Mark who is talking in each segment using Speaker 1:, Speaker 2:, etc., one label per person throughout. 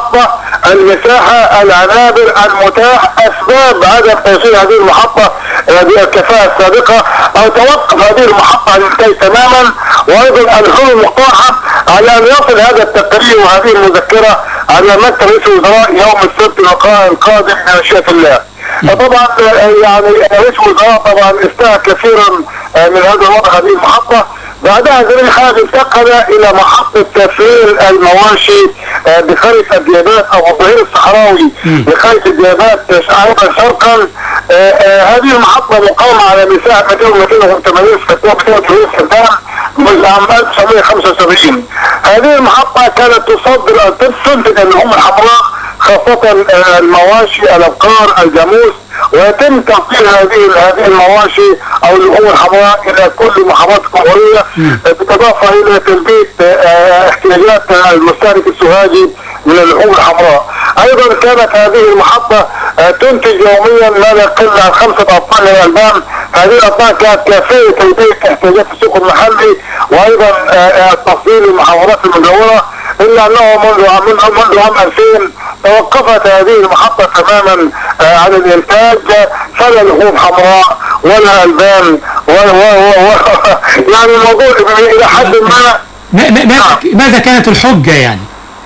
Speaker 1: المحطة المساحة العنابر المتاح اسباب عدم توصيل هذه المحطة بالكفاءة السابقة او توقف هذه المحطة عن الانتاج تماما وايضا الحلول المقترحة على ان يصل هذا التقرير وهذه المذكرة على مكتب رئيس الوزراء يوم السبت القادم بمشيئة الله طبعا يعني رئيس الوزراء طبعا استاء كثيرا من هذا الوضع هذه المحطة بعدها زميلي خالد انتقل الى محطة تفرير المواشي بقرية الديابات او الظهير الصحراوي بقرية الديابات ايضا شرقا هذه المحطة مقامة على مساحة 280 فدان منذ عام 1975 هذه المحطة كانت تصدر تنتج اللحوم الحمراء خاصة المواشي الابقار الجاموس ويتم توصيل هذه هذه المواشي او اللحوم الحمراء الى كل محافظات الجمهوريه بالاضافه الى تلبيه احتياجات المستهلك السوهاجي من اللحوم الحمراء. ايضا كانت هذه المحطه تنتج يوميا ما لا يقل عن خمسه اطنان من الالبان، هذه الاطنان كانت كافيه تلبيه احتياجات السوق المحلي وايضا تصدير المحافظات المجاوره الا انه منذ عام منذ عام 2000 توقفت هذه المحطه تماما عن الانتاج فلا لحوم حمراء ولا البان ولا و و يعني الموضوع الى حد ما
Speaker 2: ماذا كانت الحجه يعني؟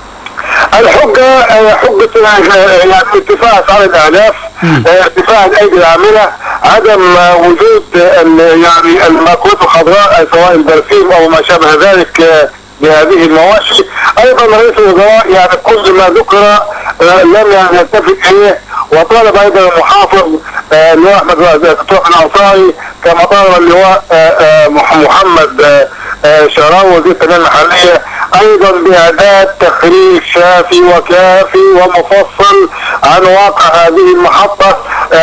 Speaker 1: الحجة حجة يعني ارتفاع اسعار الاعلاف ارتفاع الايدي العاملة عدم وجود يعني المأكولات الخضراء سواء البرسيم او ما شابه ذلك بهذه المواشي ايضا رئيس الوزراء يعني كل ما ذكر لم يتفق اليه وطالب ايضا المحافظ اللواء احمد فتوح الانصاري كما طالب اللواء محمد شراوي وزير التنميه المحليه ايضا باعداد تقرير شافي وكافي ومفصل عن واقع هذه المحطه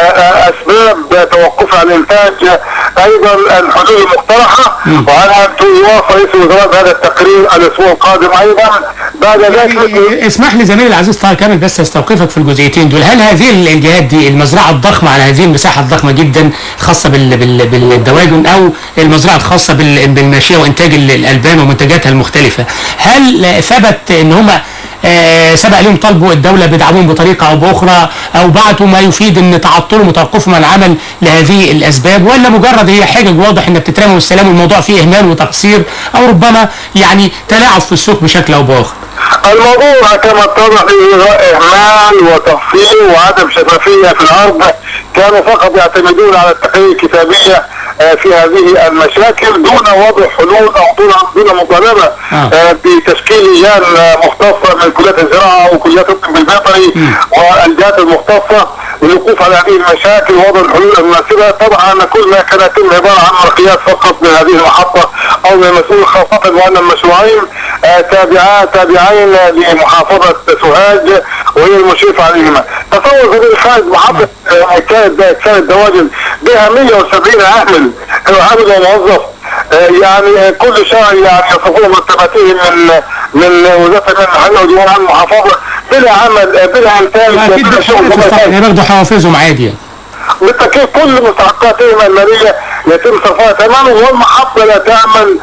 Speaker 1: اسباب توقفها عن الانتاج ايضا الحلول المقترحه وعلى ان يوافق رئيس الوزراء بهذا التقرير الاسبوع القادم ايضا بعد ذلك
Speaker 2: اسمح لي زميلي العزيز طه كامل بس استوقفك في الجزئيتين دول هل هذه الجهات دي المزرعه الضخمه على هذه المساحه الضخمه جدا خاصه بال بال بالدواجن او المزرعه الخاصه بالماشيه وانتاج الالبان ومنتجاتها المختلفه هل ثبت ان هم آه سبق لهم طلبوا الدوله بدعمهم بطريقه او باخرى او بعتوا ما يفيد ان تعطلهم وتوقفهم عن العمل لهذه الاسباب ولا مجرد هي حجج واضح ان بتترمى والسلام والموضوع فيه اهمال وتقصير او ربما يعني تلاعب في السوق بشكل او باخر.
Speaker 1: الموضوع كما اتضح اهمال وتقصير وعدم شفافيه في الارض كانوا فقط يعتمدون على التقارير الكتابيه في هذه المشاكل دون وضع حلول او دون دون مطالبه آه. بتشكيل لجان مختصه من كليات الزراعه وكليات الطب البيطري والجهات المختصه للوقوف على هذه المشاكل ووضع الحلول المناسبه طبعا كل ما كان يتم عباره عن مرقيات فقط من هذه المحطه او من المسؤول خاصه وان المشروعين آه تابعان تابعين لمحافظه سوهاج وهي المشرفه عليهما تصور سبيل خالد محطه آه كانت كانت دواجن بها 170 عامل عامل وموظف يعني كل شهر يعني يصفون مرتبته من من وزاره التنميه المحليه وديوان عام المحافظه بلا عمل بلا انتاج
Speaker 2: اكيد يعني بياخدوا حوافزهم عادي يعني.
Speaker 1: بالتاكيد كل مستحقاتهم الماليه يتم صرفها تماما والمحطه لا تعمل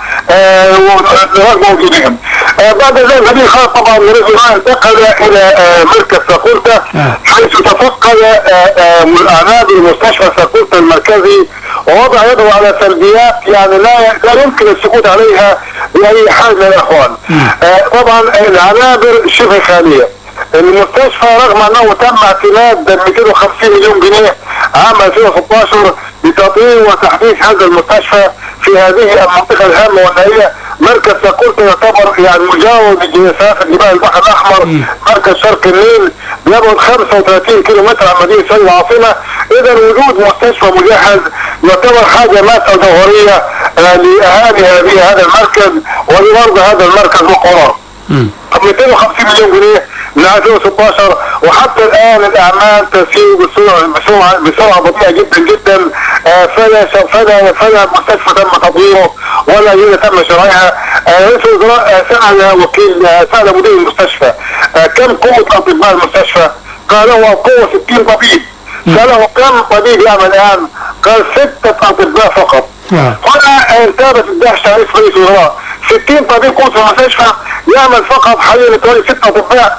Speaker 1: رغم وجودهم. آه بعد ذلك هذه الخطوه طبعا رئيس الوزراء انتقل الى آه مركز ساقولتا حيث تفقد اعناب المستشفى ساقولتا المركزي ووضع يده على سلبيات يعني لا لا يمكن السكوت عليها باي حال من الاحوال. آه طبعا العنابر شبه خاليه. المستشفى رغم انه تم اعتماد 250 مليون جنيه عام 2016 لتطوير وتحديث هذا المستشفى في هذه المنطقه الهامه والنائيه مركز ساقولتا يعتبر يعني مجاور لجنسات جبال البحر الاحمر مركز شرق النيل يبعد 35 كيلو متر عن مدينه سوريا العاصمه اذا وجود مستشفى مجهز يعتبر حاجه ماسه جوهريه لاهالي هذه هذا المركز ولمرضى هذا المركز وقراه. 250 مليون جنيه من 2016 وحتى الان الاعمال تسير بسرعه بسرعه بسرعه بطيئه جدا جدا فلا فلا فلا مستشفى تم تطويره ولا جهه تم شرائها رئيس الوزراء سال وكيل سال مدير المستشفى كم قوه اطباء المستشفى؟ قال هو قوه 60 طبيب ساله كم طبيب يعمل الان؟ قال سته اطباء فقط هنا انتابت الدهشه رئيس رئيس الوزراء 60 طبيب قوه في المستشفى يعمل فقط حوالي حوالي ست اطباء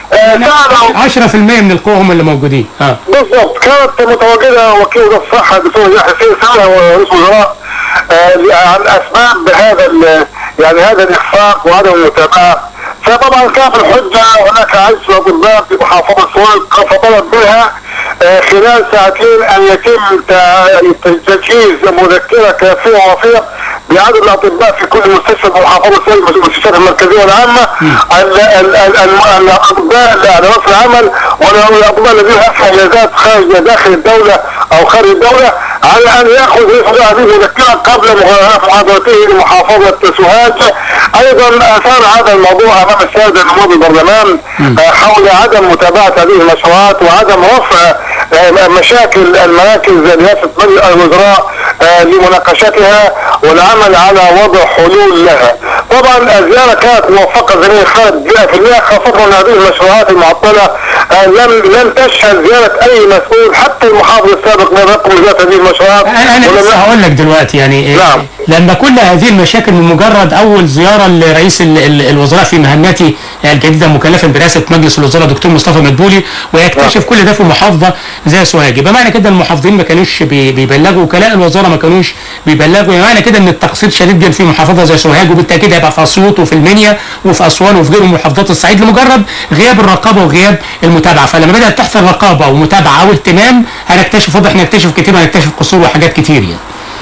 Speaker 1: آه، ساعدوا
Speaker 2: 10% من القوى هم اللي موجودين اه
Speaker 1: بالضبط كانت متواجده وكيل وزاره الصحه الدكتور يحيى حسين سنه ورئيس وزراء آه، عن اسباب هذا ال- يعني هذا الاخفاق وعدم المتابعه فطبعا كانت الحجه هناك عجز اطباء في محافظه سويق فطلب منها آه، خلال ساعتين ان يتم تا- تجهيز مذكره كافيه ووفيه بعدد الاطباء في كل مستشفى في محافظه سويق المستشفيات المركزيه والعامه ال- ال- ال- ال- الاطباء لادوات العمل والاطباء الذين لهم اجازات خارج داخل الدوله او خارج الدوله على ان ياخذ رئيس هذه المذكره قبل محاضرته لمحافظه سوهاج ايضا اثار هذا الموضوع امام الساده نواب البرلمان آه، حول عدم متابعه هذه المشروعات وعدم رفع آه، مشاكل المراكز رئاسه مجلس الوزراء آه، لمناقشتها والعمل على وضع حلول لها. طبعا الزياره كانت موفقه زميل خالد 100% خاصه ان هذه المشروعات المعطله آه، لم لم تشهد زياره اي مسؤول حتى المحافظ السابق من رقم زياره هذه المشروعات
Speaker 2: انا أنا
Speaker 1: ولم
Speaker 2: لسه هقول لك دلوقتي يعني إيه،
Speaker 1: نعم.
Speaker 2: لما كل هذه المشاكل من مجرد اول زياره لرئيس ال- ال- الوزراء في مهمته الجديده مكلفا برئاسه مجلس الوزراء دكتور مصطفى مدبولي ويكتشف كل ده في محافظه زي سوهاج يبقى معنى كده المحافظين ما كانوش بي- بيبلغوا وكلاء الوزاره ما كانوش بيبلغوا يبقى معنى كده ان التقصير شديد جدا في محافظه زي سوهاج وبالتاكيد هيبقى في اسيوط وفي المنيا وفي اسوان وفي غير محافظات الصعيد لمجرد غياب الرقابه وغياب المتابعه فلما بدات تحصل رقابه ومتابعه او اهتمام هنكتشف واضح نكتشف كتير هنكتشف قصور وحاجات كتير يعني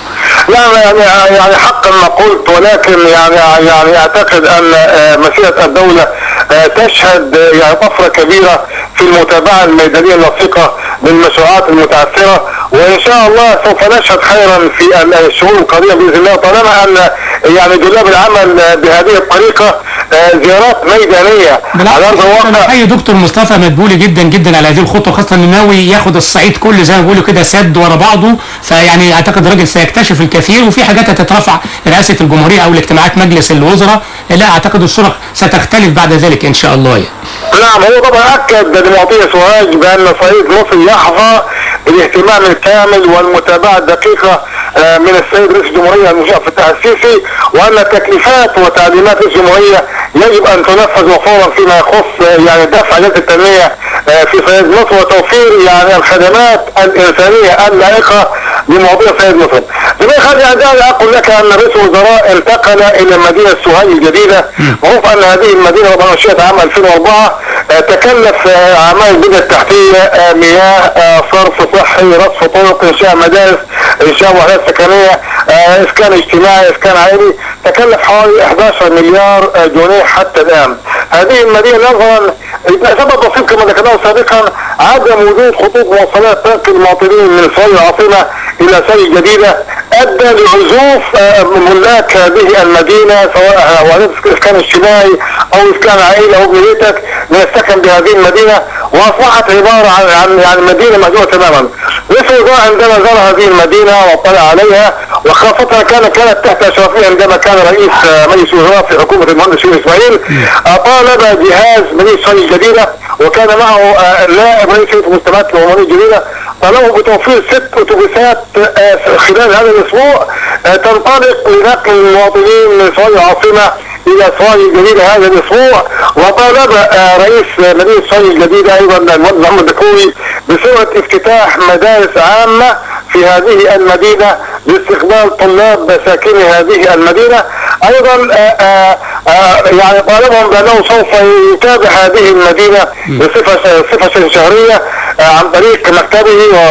Speaker 1: لا يعني يعني حقا ما قلت ولكن يعني يعني اعتقد ان آه، مسيره الدوله آه، تشهد آه، يعني طفره كبيره في المتابعه الميدانيه اللصيقه للمشروعات المتعثره وان شاء الله سوف نشهد خيرا في ال- الشهور القادمه باذن الله طالما ان يعني جلاب العمل آه، بهذه الطريقه آه، زيارات ميدانيه على ارض
Speaker 2: بالعكس انا
Speaker 1: الواقع
Speaker 2: بحيي دكتور مصطفى مدبولي جدا جدا على هذه الخطوه خاصه انه ناوي ياخد الصعيد كله زي ما بيقولوا كده سد ورا بعضه فيعني اعتقد الراجل سيكتشف الكثير وفي حاجات هتترفع رئاسه الجمهوريه او لاجتماعات مجلس الوزراء لا اعتقد الصوره ستختلف بعد ذلك ان شاء الله يعني.
Speaker 1: نعم هو طبعا اكد ديمقراطيه سوهاج بان صعيد مصر يحظى بالاهتمام الكامل والمتابعه الدقيقه آه، من السيد رئيس الجمهوريه المشرف فتح السيسي وان التكليفات وتعليمات رئيس الجمهوريه يجب ان تنفذ وفورا فيما يخص آه، يعني دفع جهه التنميه آه، في صعيد مصر وتوفير يعني الخدمات الانسانيه اللائقه لمواضيع صعيد مصر. زميلي خالد اعزائي اقول لك ان رئيس الوزراء انتقل الى مدينه سوهاج الجديده معروف ان هذه المدينه ربما نشأت عام 2004 آه، تكلف آه، اعمال البنيه التحتيه آه، مياه آه، صرف صحي رصف طرق انشاء مدارس انشاء وحدات سكنيه آه، اسكان اجتماعي اسكان عائلي تكلف حوالي 11 مليار آه، جنيه حتى الان هذه المدينه نظرا سبب بسيط كما ذكرناه سابقا عدم وجود خطوط مواصلات تنقل المواطنين من سوريا العاصمه الى سوريا الجديده ادى لعزوف آه، ملاك هذه المدينه سواء وحدات اسكان اجتماعي او اسكان عائلي او ابن بيتك من السكن بهذه المدينه واصبحت عباره عن عن يعني مدينه مهجوره تماما. رئيس الوزراء عندما زار هذه المدينه واطلع عليها وخاصه كان كانت تحت اشرافيه عندما كان رئيس آه، مجلس الوزراء في حكومه المهندس شريف اسماعيل آه، طالب جهاز مدينه سوريا الجديده وكان معه آه، نائب رئيس هيئه المجتمعات العموميه الجديده طلبوا بتوفير ست اتوبيسات آه، خلال هذا الاسبوع آه، تنطلق لنقل المواطنين من سوريا العاصمه الى سوريا الجديده هذا الاسبوع وطالب آه، رئيس مدينه سوريا الجديده ايضا المهندس محمد دكوي بسرعه افتتاح مدارس عامه في هذه المدينه لاستقبال طلاب ساكني هذه المدينه ايضا آه، آه، آه، يعني طالبهم بانه سوف يتابع هذه المدينه بصفه صفه شهريه آه، عن طريق مكتبه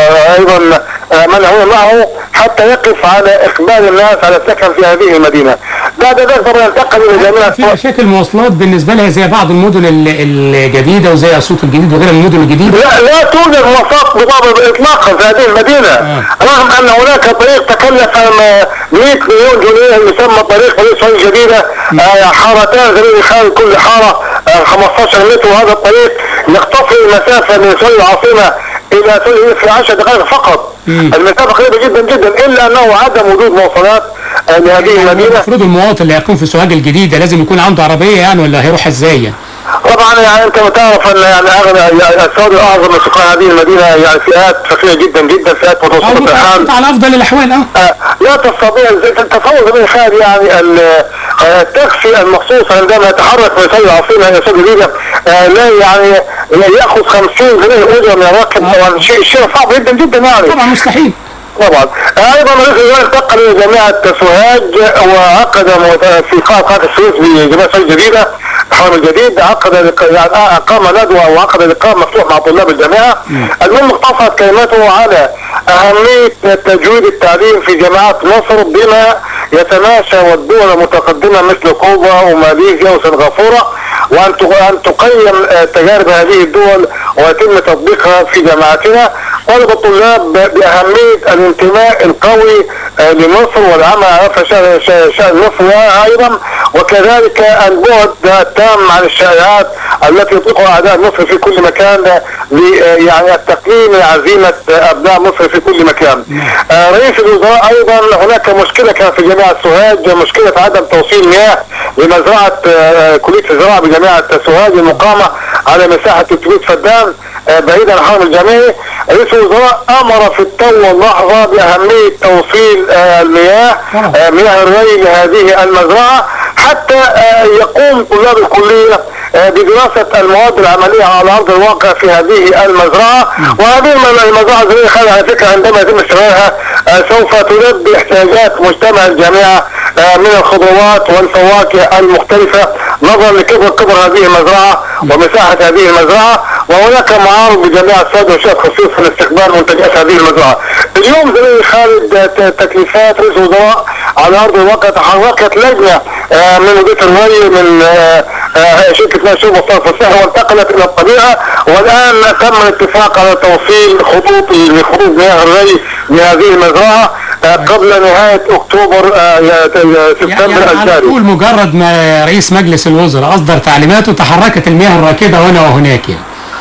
Speaker 1: وايضا آه، من هو معه حتى يقف على اقبال الناس على السكن في هذه المدينه. بعد ذلك طبعا انتقل الى جامعه
Speaker 2: في مشاكل مواصلات بالنسبه لها زي بعض المدن ال- الجديده وزي اسيوط الجديد وغيرها من المدن الجديده
Speaker 1: لا لا توجد مواصلات مضادة اطلاقا في هذه المدينة رغم ان هناك طريق تكلف آم، 100 مليون جنيه يسمى طريق طريق سوريا الجديدة آه، حارتان زميلي خارج كل حارة آه، 15 متر وهذا الطريق يختصر المسافة من سوريا العاصمة الى سوريا في 10 دقائق فقط المسافة قريبة جدا جدا الا انه عدم وجود مواصلات آه، لهذه المدينة
Speaker 2: المفروض المواطن اللي هيكون في سوهاج الجديده لازم يكون عنده عربيه يعني ولا هيروح ازاي يعني؟
Speaker 1: طبعا يعني انت تعرف ان يعني اغلب يعني السعودي اعظم من سكان هذه المدينه يعني فئات فقيره جدا جدا فئات
Speaker 2: أو
Speaker 1: متوسطه الحال
Speaker 2: على افضل الاحوال اه
Speaker 1: آه، لا تستطيع تصور زميلي خالد يعني ال- آه، التاكسي المخصوص عندما يتحرك من سيد العاصمه الى سيد جديده آه، لا يعني ياخذ 50 جنيه اجره من الراكب طبعا شيء شيء صعب جدا جدا يعني
Speaker 2: طبعا مستحيل
Speaker 1: طبعا ايضا رئيس الوزراء انتقل الى جامعه سوهاج وعقد مت- في قاعه قناه السويس بجامعه سوهاج الجديده الحرم الجديد عقد لق- يعني اقام ندوه وعقد لقاء مفتوح مع طلاب الجامعه المهم اقتصرت كلمته على اهميه تجويد التعليم في جامعات مصر بما يتماشى والدول المتقدمه مثل كوبا وماليزيا وسنغافوره وان تق- أن تقيم آه، تجارب هذه الدول ويتم تطبيقها في جامعاتنا طلب الطلاب ب- باهميه الانتماء القوي آه، لمصر والعمل على رفع شأن شأن- شأن مصر ايضا وكذلك البعد التام عن الشائعات التي يطلقها اعداء مصر في كل مكان آه، ل- آه، يعني التقليل من عزيمه آه، ابناء مصر في كل مكان. آه، رئيس الوزراء ايضا هناك مشكله كانت في جامعه سوهاج مشكله عدم توصيل مياه لمزرعه آه، كليه الزراعه بجامعه سوهاج المقامه على مساحه 300 فدان آه، بعيدا عن الحرم الجامعي رئيس الوزراء امر في التو واللحظه باهميه توصيل آه، المياه
Speaker 2: طبعا.
Speaker 1: آه، مياه الري لهذه المزرعه حتى آه، يقوم طلاب الكليه آه، بدراسة المواد العملية على أرض الواقع في هذه المزرعة وهذه الم- المزرعة الزراعية خالد على فكرة عندما يتم استغلالها آه، سوف تلبي احتياجات مجتمع الجامعة آه، من الخضروات والفواكه المختلفة نظرا لكبر كبر هذه المزرعة ومساحة هذه المزرعة وهناك معارض بجميع السادة والشباب خصيصا لاستقبال منتجات هذه المزرعة. اليوم زميلي خالد آه، ت- تكليفات رئيس الوزراء على ارض الواقع تحركت لجنه آه، من مديريه الري من آه، آه، شركه مياه الشرب والصرف والصحه وانتقلت الى الطبيعه والان تم الاتفاق على توصيل خطوط لخطوط مياه الري لهذه المزرعه آه، قبل نهايه اكتوبر آه، يا- يا- سبتمبر
Speaker 2: يعني على
Speaker 1: الجاري.
Speaker 2: طول مجرد ما رئيس مجلس الوزراء اصدر تعليماته تحركت المياه الراكده هنا وهناك يعني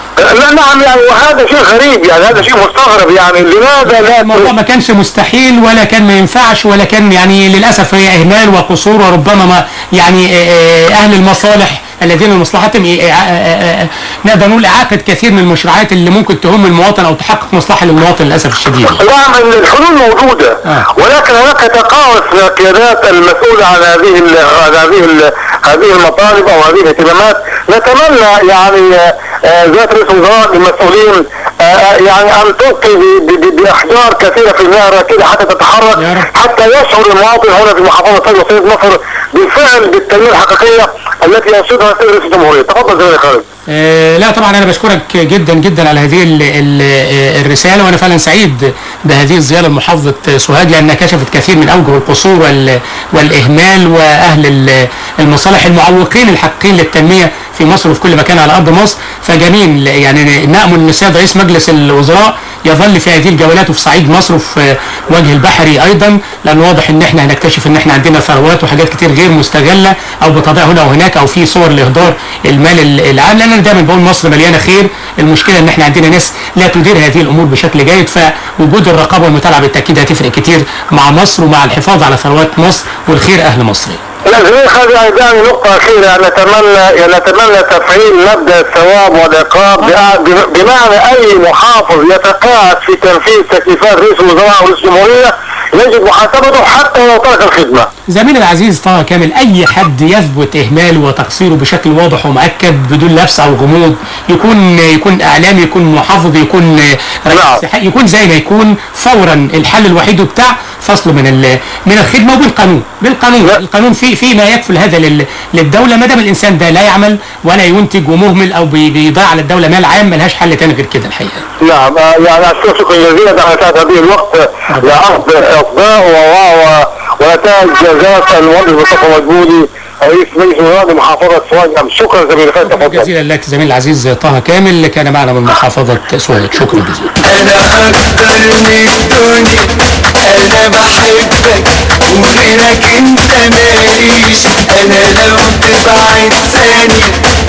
Speaker 1: لا نعم يعني وهذا شيء غريب يعني هذا شيء مستغرب يعني لماذا لا
Speaker 2: الموضوع ما كانش مستحيل ولا كان ما ينفعش ولا كان يعني للاسف هي اهمال وقصور وربما ما يعني آه، آه، اهل المصالح الذين لمصلحتهم إيه- آه، آه، آه، نقدر نقول اعاقه كثير من المشروعات اللي ممكن تهم المواطن او تحقق مصلحه للمواطن للاسف الشديد
Speaker 1: نعم إن الحلول موجودة
Speaker 2: آه.
Speaker 1: ولكن هناك تقاعس من القيادات المسؤولة عن هذه ال عن هذه ال هذه المطالب او هذه الاهتمامات نتمنى يعني آه، آه، ذات رئيس الوزراء المسؤولين آه، آه، يعني ان تلقي ب- ب- باحجار كثيرة في المياه الراكدة حتى تتحرك
Speaker 2: يا رب.
Speaker 1: حتى يشعر المواطن هنا في محافظة سيد وسيد مصر بالفعل بالتنمية الحقيقية التي ينشدها السيد رئيس الجمهورية تفضل زميلي خالد
Speaker 2: آه، لا طبعا انا بشكرك جدا جدا على هذه ال ال آه، الرساله وانا فعلا سعيد بهذه الزياره لمحافظه سوهاج لانها كشفت كثير من اوجه القصور وال والاهمال واهل ال- المصالح المعوقين الحقيقيين للتنميه في مصر وفي كل مكان على ارض مصر فجميل يعني نامل ان السيد رئيس مجلس الوزراء يظل في هذه الجولات وفي صعيد مصر وفي وجه البحري ايضا لان واضح ان احنا هنكتشف ان احنا عندنا ثروات وحاجات كتير غير مستغله او بتضيع هنا وهناك او في صور لاهدار المال ال- العام لان انا دايما بقول مصر مليانه خير المشكله ان احنا عندنا ناس لا تدير هذه الامور بشكل جيد فوجود الرقابه والمتابعه بالتاكيد هتفرق كتير مع مصر ومع الحفاظ على ثروات مصر والخير اهل مصر
Speaker 1: لا زميلي خالد يعني دعني نقطة أخيرة يعني نتمنى يعني نتمنى تفعيل مبدأ الثواب والعقاب بأ- بم- بمعنى أي محافظ يتقاعد في تنفيذ تكليفات رئيس الوزراء ورئيس الجمهورية يجب محاسبته حتى لو ترك الخدمة.
Speaker 2: زميلي العزيز طه كامل اي حد يثبت اهماله وتقصيره بشكل واضح ومؤكد بدون لبس او غموض يكون يكون اعلامي يكون محافظ يكون رئيس
Speaker 1: نعم.
Speaker 2: صحي، يكون زي ما يكون فورا الحل الوحيد بتاع فصله من ال- من الخدمه وبالقانون بالقانون
Speaker 1: لا.
Speaker 2: القانون في في ما يكفل هذا لل- للدوله ما دام الانسان ده لا يعمل ولا ينتج ومهمل او بي- بيضيع على الدوله مال عام ملهاش حل تاني غير كده الحقيقه
Speaker 1: نعم آه، يعني أشكر شكرا جزيلا على ساعة هذه الوقت لعرض إصداء و- و- ونتائج جزاء المهندس مصطفى مجبولي رئيس مجلس الوزراء لمحافظة سوهاج أمس. شكرا زميلي خالد
Speaker 2: شكرا
Speaker 1: تفضل.
Speaker 2: جزيلا لك زميل العزيز طه كامل كان معنا من محافظه سوهاج شكرا جزيلا
Speaker 3: انا اكتر من الدنيا انا بحبك وغيرك انت ماليش انا لو تبعد ثانية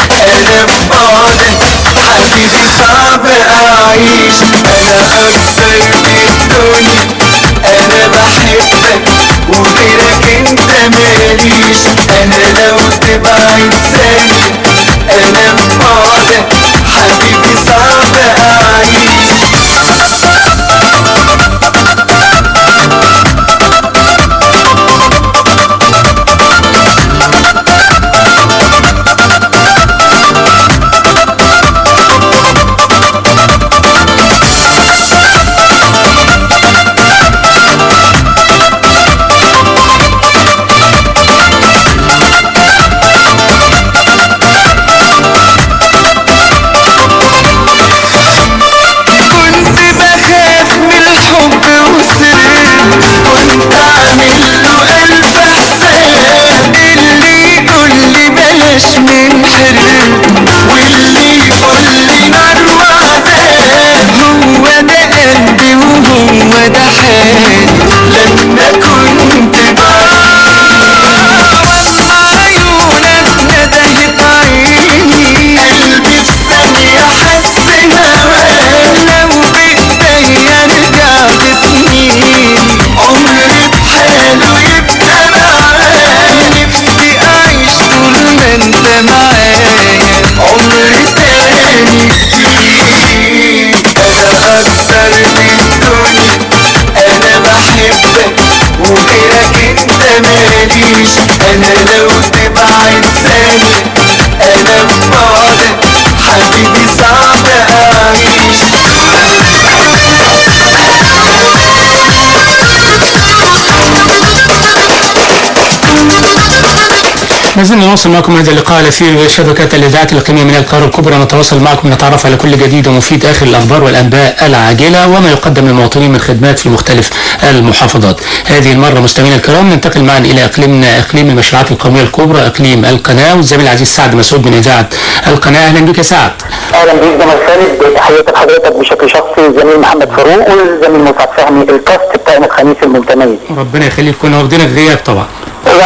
Speaker 3: انا في بعدك حبيبي صعب اعيش انا اكتر من الدنيا انا بحبك وغيرك انت ماليش انا لو تبعد ثانية انا في بعدك حبيبي صعب اعيش
Speaker 2: ما زلنا نواصل معكم هذا اللقاء على في شبكة الإذاعات الإقليمية من القاهرة الكبرى نتواصل معكم نتعرف على كل جديد ومفيد آخر الأخبار والأنباء العاجلة وما يقدم للمواطنين من خدمات في مختلف المحافظات. هذه المرة مستمعينا الكرام ننتقل معا إلى إقليمنا إقليم المشروعات القومية الكبرى إقليم القناة والزميل العزيز سعد مسعود من إذاعة القناة أهلا بك يا سعد.
Speaker 4: اهلا بيك زميل خالد تحياتي لحضرتك بشكل شخصي الزميل محمد فاروق والزميل مسعد فهمي الكاست بتاعنا الخميس المتميز
Speaker 2: ربنا يخليك كنا واخدينك غياب طبعا.
Speaker 4: لا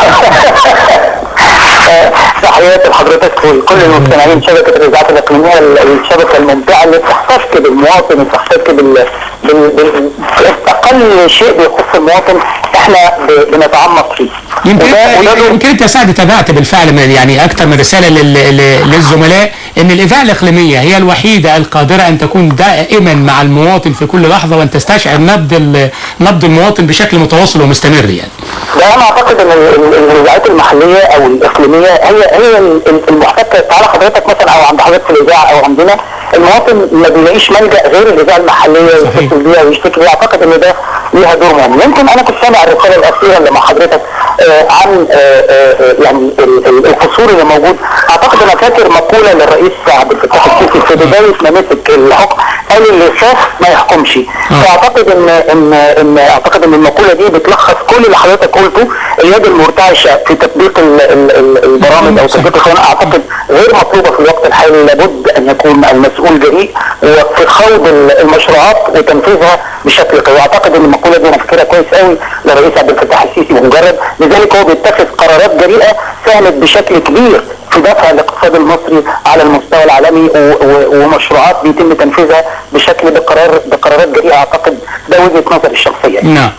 Speaker 4: آه، تحياتي لحضرتك ولكل المستمعين شبكه الاذاعات الاقليميه الشبكه الممتعه اللي بتحتفظ بالمواطن وبتحتفظ بال بال- بال- اقل شيء بيخص المواطن احنا ب- بنتعمق فيه
Speaker 2: يمكن
Speaker 4: وده- وده دور-
Speaker 2: يمكن انت يا سعد تابعت بالفعل من- يعني اكثر من رساله لل- لل- للزملاء ان الاذاعه الاقليميه هي الوحيده القادره ان تكون دائما مع المواطن في كل لحظه وان تستشعر نبض ال- نبض المواطن بشكل متواصل ومستمر يعني.
Speaker 4: ده انا اعتقد ان ال- ال- الاذاعات المحليه او الاقليميه هي هي ال- ال- المحتكه تعالى حضرتك مثلا او عند حضرتك في الاذاعه او عندنا المواطن ما بيلاقيش ملجا غير الاذاعه المحليه يتصل بيها ويشتكي بيها اعتقد ان ده ليها دور مهم يمكن انا كنت سامع الرساله الاخيره اللي مع حضرتك آه عن آه آه آه، يعني ال- ال- القصور اللي موجود اعتقد انا فاكر مقوله للرئيس عبد الفتاح السيسي في بدايه ما مسك الحكم قال اللي شاف ما يحكمش فاعتقد ان ان ان اعتقد ان المقوله دي بتلخص كل اللي حضرتك قلته اليد المرتعشه في تطبيق ال- ال- ال- البرامج او تطبيق القانون اعتقد غير مطلوبه في الوقت الحالي لابد ان يكون المسؤول جريء وفي خوض ال- المشروعات وتنفيذها بشكل قوي اعتقد ان المقوله دي انا فاكرها كويس قوي للرئيس عبد الفتاح السيسي بمجرد لذلك هو بيتخذ قرارات جريئه ساهمت بشكل كبير في دفع الاقتصاد المصري على المستوى العالمي و- و- ومشروعات بيتم تنفيذها بشكل بقرار بقرارات جريئه اعتقد ده وجهه نظري الشخصيه.
Speaker 2: نعم.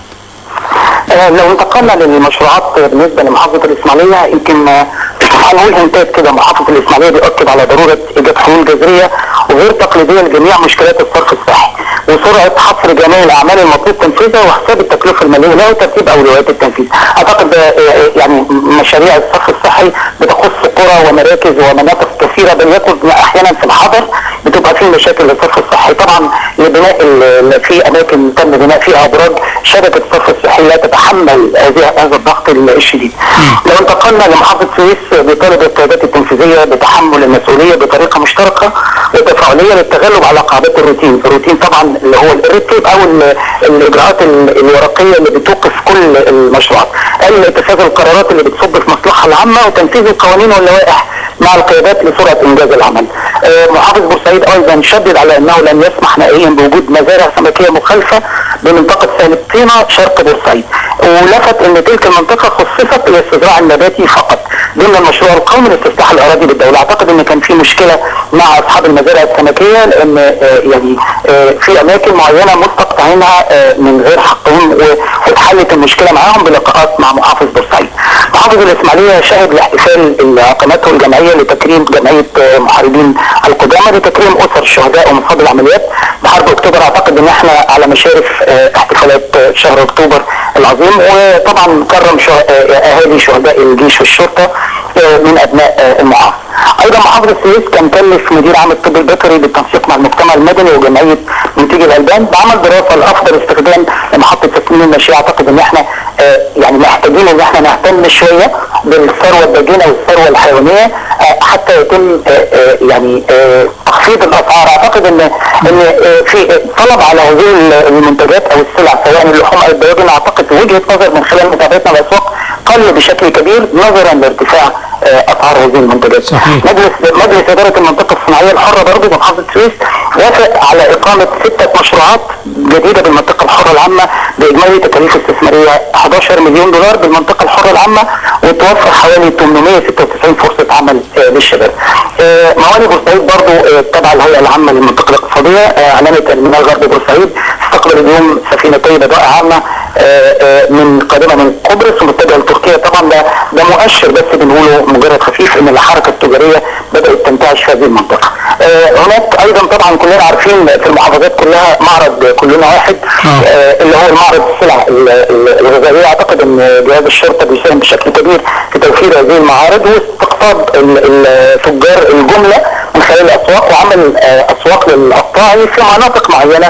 Speaker 4: آه، لو انتقلنا للمشروعات بالنسبه لمحافظه الاسماعيليه يمكن آه، هنقول هنتات كده محافظه الاسماعيليه بيؤكد على ضروره ايجاد حلول جذريه وغير تقليديه لجميع مشكلات الصرف الصحي وسرعه حصر جميع الاعمال المطلوب تنفيذها وحساب التكلفه الماليه له وترتيب اولويات التنفيذ. اعتقد آه، آه، يعني مشاريع الصرف الصحي بتخص قرى ومراكز ومناطق كثيره بل يكن احيانا في الحضر بتبقى في مشاكل للصرف الصحي طبعا لبناء ال- في اماكن تم بناء فيها ابراج شبكه الصرف الصحي لا تتحمل هذه هذا الضغط الشديد. لو انتقلنا لمحافظه سويس بيطالب القيادات التنفيذيه بتحمل المسؤوليه بطريقه مشتركه وتفاعليه للتغلب على قاعدات الروتين، الروتين طبعا اللي هو الريد تيب او ال- الاجراءات ال- الورقيه اللي بتوقف كل المشروعات. قال اتخاذ القرارات اللي بتصب في المصلحه العامه وتنفيذ القوانين واللوائح مع القيادات لسرعه انجاز العمل. آه، محافظ بورسعيد ايضا شدد على انه لن يسمح نهائيا بوجود مزارع سمكيه مخالفه بمنطقه سالب طينه شرق بورسعيد. ولفت ان تلك المنطقه خصصت للاستزراع النباتي فقط ضمن المشروع القومي لاستفتاح الاراضي بالدوله، اعتقد ان كان في مشكله مع اصحاب المزارع السمكيه لان آه، يعني آه، في اماكن معينه مستقطعينها آه، من غير حقهم و- واتحلت المشكله معاهم بلقاءات مع محافظ بورسعيد. محافظ الاسماعيليه شهد الاحتفال اللي عقمته الجمعيه لتكريم جمعيه آه، محاربين القدامى لتكريم اسر الشهداء ومصاب العمليات بحرب اكتوبر اعتقد ان احنا على مشارف آه، احتفالات آه، شهر اكتوبر العظيم وطبعا كرم شه- آه، اهالي شهداء الجيش والشرطه آه، من ابناء آه، المحافظه. ايضا محافظ السويس كان كلف مدير عام الطب البيطري بالتنسيق مع المجتمع المدني وجمعيه منتجي الالبان بعمل دراسه لافضل استخدام لمحطه تسمين المشي اعتقد ان احنا آه، يعني محتاجين ان احنا نهتم شويه بالثروه الداجنه والثروه الحيوانيه آه، حتى يتم آه، آه، يعني آه، تخفيض الاسعار اعتقد ان ان آه، في آه، طلب على هذه المنتجات او السلع سواء اللحوم او الدواجن اعتقد وجهه نظر من خلال متابعتنا الاسواق قل بشكل كبير نظرا لارتفاع آه، اسعار هذه المنتجات.
Speaker 2: صحيح.
Speaker 4: مجلس مجلس اداره المنطقه الصناعيه الحره برضه بمحافظه سويس وافق على اقامه سته مشروعات جديده بالمنطقه الحره العامه باجمالي تكاليف استثماريه 11 مليون دولار بالمنطقه الحره العامه وتوفر حوالي 896 فرصه عمل آه، للشباب. آه، موانئ بورسعيد برضه آه، تبع الهيئه العامه للمنطقه الاقتصاديه آه، اعلنت الميناء غرب بورسعيد استقبل اليوم سفينتي بضائع عامه آه، آه، من قادمه من قبرص ومتجهه لتركيا طبعا ده ده مؤشر بس بنقوله مجرد خفيف ان الحركه التجاريه بدات تنتعش في هذه المنطقه. آه، هناك ايضا طبعا كلنا عارفين في المحافظات كلها معرض كلنا واحد
Speaker 2: آه.
Speaker 4: آه، اللي هو المعرض السلع ال- ال- الغذائيه اعتقد ان جهاز الشرطه بيساهم بشكل كبير في توفير هذه المعارض واستقطاب ال- ال- تجار الجمله من خلال الاسواق وعمل آه، اسواق للقطاعي في مناطق معينه في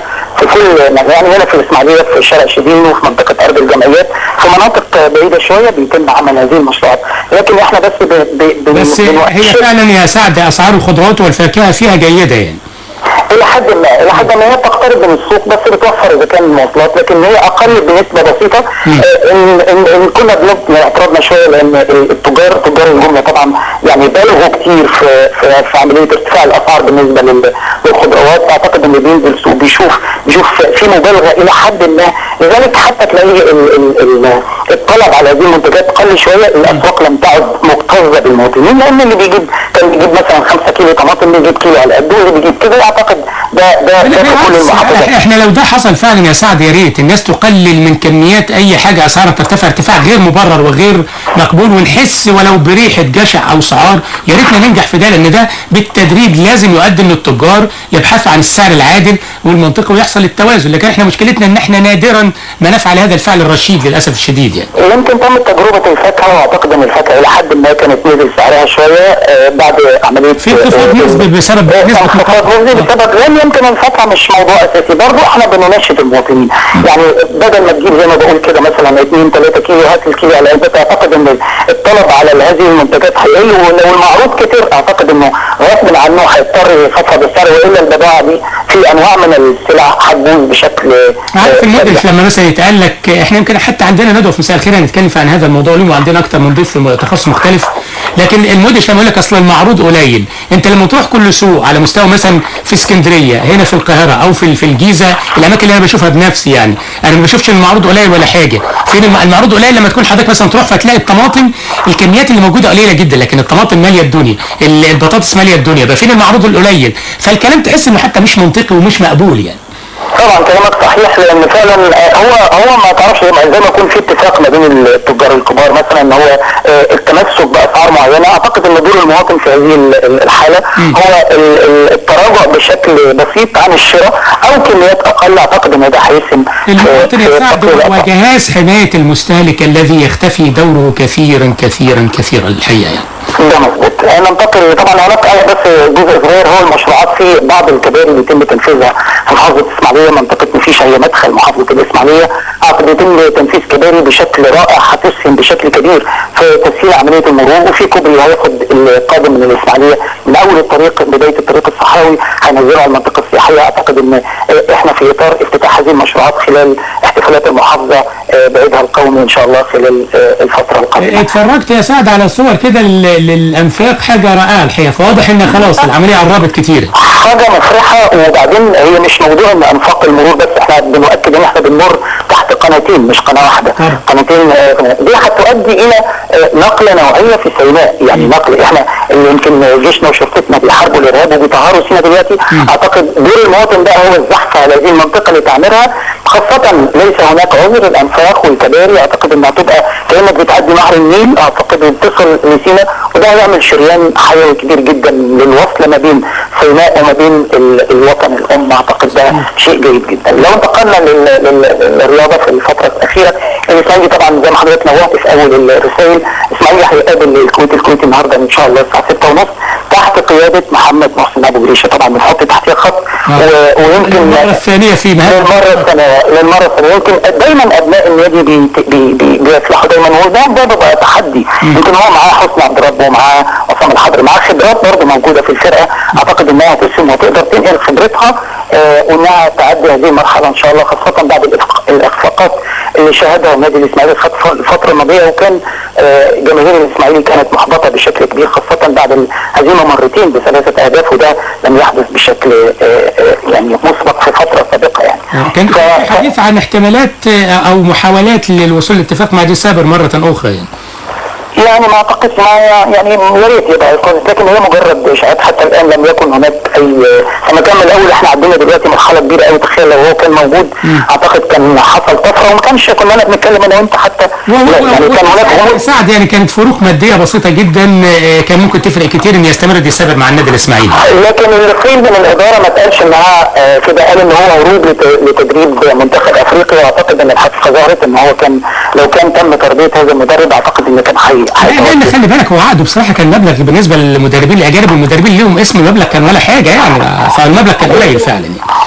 Speaker 4: كل يعني هنا في الاسماعيليه في شارع شبين وفي منطقه ارض الجمعيات في مناطق بعيده شويه بيتم عمل هذه المشروعات لكن احنا بس ب... ب... بن-
Speaker 2: بس هي
Speaker 4: بنؤكد-
Speaker 2: فعلا يا سعد اسعار الخضروات والفاكهه فيها جيده يعني
Speaker 4: الى حد ما الى حد ما هي بتقترب من السوق بس بتوفر اذا كان المواصلات لكن هي اقل بنسبه بسيطه آه، ان ان, إن كنا بنبني اعتراضنا شويه لان التجار تجار الجمله طبعا يعني بالغوا كتير في في, في عمليه ارتفاع الاسعار بالنسبه لل- للخضروات اعتقد انه بينزل السوق بيشوف بيشوف في مبالغه الى حد ما لذلك حتى تلاقي ال- ال- ال- الطلب على هذه المنتجات قل شويه الاسواق لم تعد مكتظه بالمواطنين لان اللي بيجيب كان بيجيب مثلا 5 كيلو طماطم بيجيب كيلو على قده واللي بيجيب كده اعتقد ده ده ده في كل
Speaker 2: بالعكس
Speaker 4: المحافظات
Speaker 2: احنا لو ده حصل فعلا يا سعد يا ريت الناس تقلل من كميات اي حاجه اسعارها ترتفع ارتفاع غير مبرر وغير مقبول ونحس ولو بريحه جشع او سعار يا ريتنا ننجح في ده لان ده بالتدريج لازم يؤدي ان التجار يبحثوا عن السعر العادل والمنطقي ويحصل التوازن لكن احنا مشكلتنا ان احنا نادرا ما نفعل هذا الفعل الرشيد للاسف الشديد يعني
Speaker 4: يمكن تمت تجربة الفاكهة واعتقد ان الفاكهة الى حد ما كانت نزل سعرها شوية آه، بعد عملية
Speaker 2: في انخفاض
Speaker 4: آه،
Speaker 2: نسبي بسبب
Speaker 4: آه،
Speaker 2: نسبه
Speaker 4: انخفاض نسبي بسبب لان يمكن الفاكهة مش موضوع اساسي برضه احنا بنناشد المواطنين يعني بدل ما تجيب زي ما بقول كده مثلا 2 3 كيلو هات الكيلو على قلبك اعتقد ان الطلب على هذه المنتجات هيقل ولو المعروض كتير اعتقد انه غصب عنه هيضطر يخفض السعر والا البضاعة دي في انواع من السلع هتبوظ بشكل
Speaker 2: عارف
Speaker 4: آه،
Speaker 2: المدرس
Speaker 4: سريع.
Speaker 2: لما مثلا يتقال لك احنا يمكن حتى عندنا ندوه في مساء الخير هنتكلم في عن هذا الموضوع اليوم وعندنا اكتر من ضيف في تخصص مختلف لكن المدرس لما يقول لك اصل المعروض قليل انت لما تروح كل سوق على مستوى مثلا في اسكندريه هنا في القاهره او في في الجيزه الاماكن اللي انا بشوفها بنفسي يعني انا ما بشوفش المعروض قليل ولا حاجه فين الم- المعروض قليل لما تكون حضرتك مثلا تروح فتلاقي الطماطم الكميات اللي موجوده قليله جدا لكن الطماطم ماليه الدنيا ال- البطاطس ماليه الدنيا يبقى فين المعروض القليل فالكلام تحس انه حتى مش منطقي ومش مقبول يعني
Speaker 4: طبعا كلامك صحيح لان فعلا آه، هو هو ما تعرفش زي ما يكون في اتفاق ما بين التجار الكبار مثلا ان هو آه، التمسك باسعار معينه اعتقد ان دور المواطن في هذه ال- ال- الحاله هو ال- ال- التراجع بشكل بسيط عن الشراء او كميات اقل اعتقد ان ده هيسم في-
Speaker 2: المواطن
Speaker 4: في
Speaker 2: يساعد
Speaker 4: تقليل الأسعار.
Speaker 2: وجهاز حماية المستهلك الذي يختفي دوره كثيرا كثيرا كثيرا الحقيقة يعني.
Speaker 4: ده مظبوط ننتقل طبعا هناك آه بس جزء صغير هو المشروعات في بعض الكباري اللي يتم تنفيذها في محافظه الاسماعيليه منطقه مفيش هي مدخل محافظه الاسماعيليه اعتقد يتم تنفيذ كباري بشكل رائع هتسهم بشكل كبير في تسهيل عمليه المرور وفي كوبري هياخد القادم من الاسماعيليه من اول الطريق بدايه الطريق الصحراوي هينزله على المنطقه السياحيه اعتقد ان آه، احنا في اطار افتتاح هذه المشروعات خلال احتفالات المحافظه آه، بعيدها القومي ان شاء الله خلال آه، الفتره القادمه
Speaker 2: اتفرجت يا سعد على صور كده لل- للأنفاق حاجة رائعة الحقيقة فواضح إن خلاص العملية قربت كتير.
Speaker 4: حاجه مفرحه وبعدين هي مش موضوع ان انفاق المرور بس احنا بنؤكد ان احنا بنمر تحت قناتين مش قناه واحده
Speaker 2: طبعا.
Speaker 4: قناتين آه، دي هتؤدي الى آه، نقله نوعيه في سيناء يعني نقل احنا اللي يمكن جيشنا وشرطتنا بيحاربوا الارهاب وبيطهروا سيناء دلوقتي اعتقد دور المواطن بقى هو الزحف على هذه المنطقه لتعميرها خاصه ليس هناك عذر الانفاق والكباري اعتقد انها تبقى كانك بتعدي نهر النيل اعتقد وبتصل لسيناء وده هيعمل شريان حيوي كبير جدا للوصل ما بين سيناء وما بين ال- الوطن الام اعتقد ده شيء جيد جدا لو انتقلنا لل- لل- للرياضه في الفتره الاخيره الاسماعيلي طبعا زي ما حضرتك نوهت في اول الرسائل الاسماعيلي هيقابل الكويت الكويت النهارده ان شاء الله الساعه 6 ونص تحت قياده محمد محسن ابو جريشه طبعا بنحط تحتيه خط و- ويمكن
Speaker 2: المرة الثانية في مهام
Speaker 4: للمرة الثانية للمرة الثانية يمكن دايما أبناء النادي بي- بي- بي- بيفلحوا دايما وده ده بيبقى تحدي يمكن هو معاه حسني عبد الرب ومعاه عصام الحضري معاه خبرات برضه موجودة في الفرقة أعتقد إنها هتسهم وتقدر تنقل خبرتها آه، وإنها تعدي هذه المرحلة إن شاء الله خاصة بعد الإخفاق- الإخفاقات اللي شهدها النادي الإسماعيلي الخط- الفترة الماضية وكان آه، جماهير الإسماعيلي كانت محبطة بشكل كبير خاصة بعد الهزيمة مرتين بثلاثة أهداف وده لم يحدث بشكل آه، آه، يعني مسبق في فترة سابقة يعني
Speaker 2: كان
Speaker 4: ف-
Speaker 2: في حديث عن احتمالات آه، أو محاولات للوصول لاتفاق مع دي سابر مرة أخرى يعني.
Speaker 4: يعني ما اعتقدش معايا يعني يا ريت يبقى يكون لكن هي مجرد اشاعات حتى الان لم يكن هناك اي انا كان من الاول احنا عندنا دلوقتي مرحله كبيره قوي تخيل لو هو كان موجود اعتقد كان حصل طفره وما كانش كنا انا بنتكلم انا وانت حتى
Speaker 2: و- و-
Speaker 4: لا، يعني
Speaker 2: و-
Speaker 4: كان هناك
Speaker 2: و-
Speaker 4: غموض
Speaker 2: سعد يعني كانت فروق مادية بسيطة جدا آه، كان ممكن تفرق كتير إن يستمر دي سابر مع النادي الإسماعيلي.
Speaker 4: لكن اللي قيل من الاداره ما اتقالش انها آه، كده قال ان هو هروب لت- لتدريب منتخب افريقيا واعتقد ان الحقيقه ظهرت ان هو كان لو كان تم تربيه هذا المدرب اعتقد ان كان حي
Speaker 2: لا لان خلي بالك هو عقده بصراحه كان مبلغ بالنسبه للمدربين الاجانب والمدربين ليهم اسم مبلغ كان ولا حاجه يعني فالمبلغ كان قليل فعلا يعني.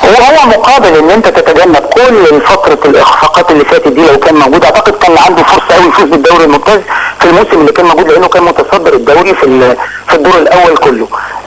Speaker 4: وهو مقابل ان انت تتجنب كل فتره الاخفاقات اللي فاتت دي لو كان موجود اعتقد كان عنده فرصه قوي يفوز بالدوري الممتاز في الموسم اللي كان موجود لانه كان متصدر الدوري في ال- في الدور الاول كله.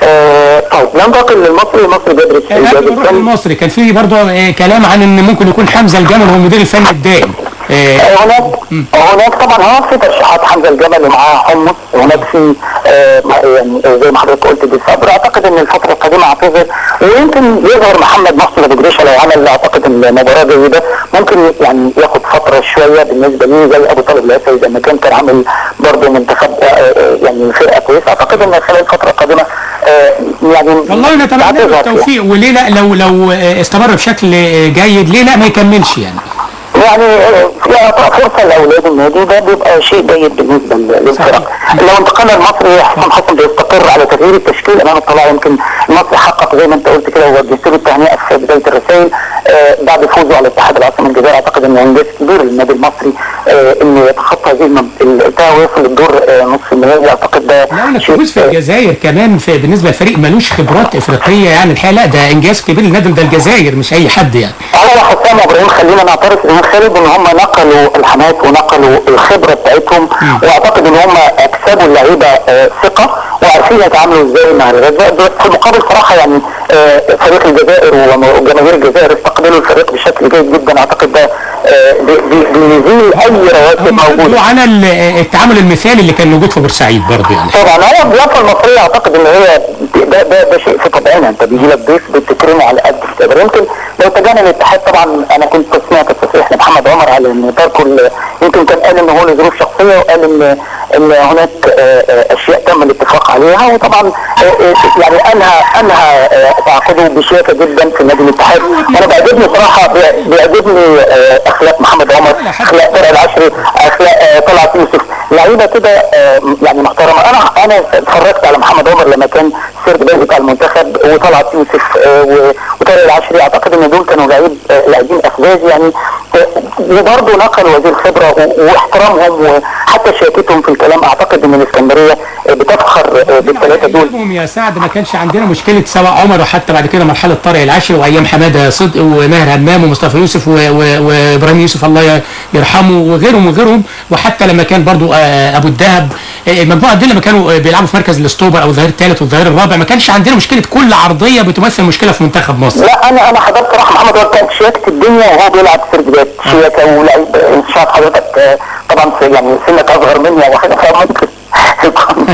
Speaker 4: آه طيب ننتقل للمصري المصري بيدرس الجهاز
Speaker 2: قبل ما نروح
Speaker 4: الفني
Speaker 2: المصري كان في برضه آه، كلام عن ان ممكن يكون حمزه الجمل هو المدير الفني الدائم آه،
Speaker 4: هناك هناك طبعا هناك في ترشيحات حمزه الجمل ومعاه حمص هناك في آه يعني زي ما حضرتك قلت دي صبر اعتقد ان الفتره القادمه اعتذر ويمكن يظهر محمد محسن ابو جريشه لو عمل اعتقد المباراه جيده ممكن يعني ياخد فتره شويه بالنسبه لي زي ابو طالب الاسد لما كان كان عامل برضه منتخب آه، آه، يعني فرقه كويسه اعتقد ان خلال الفتره القادمه آه، يعني
Speaker 2: والله نتمنى له
Speaker 4: هتظهر فيها.
Speaker 2: التوفيق وليه لا لو لو آه، استمر بشكل آه، جيد ليه لا ما يكملش يعني
Speaker 4: يعني آه، في اعطاء فرصه لاولاد النادي ده بيبقى شيء جيد بالنسبه لل- للفرق لو انتقلنا المصري حسام حسن بيستقر على تغيير التشكيل امام الطلائع يمكن المصري حقق زي ما انت قلت كده ووجهت له التهنئه في بدايه الرسائل آه، بعد فوزه على اتحاد العاصمه الجزائر اعتقد انه انجاز كبير للنادي المصري آه، انه يتخطى هذه المب- البتاع ويوصل للدور آه، نصف النهائي اعتقد ده
Speaker 2: لا انك
Speaker 4: شيء-
Speaker 2: تفوز في الجزائر كمان في بالنسبه لفريق ملوش خبرات افريقيه يعني الحقيقه لا ده انجاز كبير للنادي ده الجزائر مش اي حد يعني
Speaker 4: على حسام وابراهيم خلينا نعترف ان خالد ان هم نقلوا الحماس ونقلوا الخبره بتاعتهم واعتقد ان هم اكسبوا اللعيبه آه، ثقه وعارفين يتعاملوا ازاي مع الغزاء في المقابل صراحه يعني آه، فريق الجزائر وم- وجماهير الجزائر استقبلوا الفريق بشكل جيد جدا اعتقد ده آه، بي- بي- بيزيل اي رواتب
Speaker 2: هم
Speaker 4: موجوده
Speaker 2: قالوا عن ال- التعامل المثالي اللي كان موجود في بورسعيد برضه يعني
Speaker 4: طبعا هو الضيافه المصريه اعتقد ان هي ده ده ده شيء في طبعنا انت بيجي لك ضيف بتكرمه على قد الكبر يمكن لو تجانا الاتحاد طبعا انا كنت سمعت التصريح لمحمد عمر على ان تركه ال- يمكن كان قال ان هو لظروف شخصيه وقال ان ان هناك آه، آه، اشياء تم الاتفاق عليها وطبعا آه، آه، يعني انهى انهى آه، تعاقده بشياكه جدا في نادي الاتحاد انا بيعجبني صراحه بي- بيعجبني آه، اخلاق محمد عمر اخلاق طارق العشري اخلاق آه، طلعت يوسف لعيبه كده آه، يعني محترمه انا انا اتفرجت على محمد عمر لما كان سيرد باك بتاع المنتخب وطلعت يوسف آه، و- وطارق العشري اعتقد ان دول كانوا لعيب آه، لاعبين افذاذ يعني آه، وبرضه نقلوا هذه الخبره و- واحترامهم وحتى شياكتهم في الكلام اعتقد ان الاسكندريه آه، بتفخر آه، بالثلاثه دول
Speaker 2: يعجبهم يا سعد ما كانش عندنا مشكله سواء عمر وحتى بعد كده مرحله طارق العشري وايام حماده صدق وماهر همام ومصطفى يوسف و- و- وابراهيم يوسف الله ي- يرحمه وغيرهم وغيرهم وحتى لما كان برضو آه، ابو الدهب آه، المجموعه دي لما كانوا آه، بيلعبوا في مركز الاستوبر او الظهير الثالث والظهير الرابع ما كانش عندنا مشكله كل عرضيه بتمثل مشكله في منتخب مصر
Speaker 4: لا انا انا حضرت صراحه محمد عمر كانت شياكه الدنيا وهو بيلعب سيرد باك شياكه ولعيب انت شايف حضرتك آه، طبعا في يعني سنك اصغر مني او حاجه فممكن يكون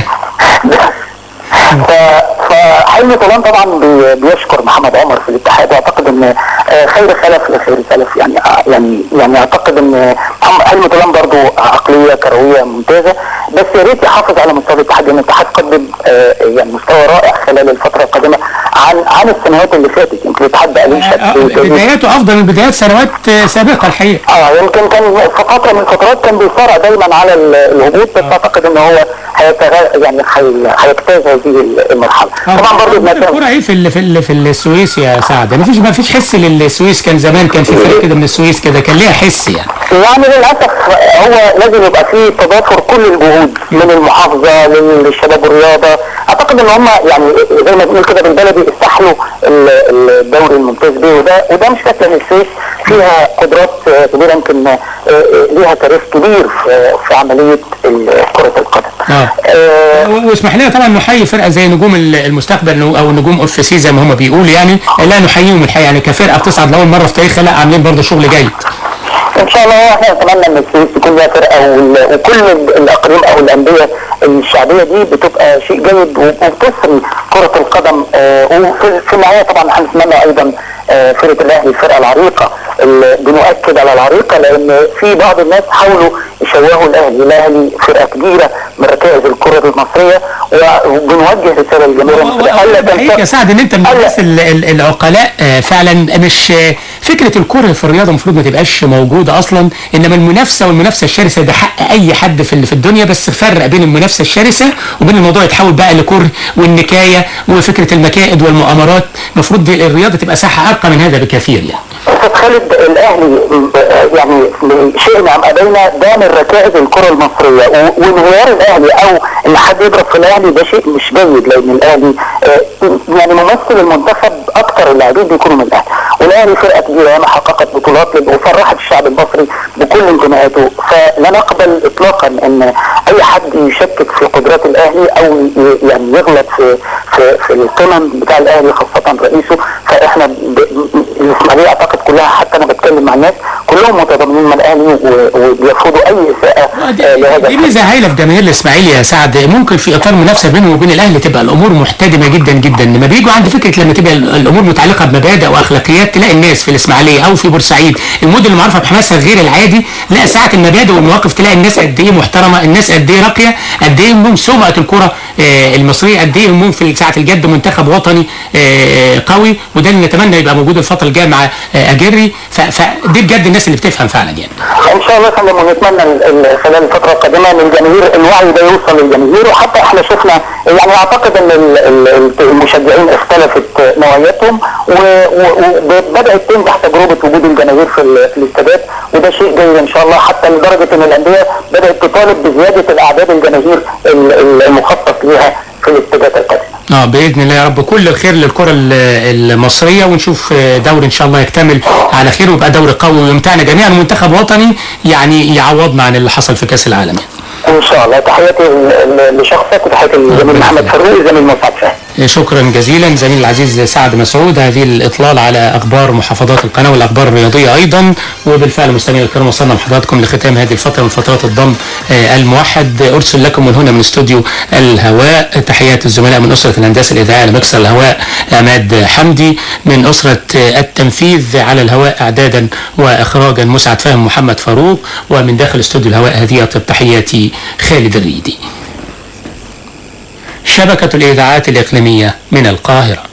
Speaker 4: ف- فحلمي طولان طبعا بي- بيشكر محمد عمر في الاتحاد واعتقد ان آه، خير خلف لخير سلف يعني آه، يعني يعني اعتقد ان محمد- حلمي طولان برضو عقليه كرويه ممتازه بس يا ريت يحافظ على مستوى الاتحاد لان الاتحاد قدم آه، يعني مستوى رائع خلال الفتره القادمه عن عن السنوات اللي فاتت يمكن الاتحاد بقى ليه
Speaker 2: آه،
Speaker 4: شكل جديد.
Speaker 2: بداياته افضل من بدايات سنوات آه، سابقه الحقيقه
Speaker 4: اه يمكن كان في فتره من الفترات كان بيصارع دايما على ال- الهبوط بس اعتقد ان هو هيتغ... يعني هي- هيجتاز هذه المرحله طبعا برضه بنتكلم
Speaker 2: الكوره ايه في ال في ال في السويس يا سعد ما فيش ما فيش حس للسويس كان زمان كان في فريق كده من السويس كده كان ليها حس يعني
Speaker 4: يعني للاسف هو لازم يبقى فيه تضافر كل الجهود من المحافظه للشباب والرياضه اعتقد ان هم يعني زي ما بنقول كده بالبلدي استحلوا ال- الدوري الممتاز بيه وده وده مش فاكر ان السويس فيها قدرات آه، كبيره يمكن آه، آه، ليها تاريخ كبير في في عمليه ال- كره القدم.
Speaker 2: آه.
Speaker 4: آه،
Speaker 2: و- واسمح لنا طبعا نحيي فرقه زي نجوم ال- المستقبل او نجوم اف سي زي ما هم بيقولوا يعني لا نحييهم الحقيقه يعني كفرقه بتصعد لاول مره في تاريخها لا عاملين برضه شغل جيد
Speaker 4: ان شاء الله احنا نتمنى ان السويس تكون لها فرقه وال- وكل الاقاليم او الانديه الشعبيه دي بتبقى شيء جيد وبتسري كره القدم آه، وفي في النهايه طبعا هنتمنى ايضا آه، فرقه الاهلي الفرقه العريقه اللي بنؤكد على العريقه لان في بعض الناس حاولوا يشوهوا الاهلي، الاهلي فرقه كبيره من ركائز الكره المصريه و- وبنوجه رساله للجماهير المصريه الا
Speaker 2: بحييك يا
Speaker 4: تنسى
Speaker 2: سعد ان انت من
Speaker 4: ألا-
Speaker 2: الناس ال- ال- العقلاء آه، فعلا مش آه، فكره الكره في الرياضه المفروض ما تبقاش موجوده اصلا انما المنافسه والمنافسه الشرسه ده حق اي حد في ال- في الدنيا بس فرق بين المنافسه الشرسه وبين الموضوع يتحول بقى لكره والنكايه وفكره المكائد والمؤامرات المفروض دي- الرياضه تبقى ساحه ارقى من هذا بكثير يعني
Speaker 4: استاذ خالد الاهلي آه، يعني شئنا ام ابينا ده من ركائز الكره المصريه و- وانهيار الاهلي او ان حد يضرب في الاهلي ده شيء مش جيد لان الاهلي آه، يعني ممثل المنتخب اكثر اللاعبين بيكونوا من الاهلي الاهلي فرقه كبيره ياما حققت بطولات وفرحت الشعب المصري بكل انتماءاته فلا نقبل اطلاقا ان اي حد يشكك في قدرات الاهلي او ي- يعني يغلط في في, في القمم بتاع الاهلي خاصه رئيسه فاحنا ب- ب- الاسماعيليه اعتقد كلها حتى انا بتكلم مع الناس كلهم متضامنين مع الاهلي و- وبيرفضوا اي اساءه
Speaker 2: آه،
Speaker 4: آه،
Speaker 2: دي,
Speaker 4: لهذا
Speaker 2: دي
Speaker 4: الحد.
Speaker 2: ميزه هايله في جماهير الاسماعيلي يا سعد ممكن في اطار منافسه بينهم وبين الاهلي تبقى الامور محتدمه جدا جدا لما بيجوا عند فكره لما تبقى ال- الامور متعلقه بمبادئ واخلاقيات تلاقي الناس في الاسماعيليه او في بورسعيد المدن المعروفه بحماسها غير العادي لا ساعه المبادئ والمواقف تلاقي الناس قد ايه محترمه الناس قد ايه راقيه قد ايه همهم سمعه الكره آه، المصريه قد ايه همهم في ساعه الجد منتخب وطني آه، قوي وده اللي نتمنى يبقى موجود الفتره الجايه مع آه، اجري ف- فدي بجد الناس اللي بتفهم فعلا يعني
Speaker 4: ان شاء الله يا فندم ونتمنى ال- ال- خلال الفتره القادمه ان الجماهير الوعي ده يوصل للجماهير وحتى احنا شفنا يعني اعتقد ان ال- ال- المشجعين اختلفت نوعيتهم وبدات تنجح تجربه وجود الجماهير في ال- في الاستادات وده شيء جيد ان شاء الله حتى لدرجه ان الانديه بدات تطالب بزياده الاعداد الجماهير ال- ال- المخصص لها في الاستادات القادمه.
Speaker 2: اه باذن الله يا رب كل الخير للكره ال- المصريه ونشوف آه، دوري ان شاء الله يكتمل على خير ويبقى دوري قوي ويمتعنا جميعا منتخب وطني يعني يعوضنا عن اللي حصل في كاس العالم يعني.
Speaker 4: ان شاء الله تحياتي ل- ل- لشخصك وتحياتي للزميل محمد فاروق والزميل مسعد فهمي.
Speaker 2: آه، شكرا جزيلا زميلي العزيز سعد مسعود هذه الاطلال على اخبار محافظات القناه والاخبار الرياضيه ايضا وبالفعل مستمعينا الكرام وصلنا لحضراتكم لختام هذه الفتره من فترات الضم آه، الموحد ارسل لكم من هنا من استوديو الهواء تحيات الزملاء من اسره الهندسه الاذاعيه لمكسر الهواء عماد حمدي من اسره آه، التنفيذ على الهواء اعدادا واخراجا مسعد فهم محمد فاروق ومن داخل استوديو الهواء هذه أطيب تحياتي خالد الريدي شبكة الإذاعات الإقليمية من القاهرة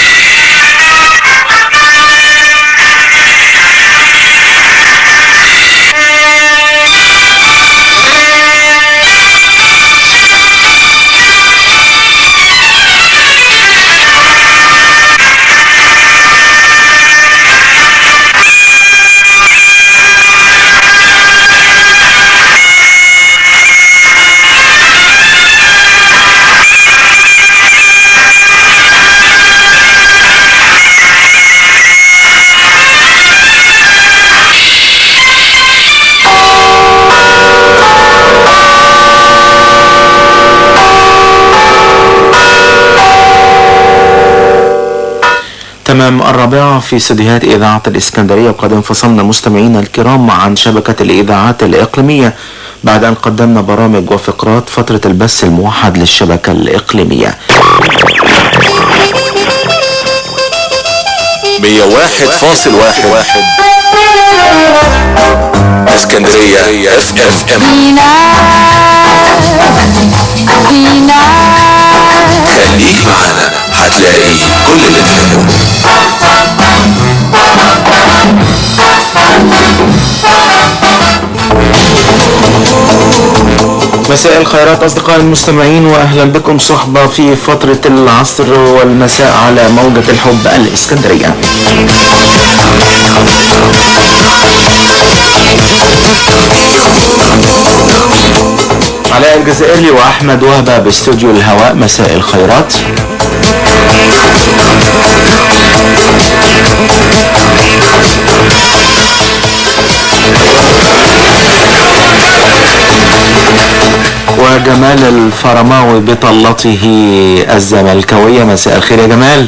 Speaker 5: تمام الرابعة في استديوهات إذاعة الإسكندرية وقد انفصلنا مستمعينا الكرام عن شبكة الإذاعات الإقليمية بعد أن قدمنا برامج وفقرات فترة البث الموحد للشبكة الإقليمية
Speaker 6: 101.1 اسكندرية اف اف ام خليك معانا هتلاقي كل اللي تحبه
Speaker 5: مساء الخيرات أصدقائي المستمعين وأهلا بكم صحبة في فترة العصر والمساء على موجة الحب الإسكندرية علاء الجزائري وأحمد وهبة باستوديو الهواء مساء الخيرات وجمال الفرماوي بطلته الزملكاوية مساء الخير يا جمال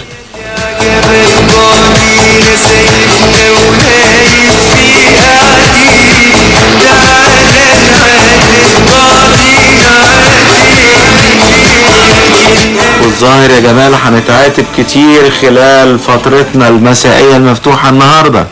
Speaker 5: والظاهر يا جمال هنتعاتب كتير خلال فترتنا المسائية المفتوحة النهارده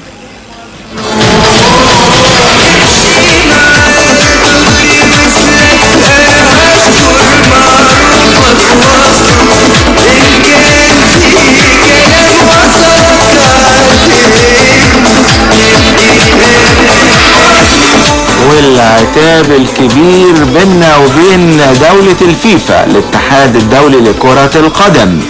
Speaker 5: والعتاب الكبير بيننا وبين دولة الفيفا الاتحاد الدولي لكرة القدم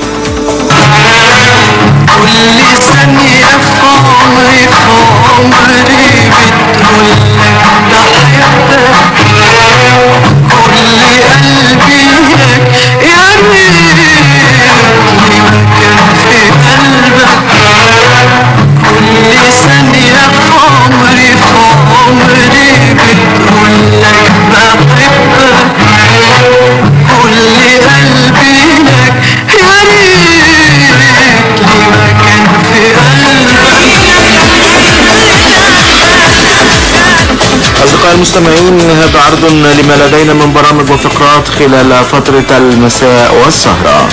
Speaker 3: كل ثانية في عمري في عمري بتقولك بحبك كل قلبي لك يا ريتني ما كان في قلبك
Speaker 5: المستمعين هذا عرض لما لدينا من برامج وفقرات خلال فترة المساء والسهرة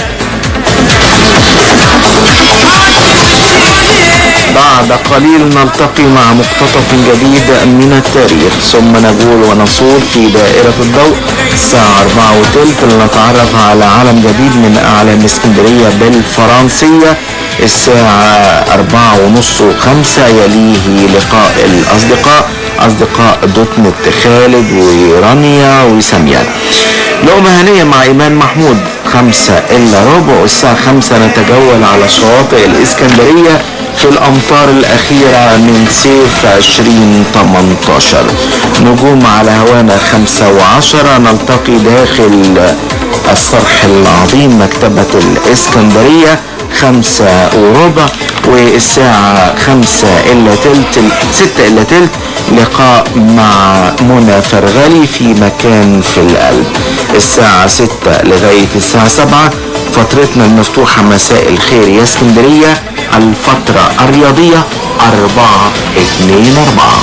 Speaker 5: بعد قليل نلتقي مع مقتطف جديد من التاريخ ثم نجول ونصول في دائرة الضوء الساعة 4 وثلث لنتعرف على عالم جديد من أعلام اسكندرية بالفرنسية الساعة أربعة ونص وخمسة يليه لقاء الأصدقاء أصدقاء دوت نت خالد ورانيا وسامية لقمة هنية مع إيمان محمود خمسة إلا ربع والساعة خمسة نتجول على شواطئ الإسكندرية في الأمطار الأخيرة من صيف 2018 نجوم على هوانا خمسة وعشرة نلتقي داخل الصرح العظيم مكتبة الإسكندرية خمسة وربع والساعة خمسة إلا تلت ستة إلا تلت لقاء مع منى فرغلي في مكان في القلب الساعة ستة لغاية الساعة سبعة فترتنا المفتوحة مساء الخير يا اسكندرية الفترة الرياضية أربعة اتنين أربعة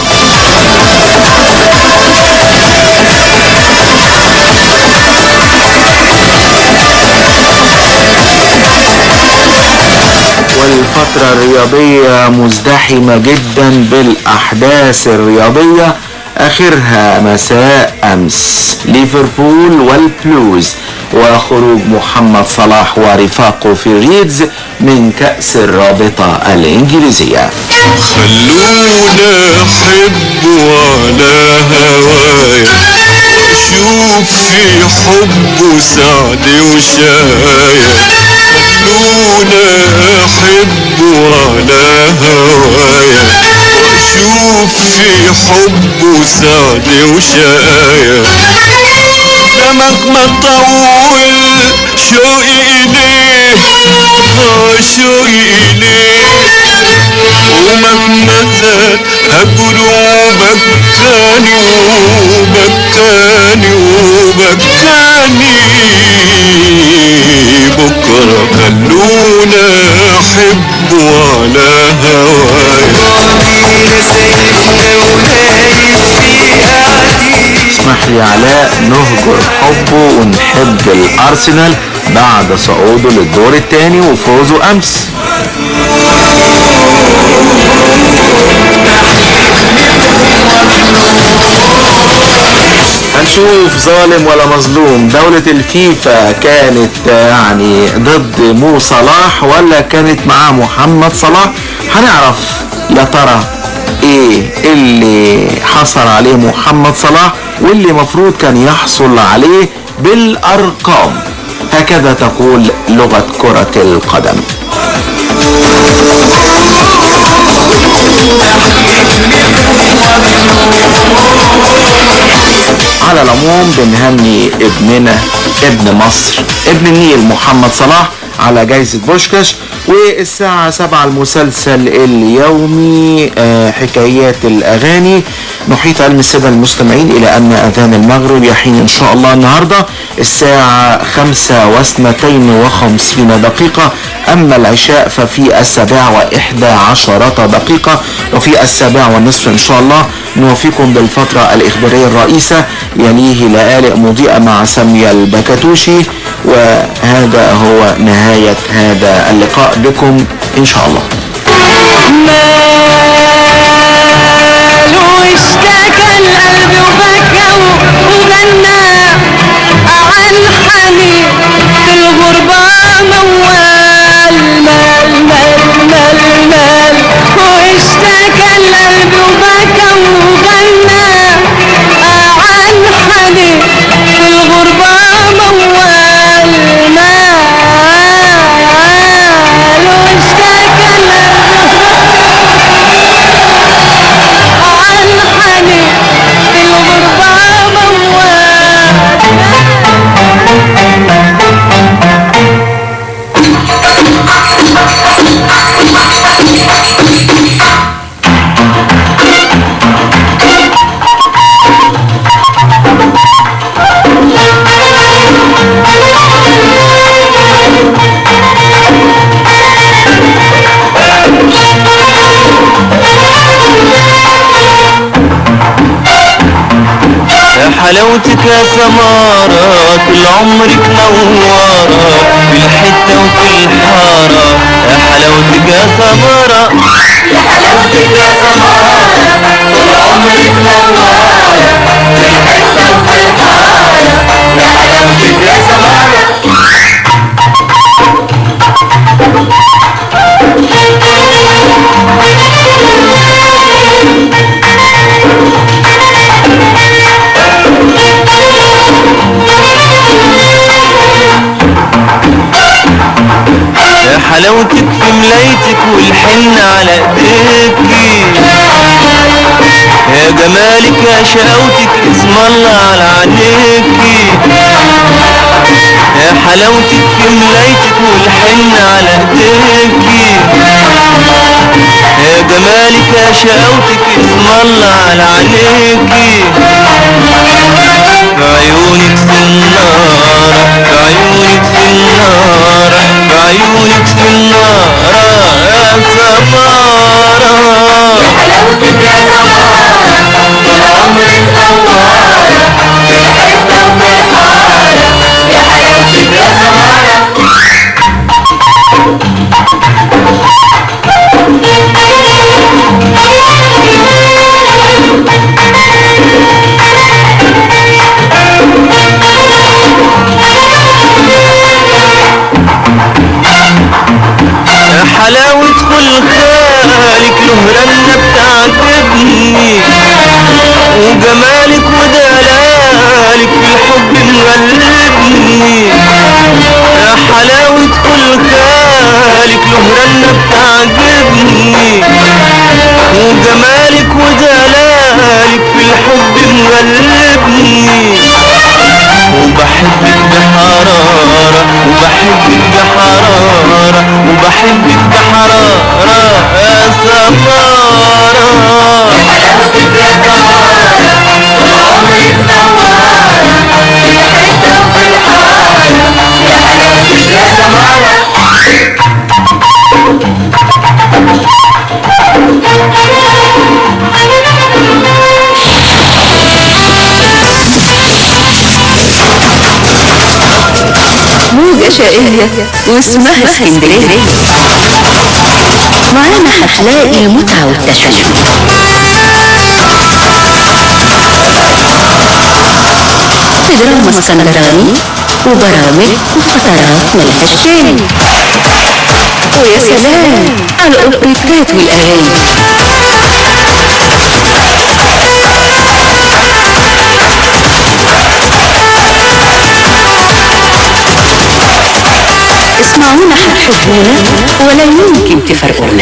Speaker 5: والفترة الرياضية مزدحمة جدا بالأحداث الرياضية آخرها مساء أمس ليفربول والبلوز وخروج محمد صلاح ورفاقه في ريدز من كأس الرابطة الإنجليزية
Speaker 3: خلونا احب على هوايا واشوف في حبه سعد وشايا خلونا احب على هوايا واشوف في حبه سعد وشايا ده مهما طول شوقي إليه آه شوقي إليه ومهما زاد هجره بكاني وبكاني وبكاني بكرة خلونا أحب على هواي
Speaker 5: اسمح لي علاء نهجر حبه ونحب الأرسنال بعد صعوده للدور الثاني وفوزه أمس هنشوف ظالم ولا مظلوم دولة الفيفا كانت يعني ضد مو صلاح ولا كانت مع محمد صلاح هنعرف يا ترى ايه اللي حصل عليه محمد صلاح واللي مفروض كان يحصل عليه بالارقام هكذا تقول لغة كرة القدم على العموم بنهني ابننا ابن مصر ابن النيل محمد صلاح على جايزة بوشكاش والساعة سبعة المسلسل اليومي آه، حكايات الأغاني نحيط علم السادة المستمعين إلى أن أذان المغرب يحين إن شاء الله النهاردة الساعة خمسة واثنتين وخمسين دقيقة أما العشاء ففي السابعة وإحدى عشرة دقيقة وفي السابعة والنصف إن شاء الله نوفيكم بالفترة الإخبارية الرئيسة يليه لآلئ مضيئة مع سامية البكاتوشي وهذا هو نهاية هذا اللقاء بكم إن شاء الله
Speaker 7: ماله اشتكى القلب وبكى وغنى عن حنين في الغربة موال مال مال مال مال واشتكى القلب وبكى وغنى عن حنين في الغربة موال مال واشتكى عن حنين في الغربة موال
Speaker 8: حلاوتك يا سمارة طول عمرك نوارة في الحتة وفي الحارة يا حلاوتك يا سمارة يا حلاوتك يا سمارة طول عمرك نوارة في الحتة وفي الحارة يا حلاوتك يا سمارة يا حلاوتك في ملايتك والحن على ايديكي يا جمالك يا شقاوتك اسم الله على عينيكي يا حلاوتك في ملايتك والحن على ايديكي يا جمالك يا شقاوتك اسم الله على عينيكي في عيونك سنارة في عيونك سنارة في عيونك سنارة يا سمارة يا حلاوتك يا سمارة طول عمرك نوارة في الحتة وفي الحارة يا حلاوتك يا سمارة يا حلاوة خلقالك له رنة بتعجبني وجمالك ودلالك في الحب مغلبني يا حلاوة خلقالك له رنة بتعجبني وجمالك ودلالك في الحب مغلبني وبحبك بحرارة وبحبك بحرارة وبحبك بحرارة يا سمارة يا حلاوتك يا سمارة طول عمرك نوارة في الحتة وفي الحارة يا حلاوتك يا سمارة
Speaker 9: موجة شقية واسمها اسكندرية معانا هتلاقي المتعة والتشويق في دراما اسكندراني وبرامج وفترات ملهاش تاني ويا سلام على الأوبريتات والأغاني اسمعونا هتحبونا ولا يمكن تفرقونا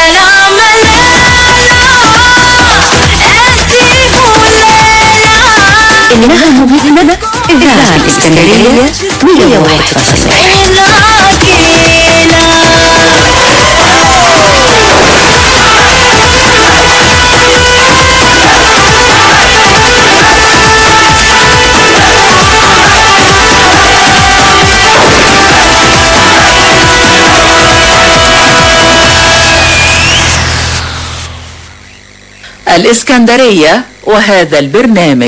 Speaker 9: إنها مبهمة إذاعة الإسكندرية 101.7
Speaker 10: الإسكندرية وهذا البرنامج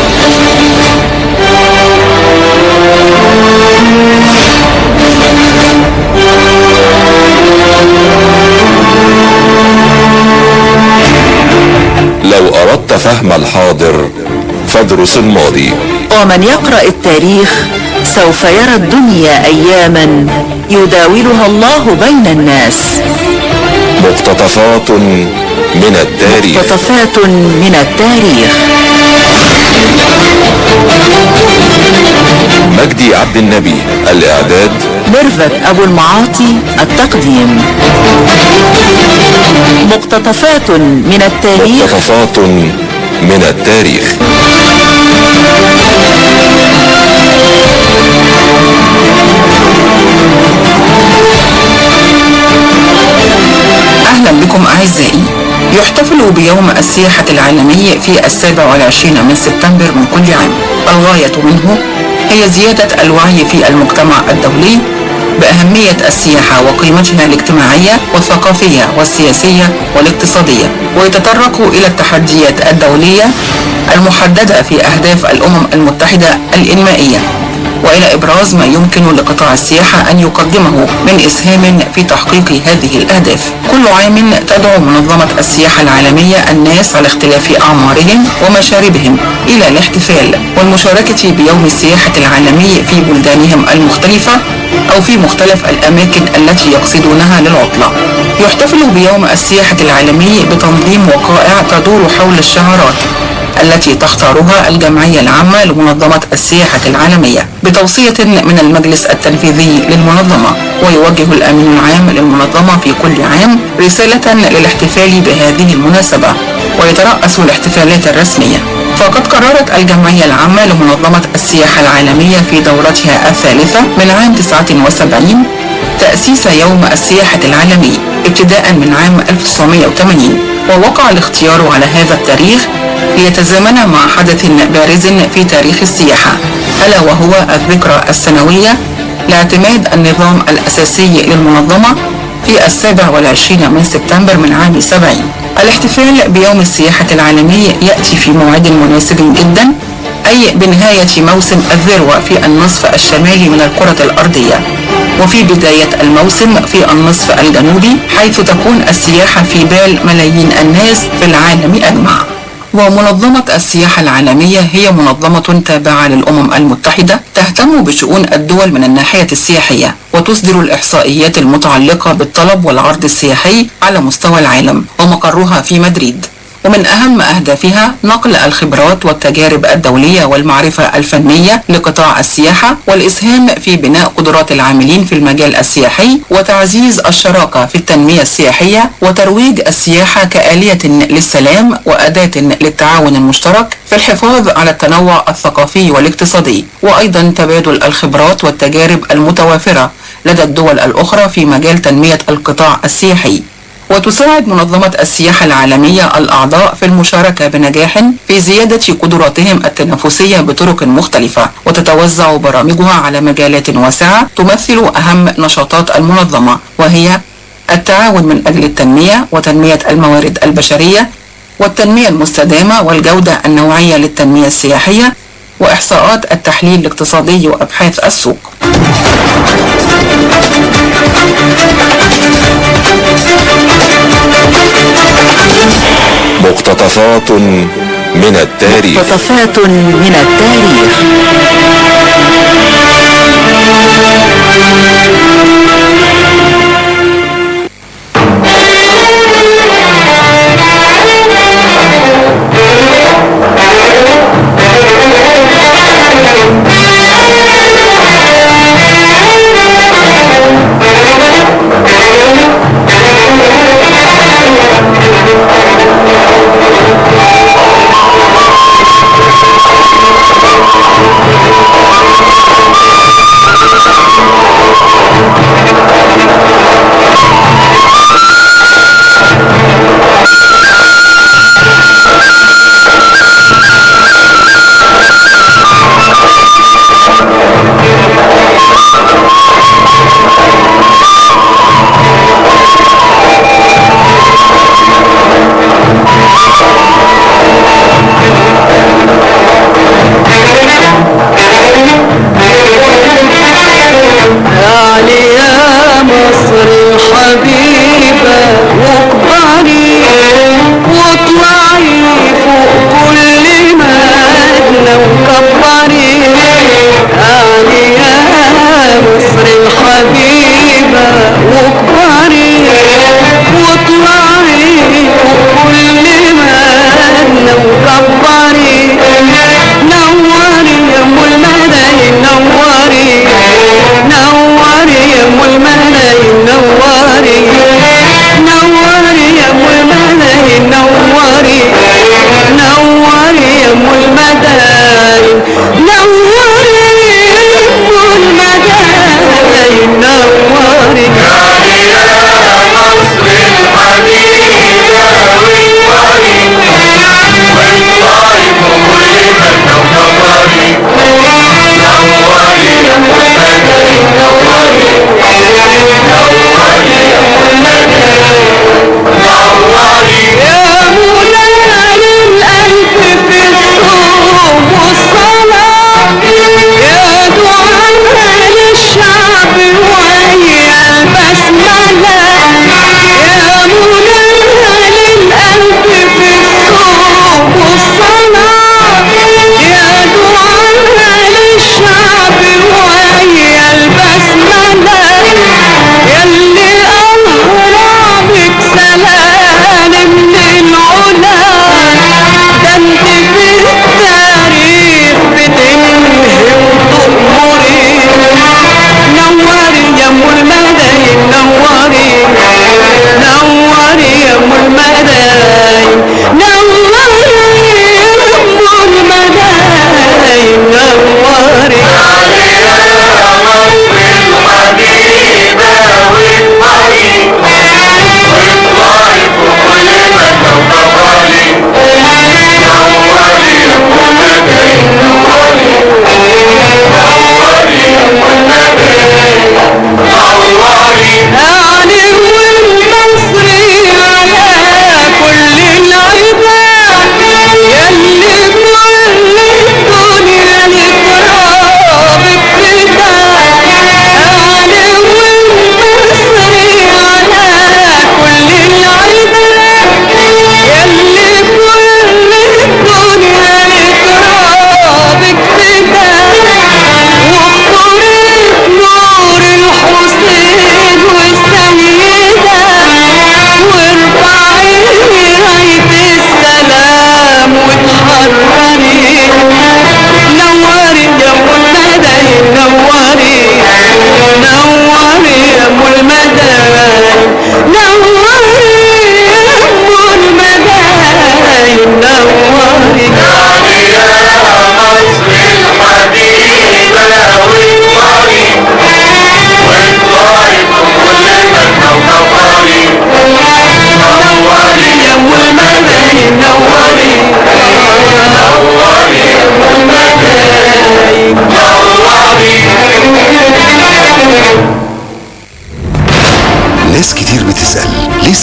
Speaker 6: لو أردت فهم الحاضر فادرس الماضي
Speaker 10: ومن يقرأ التاريخ سوف يرى الدنيا أياما يداولها الله بين الناس
Speaker 6: مقتطفات من التاريخ
Speaker 10: مقتطفات من التاريخ
Speaker 6: مجدي عبد النبي الإعداد
Speaker 10: ميرفت أبو المعاطي التقديم مقتطفات من التاريخ
Speaker 6: مقتطفات من التاريخ
Speaker 11: أهلا بكم أعزائي يحتفل بيوم السياحة العالمي في السابع والعشرين من سبتمبر من كل عام الغاية منه هي زيادة الوعي في المجتمع الدولي بأهمية السياحة وقيمتها الاجتماعية والثقافية والسياسية والاقتصادية ويتطرق إلى التحديات الدولية المحددة في أهداف الأمم المتحدة الإنمائية وإلى إبراز ما يمكن لقطاع السياحة أن يقدمه من إسهام في تحقيق هذه الأهداف كل عام تدعو منظمة السياحة العالمية الناس على اختلاف أعمارهم ومشاربهم إلى الاحتفال والمشاركة بيوم السياحة العالمي في بلدانهم المختلفة أو في مختلف الأماكن التي يقصدونها للعطلة يحتفل بيوم السياحة العالمي بتنظيم وقائع تدور حول الشعارات التي تختارها الجمعية العامة لمنظمة السياحة العالمية بتوصية من المجلس التنفيذي للمنظمة ويوجه الأمين العام للمنظمة في كل عام رسالة للاحتفال بهذه المناسبة ويترأس الاحتفالات الرسمية فقد قررت الجمعية العامة لمنظمة السياحة العالمية في دورتها الثالثة من عام 79 تأسيس يوم السياحة العالمي ابتداء من عام 1980 ووقع الاختيار على هذا التاريخ ليتزامن مع حدث بارز في تاريخ السياحة ألا وهو الذكرى السنوية لاعتماد النظام الأساسي للمنظمة في السابع والعشرين من سبتمبر من عام 70 الاحتفال بيوم السياحة العالمي يأتي في موعد مناسب جدا أي بنهاية موسم الذروة في النصف الشمالي من الكرة الأرضية وفي بداية الموسم في النصف الجنوبي حيث تكون السياحة في بال ملايين الناس في العالم أجمع ومنظمة السياحة العالمية هي منظمة تابعة للأمم المتحدة تهتم بشؤون الدول من الناحية السياحية وتصدر الإحصائيات المتعلقة بالطلب والعرض السياحي على مستوى العالم ومقرها في مدريد ومن أهم أهدافها نقل الخبرات والتجارب الدولية والمعرفة الفنية لقطاع السياحة والإسهام في بناء قدرات العاملين في المجال السياحي وتعزيز الشراكة في التنمية السياحية وترويج السياحة كآلية للسلام وأداة للتعاون المشترك في الحفاظ على التنوع الثقافي والاقتصادي وأيضا تبادل الخبرات والتجارب المتوافرة لدى الدول الأخرى في مجال تنمية القطاع السياحي وتساعد منظمة السياحة العالمية الأعضاء في المشاركة بنجاح في زيادة قدراتهم التنافسية بطرق مختلفة وتتوزع برامجها على مجالات واسعة تمثل أهم نشاطات المنظمة وهي التعاون من أجل التنمية وتنمية الموارد البشرية والتنمية المستدامة والجودة النوعية للتنمية السياحية وإحصاءات التحليل الاقتصادي وأبحاث السوق
Speaker 6: مقتطفات من التاريخ
Speaker 10: مقتطفات من التاريخ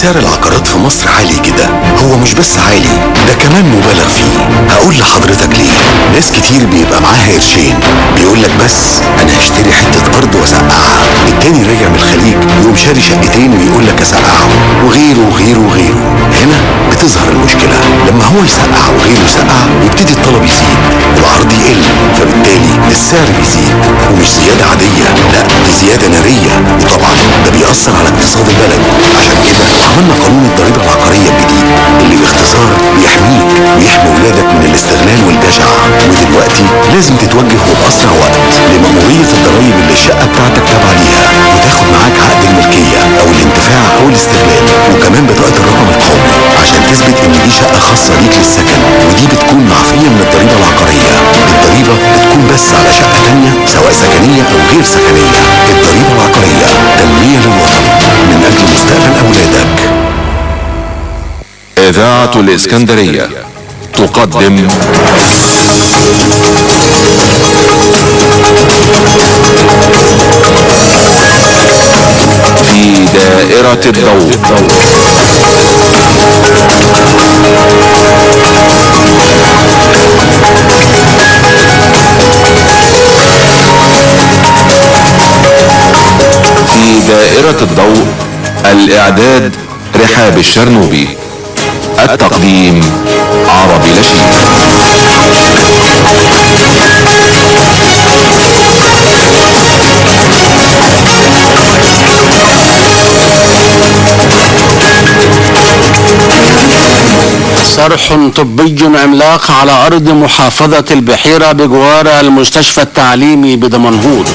Speaker 12: سعر العقارات في مصر عالي كده هو مش بس عالي ده كمان مبالغ فيه هقول لحضرتك ليه ناس كتير بيبقى معاها قرشين بيقول لك بس انا هشتري حته ارض واسقعها التاني راجع من الخليج يقوم شاري شقتين ويقول لك اسقعهم وغيره وغيره وغيره هنا بتظهر المشكله لما هو يسقع وغيره يسقع يبتدي الطلب يزيد والعرض يقل فبالتالي السعر بيزيد ومش زياده عاديه لا دي زياده ناريه وطبعا ده بيأثر على اقتصاد البلد عشان كده عملنا قانون الضريبه العقاريه الجديد اللي باختصار بيحميك ويحمي ولادك من الاستغلال والجشع ودلوقتي لازم تتوجه وبأسرع وقت لمأمورية الضرايب اللي الشقة بتاعتك تابعة ليها وتاخد معاك عقد الملكية أو الانتفاع أو الاستغلال وكمان بطاقة الرقم القومي عشان تثبت إن دي شقة خاصة ليك للسكن ودي بتكون معفية من الضريبة العقارية الضريبة بتكون بس على شقة تانية سواء سكنية أو غير سكنية الضريبة العقارية تنمية للوطن من أجل مستقبل أولادك
Speaker 6: إذاعة الإسكندرية تقدم في دائرة الضوء في دائرة الضوء الإعداد رحاب الشرنوبي التقديم عربي لشيد
Speaker 13: صرح طبي عملاق على أرض محافظة البحيرة بجوار المستشفى التعليمي بدمنهور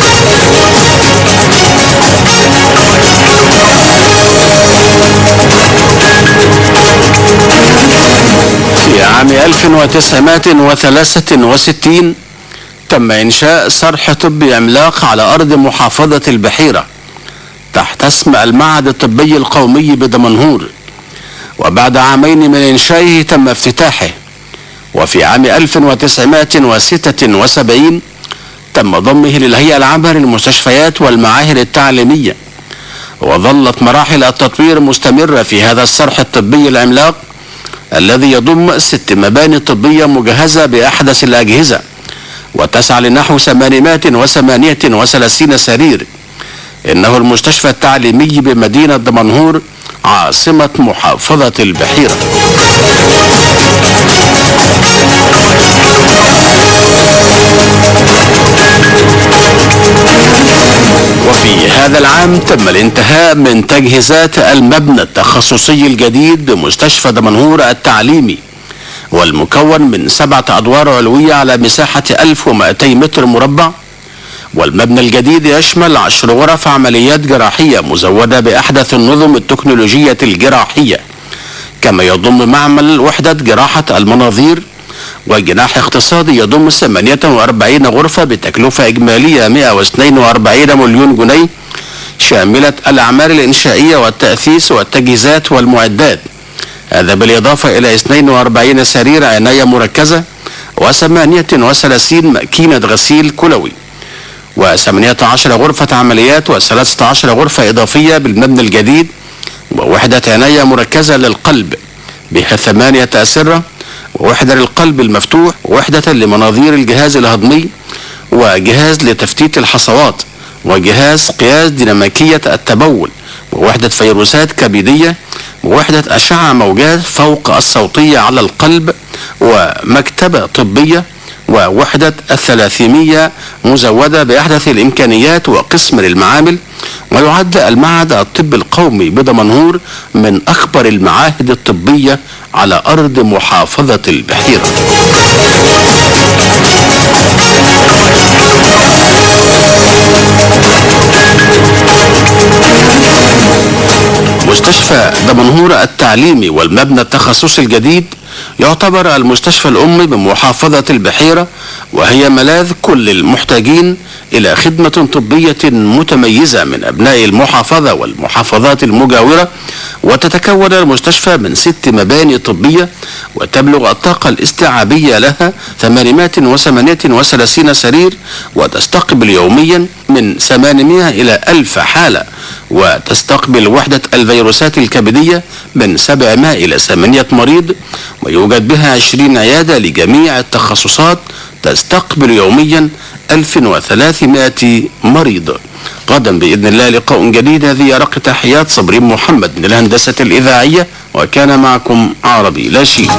Speaker 13: في عام 1963 تم إنشاء صرح طبي عملاق على أرض محافظة البحيرة تحت اسم المعهد الطبي القومي بدمنهور وبعد عامين من إنشائه تم افتتاحه وفي عام 1976 تم ضمه للهيئة العامة للمستشفيات والمعاهد التعليمية وظلت مراحل التطوير مستمرة في هذا الصرح الطبي العملاق الذي يضم ست مباني طبية مجهزة بأحدث الأجهزة وتسعى لنحو 838 سرير إنه المستشفى التعليمي بمدينة دمنهور عاصمة محافظة البحيرة وفي هذا العام تم الانتهاء من تجهيزات المبنى التخصصي الجديد بمستشفى دمنهور التعليمي والمكون من سبعة أدوار علوية على مساحة 1200 متر مربع والمبنى الجديد يشمل عشر غرف عمليات جراحية مزودة بأحدث النظم التكنولوجية الجراحية كما يضم معمل وحدة جراحة المناظير وجناح اقتصادي يضم 48 غرفة بتكلفة إجمالية 142 مليون جنيه شاملة الأعمال الإنشائية والتأسيس والتجهيزات والمعدات هذا بالإضافة إلى 42 سرير عناية مركزة و38 ماكينة غسيل كلوي و18 غرفة عمليات و13 غرفة إضافية بالمبنى الجديد ووحدة عناية مركزة للقلب بها ثمانية أسرة ووحدة للقلب المفتوح ووحدة لمناظير الجهاز الهضمي وجهاز لتفتيت الحصوات وجهاز قياس ديناميكية التبول ووحدة فيروسات كبدية ووحدة أشعة موجات فوق الصوتية على القلب ومكتبة طبية ووحدة الثلاثيمية مزودة بأحدث الإمكانيات وقسم للمعامل ويعد المعهد الطبي القومي بدمنهور من أكبر المعاهد الطبية على أرض محافظة البحيرة مستشفى دمنهور التعليمي والمبنى التخصصي الجديد يعتبر المستشفى الأمي بمحافظة البحيرة وهي ملاذ كل المحتاجين إلى خدمة طبية متميزة من أبناء المحافظة والمحافظات المجاورة وتتكون المستشفى من ست مباني طبية وتبلغ الطاقة الاستيعابية لها 838 سرير وتستقبل يوميا من 800 إلى 1000 حالة وتستقبل وحدة الفيروسات الكبدية من 700 إلى 800 مريض ويوجد بها 20 عيادة لجميع التخصصات تستقبل يوميا 1300 مريض غدا بإذن الله لقاء جديد هذه رق تحيات صبرين محمد من الهندسة الإذاعية وكان معكم عربي لا شيء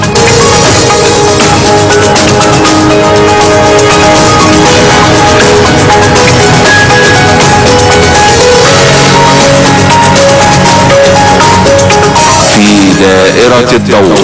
Speaker 6: في دائرة الضوء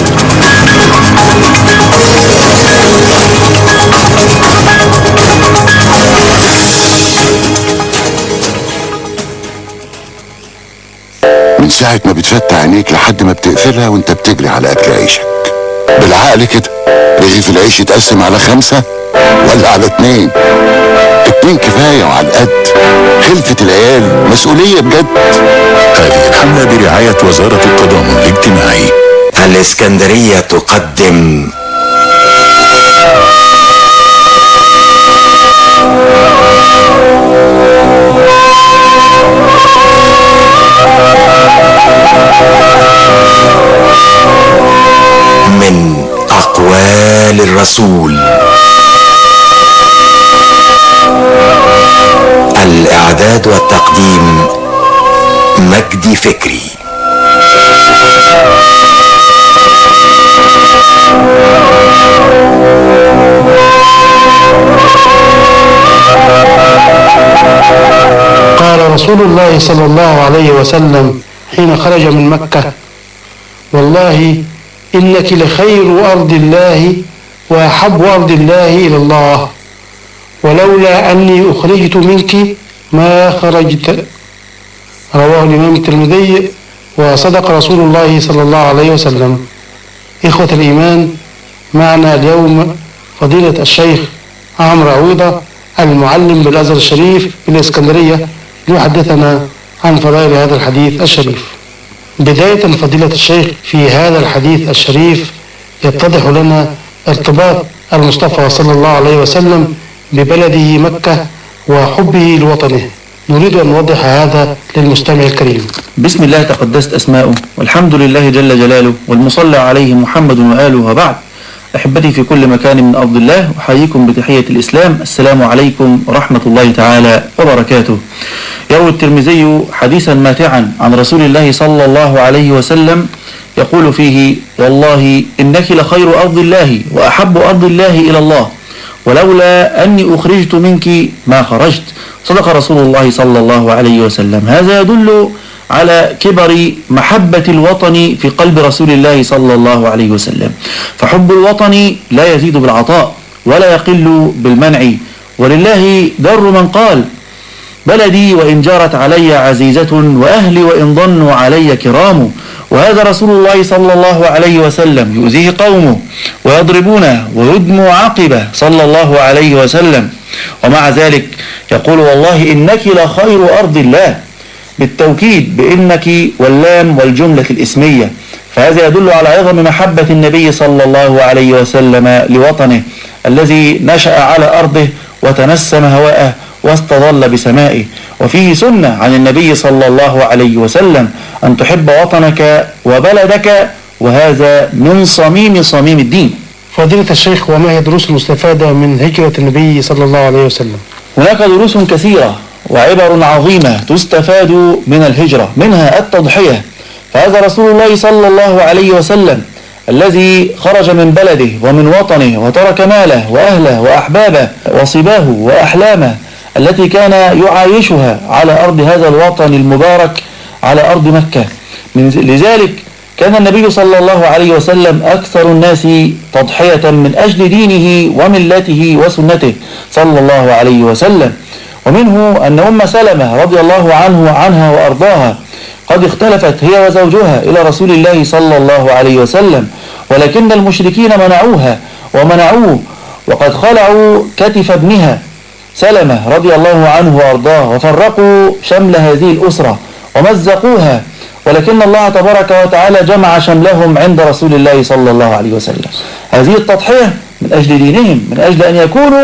Speaker 12: من ساعة ما بتفتح عينيك لحد ما بتقفلها وانت بتجري على أكل عيشك بالعقل كده رغيف العيش يتقسم على خمسة ولا على اتنين اتنين كفاية وعلى القد خلفة العيال مسؤولية بجد
Speaker 14: هذه الحملة برعاية وزارة التضامن الاجتماعي
Speaker 15: الإسكندرية تقدم من أقوال الرسول الإعداد والتقديم مجدي فكري
Speaker 16: قال رسول الله صلى الله عليه وسلم حين خرج من مكة والله إنك لخير أرض الله وأحب أرض الله إلى الله ولولا أني أخرجت منك ما خرجت رواه الإمام الترمذي وصدق رسول الله صلى الله عليه وسلم إخوة الإيمان معنا اليوم فضيلة الشيخ عمرو عويضة المعلم بالأزهر الشريف بالإسكندرية ليحدثنا عن فضائل هذا الحديث الشريف بداية فضيلة الشيخ في هذا الحديث الشريف يتضح لنا ارتباط المصطفى صلى الله عليه وسلم ببلده مكة وحبه لوطنه نريد أن نوضح هذا للمستمع الكريم
Speaker 17: بسم الله تقدست أسماؤه والحمد لله جل جلاله والمصلى عليه محمد وآله وبعد أحبتي في كل مكان من أرض الله أحييكم بتحية الإسلام السلام عليكم ورحمة الله تعالى وبركاته يروي الترمذي حديثا ماتعا عن رسول الله صلى الله عليه وسلم يقول فيه والله إنك لخير أرض الله وأحب أرض الله إلى الله ولولا أني أخرجت منك ما خرجت صدق رسول الله صلى الله عليه وسلم هذا يدل على كبر محبة الوطن في قلب رسول الله صلى الله عليه وسلم فحب الوطن لا يزيد بالعطاء ولا يقل بالمنع ولله در من قال بلدي وإن جارت علي عزيزة وأهلي وإن ضنوا علي كرام وهذا رسول الله صلى الله عليه وسلم يؤذيه قومه ويضربونه ويدموا عقبه صلى الله عليه وسلم ومع ذلك يقول والله إنك لخير أرض الله بالتوكيد بإنك واللام والجملة الإسمية فهذا يدل على عظم محبة النبي صلى الله عليه وسلم لوطنه الذي نشأ على أرضه وتنسم هواءه واستظل بسمائه وفيه سنة عن النبي صلى الله عليه وسلم أن تحب وطنك وبلدك وهذا من صميم صميم الدين
Speaker 16: فضيلة الشيخ وما هي دروس المستفادة من هجرة النبي صلى الله عليه وسلم
Speaker 17: هناك دروس كثيرة وعبر عظيمة تستفاد من الهجرة منها التضحية فهذا رسول الله صلى الله عليه وسلم الذي خرج من بلده ومن وطنه وترك ماله وأهله وأحبابه وصباه وأحلامه التي كان يعايشها على أرض هذا الوطن المبارك على أرض مكة من لذلك كان النبي صلى الله عليه وسلم أكثر الناس تضحية من أجل دينه وملته وسنته صلى الله عليه وسلم ومنه أن أم سلمة رضي الله عنه عنها وأرضاها قد اختلفت هي وزوجها إلى رسول الله صلى الله عليه وسلم ولكن المشركين منعوها ومنعوه وقد خلعوا كتف ابنها سلمة رضي الله عنه وأرضاه وفرقوا شمل هذه الأسرة ومزقوها ولكن الله تبارك وتعالى جمع شملهم عند رسول الله صلى الله عليه وسلم هذه التضحية من أجل دينهم من أجل أن يكونوا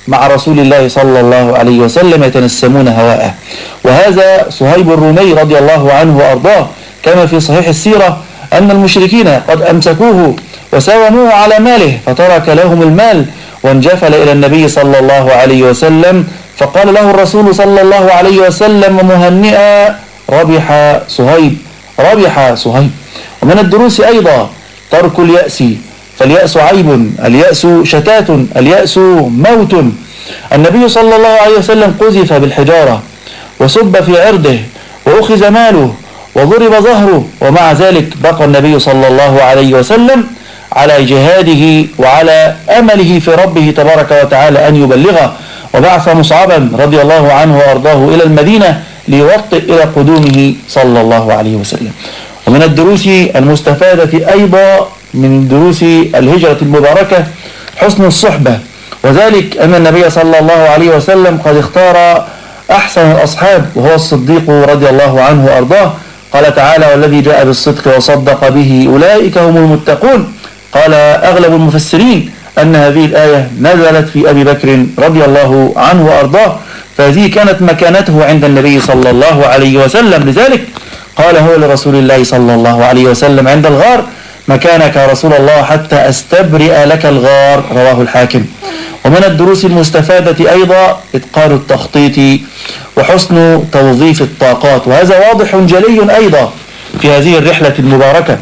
Speaker 17: مع رسول الله صلى الله عليه وسلم يتنسمون هواءه وهذا صهيب الرومي رضي الله عنه وأرضاه كما في صحيح السيرة أن المشركين قد أمسكوه وساوموه على ماله فترك لهم المال وانجفل إلى النبي صلى الله عليه وسلم فقال له الرسول صلى الله عليه وسلم مهنئا ربح صهيب ربح صهيب ومن الدروس أيضا ترك اليأس فاليأس عيب اليأس شتات اليأس موت النبي صلى الله عليه وسلم قذف بالحجارة وسب في عرضه وأخذ ماله وضرب ظهره ومع ذلك بقى النبي صلى الله عليه وسلم على جهاده وعلى أمله في ربه تبارك وتعالى أن يبلغه وبعث مصعبا رضي الله عنه وأرضاه إلى المدينة ليوطئ إلى قدومه صلى الله عليه وسلم ومن الدروس المستفادة أيضا من دروس الهجرة المباركة حسن الصحبة وذلك أن النبي صلى الله عليه وسلم قد اختار أحسن الأصحاب وهو الصديق رضي الله عنه وأرضاه قال تعالى والذي جاء بالصدق وصدق به أولئك هم المتقون قال أغلب المفسرين أن هذه الآية نزلت في أبي بكر رضي الله عنه وأرضاه فهذه كانت مكانته عند النبي صلى الله عليه وسلم لذلك قال هو لرسول الله صلى الله عليه وسلم عند الغار مكانك يا رسول الله حتى أستبرئ لك الغار رواه الحاكم ومن الدروس المستفادة أيضا إتقان التخطيط وحسن توظيف الطاقات وهذا واضح جلي أيضا في هذه الرحلة المباركة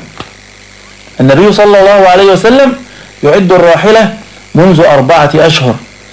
Speaker 17: النبي صلى الله عليه وسلم يعد الراحلة منذ أربعة أشهر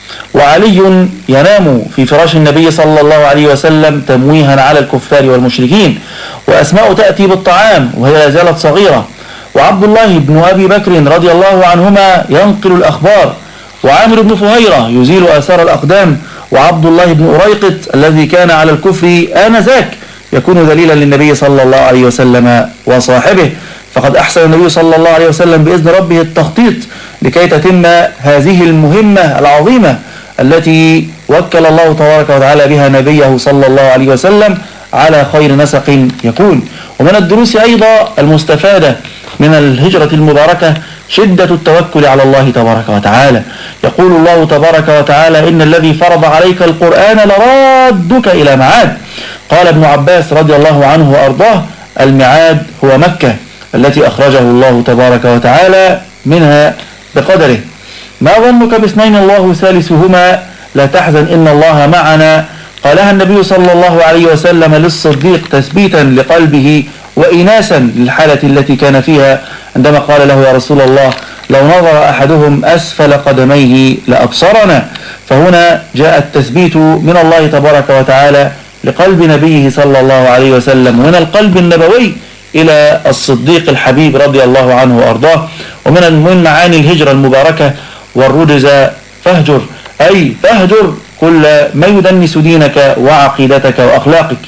Speaker 17: وعلي ينام في فراش النبي صلى الله عليه وسلم تمويها على الكفار والمشركين وأسماء تأتي بالطعام وهي لا زالت صغيرة وعبد الله بن أبي بكر رضي الله عنهما ينقل الأخبار وعامر بن فهيرة يزيل آثار الأقدام وعبد الله بن أريقط الذي كان على الكفر آنذاك يكون دليلا للنبي صلى الله عليه وسلم وصاحبه فقد أحسن النبي صلى الله عليه وسلم بإذن ربه التخطيط لكي تتم هذه المهمة العظيمة التي وكل الله تبارك وتعالى بها نبيه صلى الله عليه وسلم على خير نسق يكون ومن الدروس أيضا المستفادة من الهجرة المباركة شدة التوكل على الله تبارك وتعالى يقول الله تبارك وتعالى إن الذي فرض عليك القرآن لرادك إلى معاد قال ابن عباس رضي الله عنه وأرضاه المعاد هو مكة التي أخرجه الله تبارك وتعالى منها بقدره ما ظنك باثنين الله ثالثهما لا تحزن إن الله معنا قالها النبي صلى الله عليه وسلم للصديق تثبيتا لقلبه وإناسا للحالة التي كان فيها عندما قال له يا رسول الله لو نظر أحدهم أسفل قدميه لأبصرنا فهنا جاء التثبيت من الله تبارك وتعالى لقلب نبيه صلى الله عليه وسلم ومن القلب النبوي إلى الصديق الحبيب رضي الله عنه وأرضاه ومن من معاني الهجرة المباركة والرجز فاهجر أي فاهجر كل ما يدنس دينك وعقيدتك وأخلاقك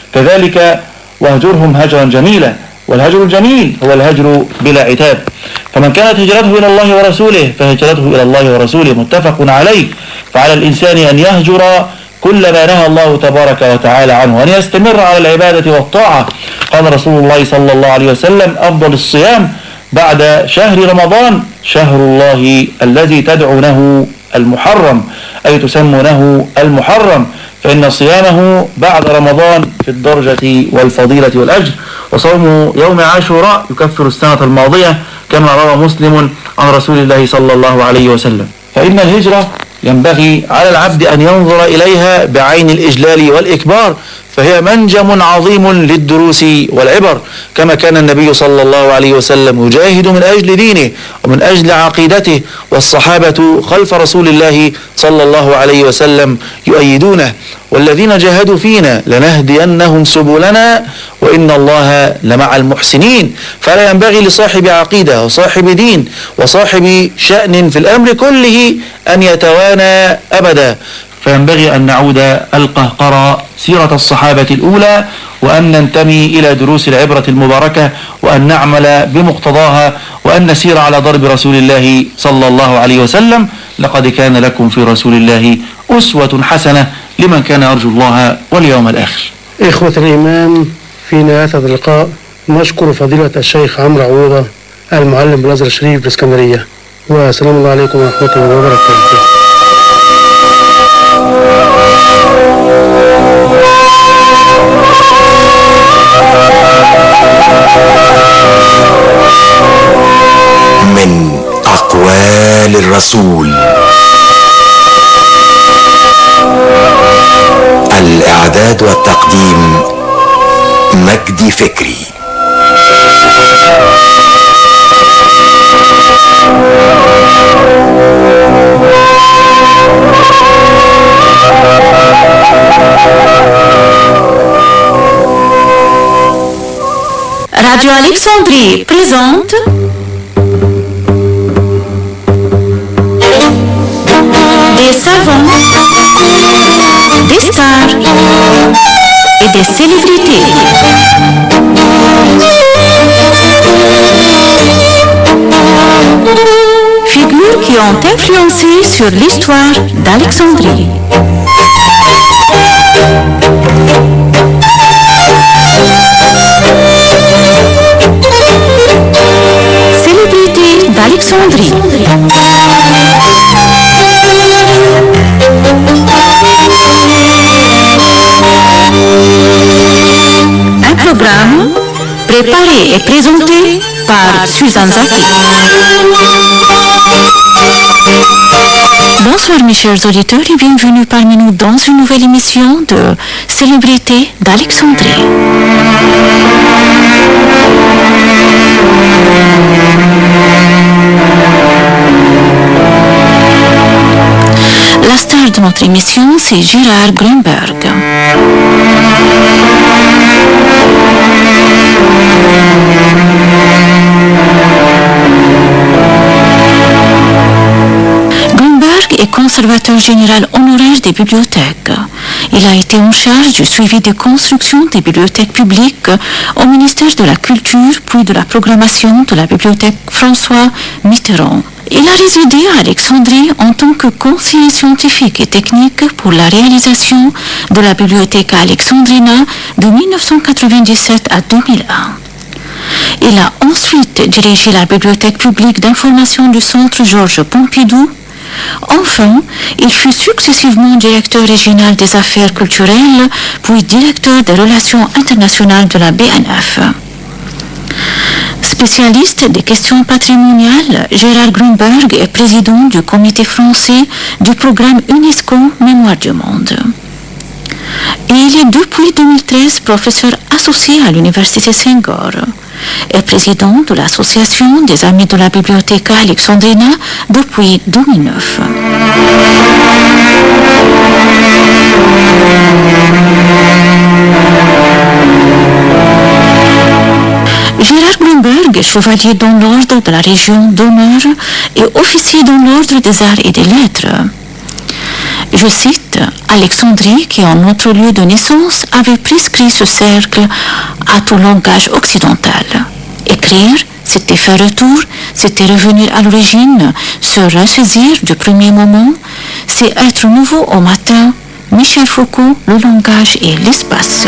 Speaker 17: كذلك واهجرهم هجرا جميلا والهجر الجميل هو الهجر بلا عتاب فمن كانت هجرته إلى الله ورسوله فهجرته إلى الله ورسوله متفق عليه فعلى الإنسان أن يهجر كل ما نهى الله تبارك وتعالى عنه وأن يستمر على العبادة والطاعة قال رسول الله صلى الله عليه وسلم أفضل الصيام بعد شهر رمضان شهر الله الذي تدعونه المحرم أي تسمونه المحرم فإن صيامه بعد رمضان في الدرجة والفضيلة والأجر وصوم يوم عاشوراء يكفر السنة الماضية كما روى مسلم عن رسول الله صلى الله عليه وسلم فإن الهجرة ينبغي على العبد أن ينظر إليها بعين الإجلال والإكبار فهي منجم عظيم للدروس والعبر كما كان النبي صلى الله عليه وسلم يجاهد من أجل دينه ومن أجل عقيدته والصحابة خلف رسول الله صلى الله عليه وسلم يؤيدونه والذين جاهدوا فينا لنهدينهم سبلنا وإن الله لمع المحسنين فلا ينبغي لصاحب عقيدة وصاحب دين وصاحب شأن في الأمر كله أن يتوانى أبدا فينبغي أن نعود القهقرى سيرة الصحابة الأولى وأن ننتمي إلى دروس العبرة المباركة وأن نعمل بمقتضاها وأن نسير على ضرب رسول الله صلى الله عليه وسلم لقد كان لكم في رسول الله أسوة حسنة لمن كان يرجو الله واليوم الآخر
Speaker 16: إخوة الإيمان في نهاية هذا اللقاء نشكر فضيلة الشيخ عمرو عوضة المعلم بالأزهر الشريف بالإسكندرية والسلام الله عليكم ورحمة الله وبركاته
Speaker 15: من أقوال الرسول الإعداد والتقديم مجدي فكري
Speaker 9: Radio Alexandrie présente des savants, des stars et des célébrités. Figures qui ont influencé sur l'histoire d'Alexandrie. Célébrités d'Alexandrie. Un programme préparé et présenté par Suzanne Zaki. Bonsoir mes chers auditeurs et bienvenue parmi nous dans une nouvelle émission de Célébrités d'Alexandrie. La star de notre émission, c'est Gérard Grunberg. Grunberg est conservateur général honoraire des bibliothèques. Il a été en charge du suivi des constructions des bibliothèques publiques au ministère de la Culture puis de la programmation de la bibliothèque François Mitterrand. Il a résidé à Alexandrie en tant que conseiller scientifique et technique pour la réalisation de la bibliothèque à Alexandrina de 1997 à 2001. Il a ensuite dirigé la bibliothèque publique d'information du centre Georges Pompidou. Enfin, il fut successivement directeur régional des affaires culturelles, puis directeur des relations internationales de la BNF. Spécialiste des questions patrimoniales, Gérard Grunberg est président du comité français du programme UNESCO Mémoire du Monde. Et il est depuis 2013 professeur associé à l'Université Senghor et président de l'Association des Amis de la Bibliothèque Alexandrina depuis 2009. Gérard Grunberg est chevalier dans l'ordre de la Région d'honneur et officier dans l'ordre des arts et des lettres. Je cite, Alexandrie, qui en notre lieu de naissance avait prescrit ce cercle à tout langage occidental. Écrire, c'était faire retour, c'était revenir à l'origine, se ressaisir du premier moment, c'est être nouveau au matin. Michel Foucault, le langage et l'espace.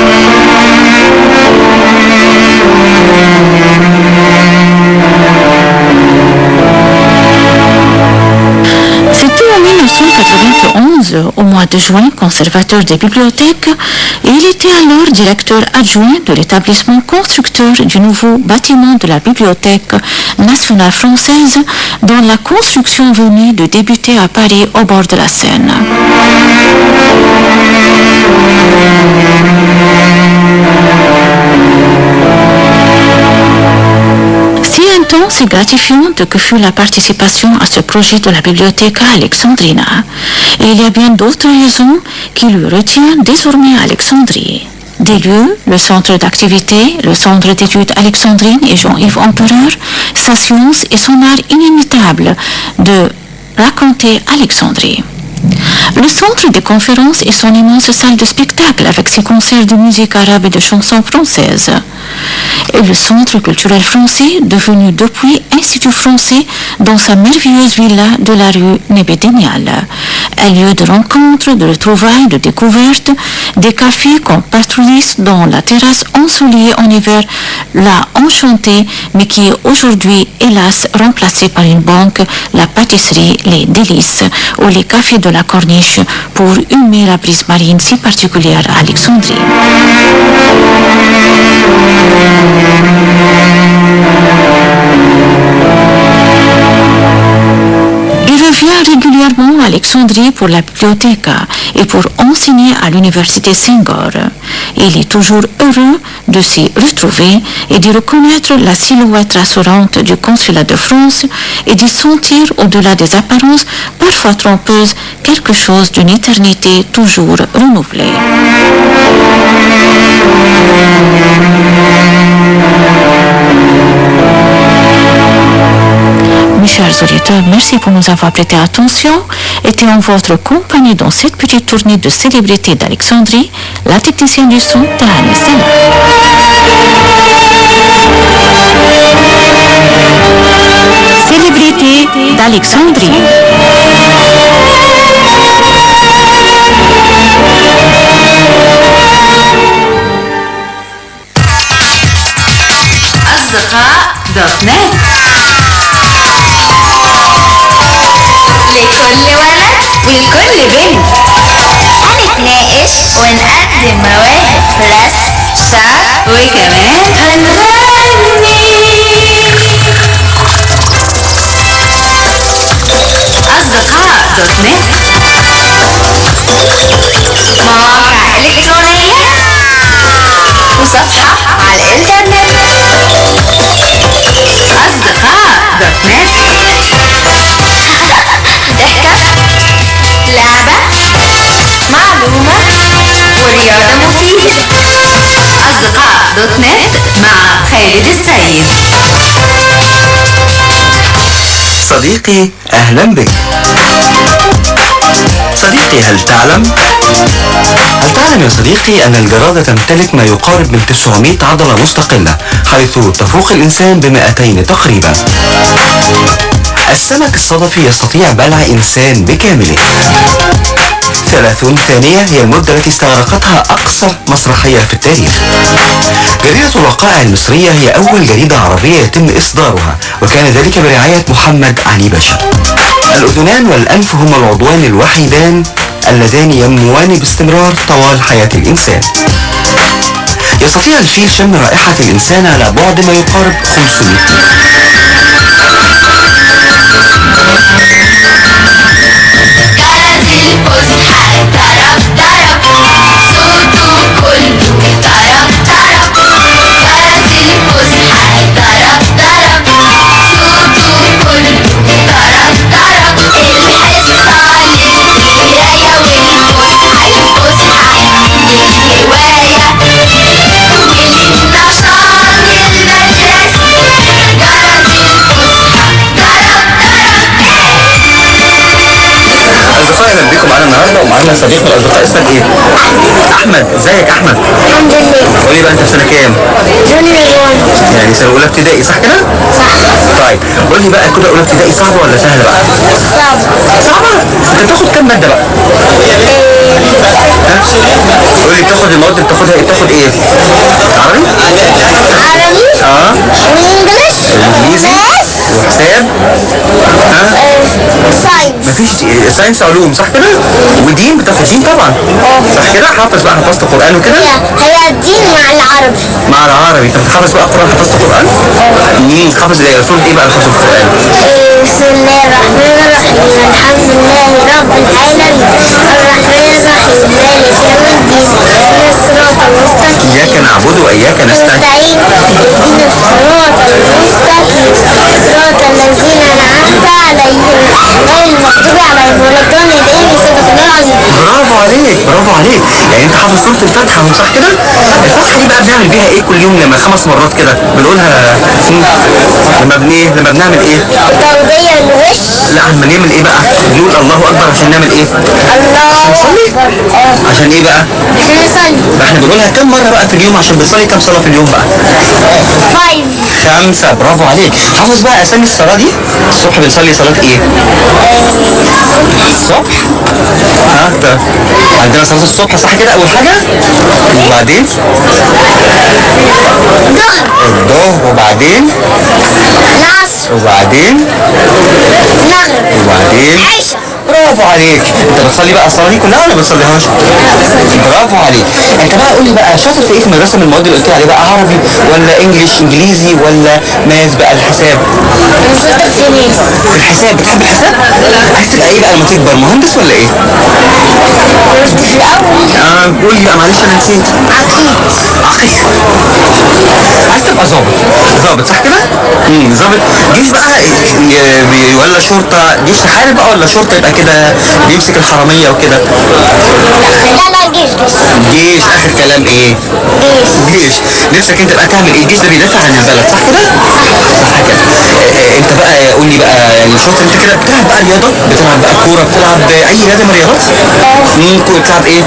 Speaker 9: C'était en 1991, au mois de juin, conservateur des bibliothèques, et il était alors directeur adjoint de l'établissement constructeur du nouveau bâtiment de la Bibliothèque nationale française, dont la construction venait de débuter à Paris au bord de la Seine. Si intense et gratifiante que fut la participation à ce projet de la bibliothèque à Alexandrina, et il y a bien d'autres raisons qui lui retiennent désormais à Alexandrie. Des lieux, le centre d'activité, le centre d'études alexandrine et Jean-Yves Empereur, sa science et son art inimitable de raconter Alexandrie. Le centre de conférences et son immense salle de spectacle avec ses concerts de musique arabe et de chansons françaises. Et le centre culturel français devenu depuis Institut français dans sa merveilleuse villa de la rue Nébédénial. un lieu de rencontre, de retrouvailles, de découverte, des cafés qu'on patrouille dans la terrasse ensoleillée en hiver, la enchantée, mais qui est aujourd'hui, hélas, remplacée par une banque, la pâtisserie, les délices ou les cafés de la corniche pour humer la brise marine si particulière à Alexandrie. Il revient régulièrement à Alexandrie pour la bibliothèque et pour enseigner à l'université Senghor. Il est toujours heureux de s'y retrouver et de reconnaître la silhouette rassurante du consulat de France et d'y sentir au-delà des apparences parfois trompeuses quelque chose d'une éternité toujours renouvelée. Mes chers auditeurs, merci pour nous avoir prêté attention. Était en votre compagnie dans cette petite tournée de célébrités d'Alexandrie, la technicienne du son, Tahani Salah. Célébrité d'Alexandrie.
Speaker 7: أصدقاء دوت نت لكل ولد ولكل بنت هنتناقش ونقدم مواهب رسم شعر وكمان هنغني أصدقاء دوت نت مواقع إلكترونية وصفحة على الإنترنت أصدقاء دوت نت ضحكة لعبة معلومة ورياضة مفيدة أصدقاء دوت نت مع خالد السيد
Speaker 15: صديقي أهلا بك صديقي هل تعلم؟ هل تعلم يا صديقي أن الجرادة تمتلك ما يقارب من 900 عضلة مستقلة حيث تفوق الإنسان ب 200 تقريبا السمك الصدفي يستطيع بلع إنسان بكامله 30 ثانية هي المدة التي استغرقتها أقصر مسرحية في التاريخ جريدة الوقائع المصرية هي أول جريدة عربية يتم إصدارها وكان ذلك برعاية محمد علي باشا الأذنان والأنف هما العضوان الوحيدان اللذان ينموان باستمرار طوال حياة الإنسان يستطيع الفيل شم رائحة الإنسان على بعد ما يقارب 500 اصدقائي اهلا بيكم معانا النهارده ومعانا صديق من الاصدقاء اسمك ايه؟ احمد ازيك احمد؟
Speaker 7: الحمد لله
Speaker 15: قول لي بقى انت في سنه كام؟
Speaker 7: جونيور وان
Speaker 15: يعني سنه اولى ابتدائي صح كده؟
Speaker 7: صح
Speaker 15: طيب قول لي بقى كده اولى ابتدائي صعبه ولا سهله بقى؟
Speaker 7: صعب
Speaker 15: صعبه؟ انت بتاخد كام ماده بقى؟ ها؟ قول لي بتاخد المواد اللي بتاخدها ايه؟ بتاخد ايه؟ عربي؟
Speaker 7: عربي
Speaker 15: اه
Speaker 7: وانجلش
Speaker 15: انجليزي وحساب ها؟
Speaker 7: ساينس
Speaker 15: مفيش ساينس علوم صح كده؟ ودين بتاخد دين طبعا صح كده؟ حافظ بقى حفظت قرآن وكده؟
Speaker 7: هي هي الدين مع العربي
Speaker 15: مع العربي انت بتحفظ بقى قرآن حفظت قرآن؟ امم حافظ ايه؟ سورة ايه بقى اللي حافظ القرآن؟
Speaker 7: بسم الله الرحمن الرحيم الحمد لله رب العالمين الرحمن الرحيم مالك يوم الدين اهدنا الصراط المستقيم
Speaker 15: إياك نعبد وإياك نستعين
Speaker 7: نستعين اهدنا الصراط المستقيم صراط الذين انعمت عليهم غير المغضوب عليهم ولا الضالين صدق الله العظيم
Speaker 15: برافو عليك برافو عليك يعني انت حافظ سورة الفاتحة صح كده؟ الفاتحة دي بقى بنعمل بيها ايه كل يوم لما خمس مرات كده بنقولها مم. لما بنيه لما بنعمل ايه
Speaker 7: تربية الوش
Speaker 15: لا لما نعمل ايه بقى نقول الله اكبر عشان نعمل ايه
Speaker 7: الله
Speaker 15: نصلي عشان ايه بقى
Speaker 7: عشان نصلي
Speaker 15: احنا بنقولها كم مره بقى في اليوم عشان بنصلي كم صلاه في اليوم بقى
Speaker 7: فايف
Speaker 15: خمسة برافو عليك حافظ بقى اسامي الصلاة دي الصبح بنصلي صلاة ايه الصبح ها ده عندنا صلاة الصبح صح كده اول حاجة وبعدين الظهر وبعدين
Speaker 7: العصر
Speaker 15: وبعدين
Speaker 7: المغرب
Speaker 15: وبعدين
Speaker 7: عشاء
Speaker 15: برافو عليك انت بتصلي بقى الصلاه دي كلها ولا ما بتصليهاش برافو عليك انت بقى قول لي بقى شاطر في ايه في المدرسه من المواد اللي قلت لي عليها بقى عربي ولا انجليش انجليزي ولا ماث بقى الحساب
Speaker 7: شاطر في مين
Speaker 15: في الحساب بتحب الحساب عايز تبقى ايه بقى لما تكبر مهندس ولا ايه
Speaker 7: في الأول
Speaker 15: اه قول لي بقى معلش انا نسيت
Speaker 7: عقيد
Speaker 15: عقيد عايز تبقى ظابط ظابط صح كده امم ظابط جيش بقى ي- بي- ولا شرطه جيش تحارب بقى ولا شرطه يبقى كده بيمسك الحراميه وكده
Speaker 7: لا لا جيش بس
Speaker 15: جيش اخر كلام ايه جيش نفسك انت بقى تعمل ايه الجيش ده بيدافع عن البلد صح كده صح كده آه، آه، انت بقى قول لي بقى يعني شاطر انت كده بتلعب بقى رياضه بتلعب بقى كوره بتلعب اي رياضه من الرياضات امم كوره بتلعب ايه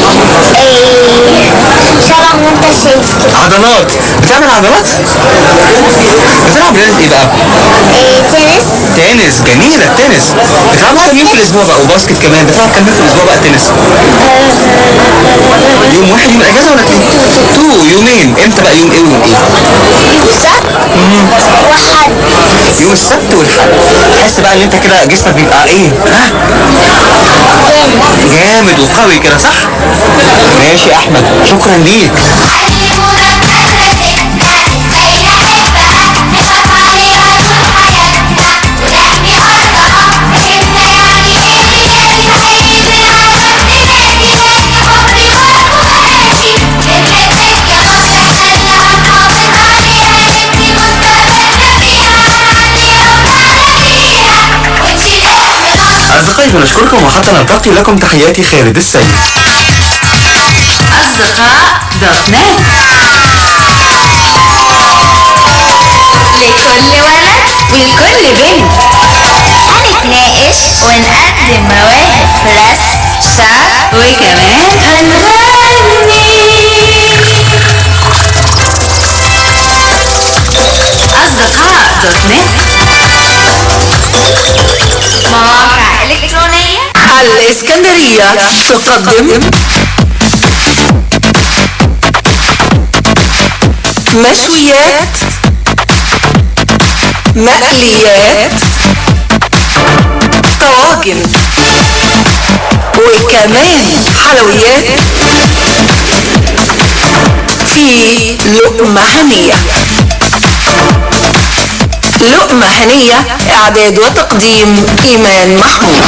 Speaker 7: شبه ما انت شايف كده
Speaker 15: عضلات بتعمل عضلات بتلعب رياضه ايه بقى
Speaker 7: تنس
Speaker 15: تنس جميلة التنس بتلعبوا كام يوم في الأسبوع بقى وباسكت كمان بتلعب كام يوم في الأسبوع بقى تنس يوم واحد يوم الأجازة ولا اتنين؟ تو يومين امتى بقى يوم ايه ويوم ايه؟
Speaker 7: سبت وحد
Speaker 15: يوم السبت والحد تحس بقى ان انت كده جسمك بيبقى ايه؟ ها؟ جامد وقوي كده صح؟ ماشي يا أحمد شكرا ليك أصدقائي بنشكركم وحتى نلتقي لكم تحياتي خالد السيد
Speaker 10: أصدقاء دوت نت
Speaker 7: لكل ولد ولكل بنت هنتناقش ونقدم مواهب رسم شعر
Speaker 10: وكمان أصدقاء دوت نت
Speaker 7: مواقع إلكترونية
Speaker 10: الإسكندرية تقدم مشويات مقليات طواجن وكمان حلويات في لقمة هنية لقمة هنية إعداد وتقديم إيمان محمود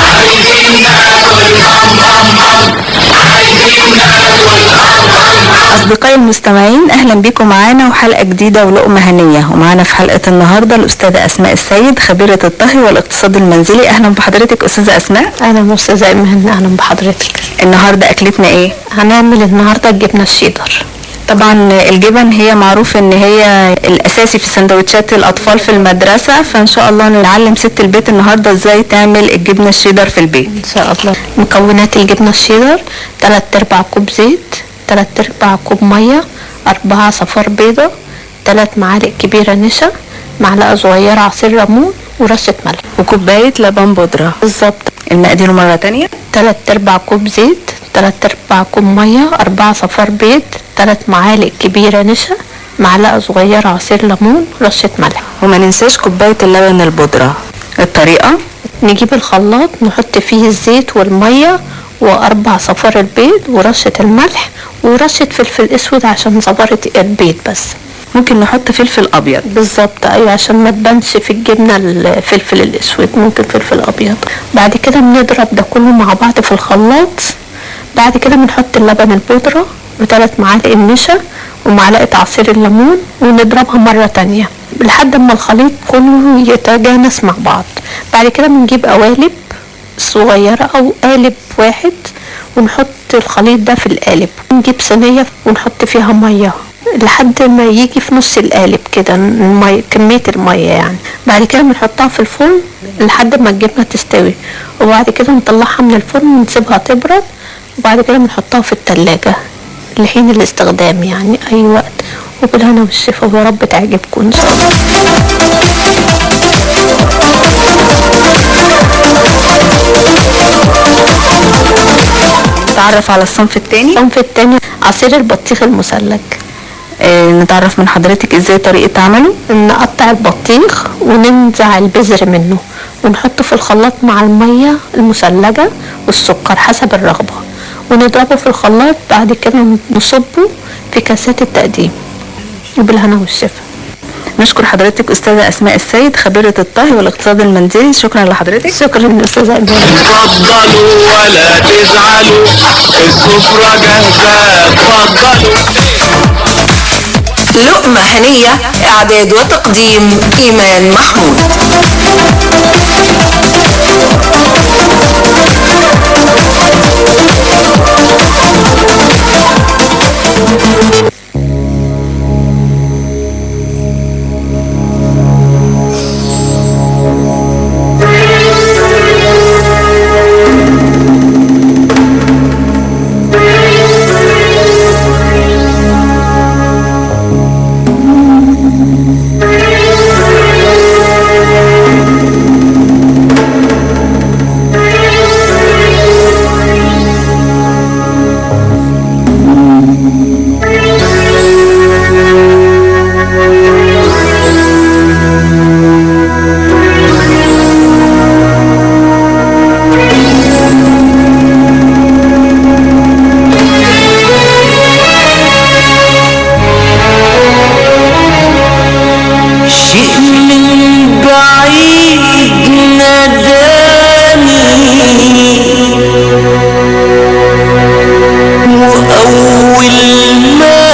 Speaker 18: أصدقائي المستمعين أهلا بكم معانا وحلقة جديدة ولقمة هنية ومعانا في حلقة النهاردة الأستاذة أسماء السيد خبيرة الطهي والاقتصاد المنزلي أهلا بحضرتك أستاذة أسماء
Speaker 19: اهلا استاذه ايمان اهلا بحضرتك
Speaker 18: النهاردة أكلتنا إيه؟
Speaker 19: هنعمل النهارده الجبنه الشيدر
Speaker 18: طبعا الجبن هي معروف ان هي الاساسي في سندوتشات الاطفال في المدرسه فان شاء الله نعلم ست البيت النهارده ازاي تعمل الجبنه الشيدر في البيت
Speaker 19: ان شاء الله مكونات الجبنه الشيدر 3 ارباع كوب زيت 3 ارباع كوب ميه 4 صفار بيضه 3 معالق كبيره نشا معلقه صغيره عصير ليمون ورشه ملح
Speaker 18: وكوبايه لبن بودره
Speaker 19: بالظبط
Speaker 18: المقادير مره تانية
Speaker 19: 3 ارباع كوب زيت 3 ارباع كوب ميه 4 صفار بيض 3 معالق كبيره نشا معلقه صغيره عصير ليمون رشه ملح
Speaker 18: وما ننساش كوبايه اللبن البودره الطريقه
Speaker 19: نجيب الخلاط نحط فيه الزيت والميه واربع صفار البيض ورشه الملح ورشه فلفل اسود عشان زبره البيض بس
Speaker 18: ممكن نحط فلفل ابيض
Speaker 19: بالظبط ايوه عشان ما تبانش في الجبنه الفلفل الاسود ممكن فلفل ابيض بعد كده بنضرب ده كله مع بعض في الخلاط بعد كده بنحط اللبن البودره وثلاث معالق النشا ومعلقه عصير الليمون ونضربها مره تانية لحد ما الخليط كله يتجانس مع بعض بعد كده بنجيب قوالب صغيره او قالب واحد ونحط الخليط ده في القالب نجيب صينيه ونحط فيها ميه لحد ما يجي في نص القالب كده المية كمية المية يعني بعد كده بنحطها في الفرن لحد ما الجبنة تستوي وبعد كده نطلعها من الفرن نسيبها تبرد وبعد كده بنحطها في التلاجة لحين الاستخدام يعني أي وقت وبالهنا والشفا ويا رب تعجبكم إن شاء الله
Speaker 18: نتعرف على الصنف التاني
Speaker 19: الصنف التاني عصير البطيخ المثلج
Speaker 18: آه نتعرف من حضرتك ازاي طريقة عمله
Speaker 19: نقطع البطيخ وننزع البذر منه ونحطه في الخلاط مع المية المثلجة والسكر حسب الرغبة ونضربه في الخلاط بعد كده نصبه في كاسات التقديم وبالهنا والشفا
Speaker 18: نشكر حضرتك أستاذة أسماء السيد خبيرة الطهي والاقتصاد المنزلي شكرا لحضرتك
Speaker 19: شكرا أستاذة إبراهيم
Speaker 3: اتفضلوا ولا تزعلوا السفرة جاهزة اتفضلوا
Speaker 10: لقمة هنية إعداد وتقديم إيمان محمود
Speaker 8: شيء من بعيد ناداني وأول ما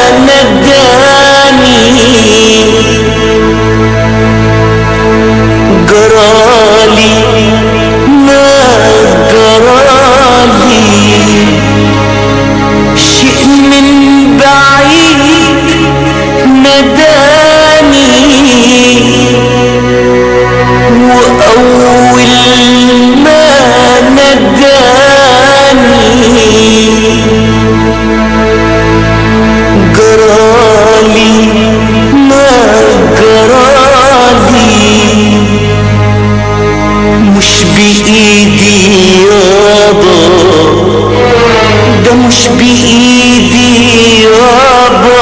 Speaker 8: ناداني جرالي ما جرالي شيء من بعيد ناداني وأول ما ناداني جرالي ما جرالي مش بإيدي يابا ده مش بإيدي يابا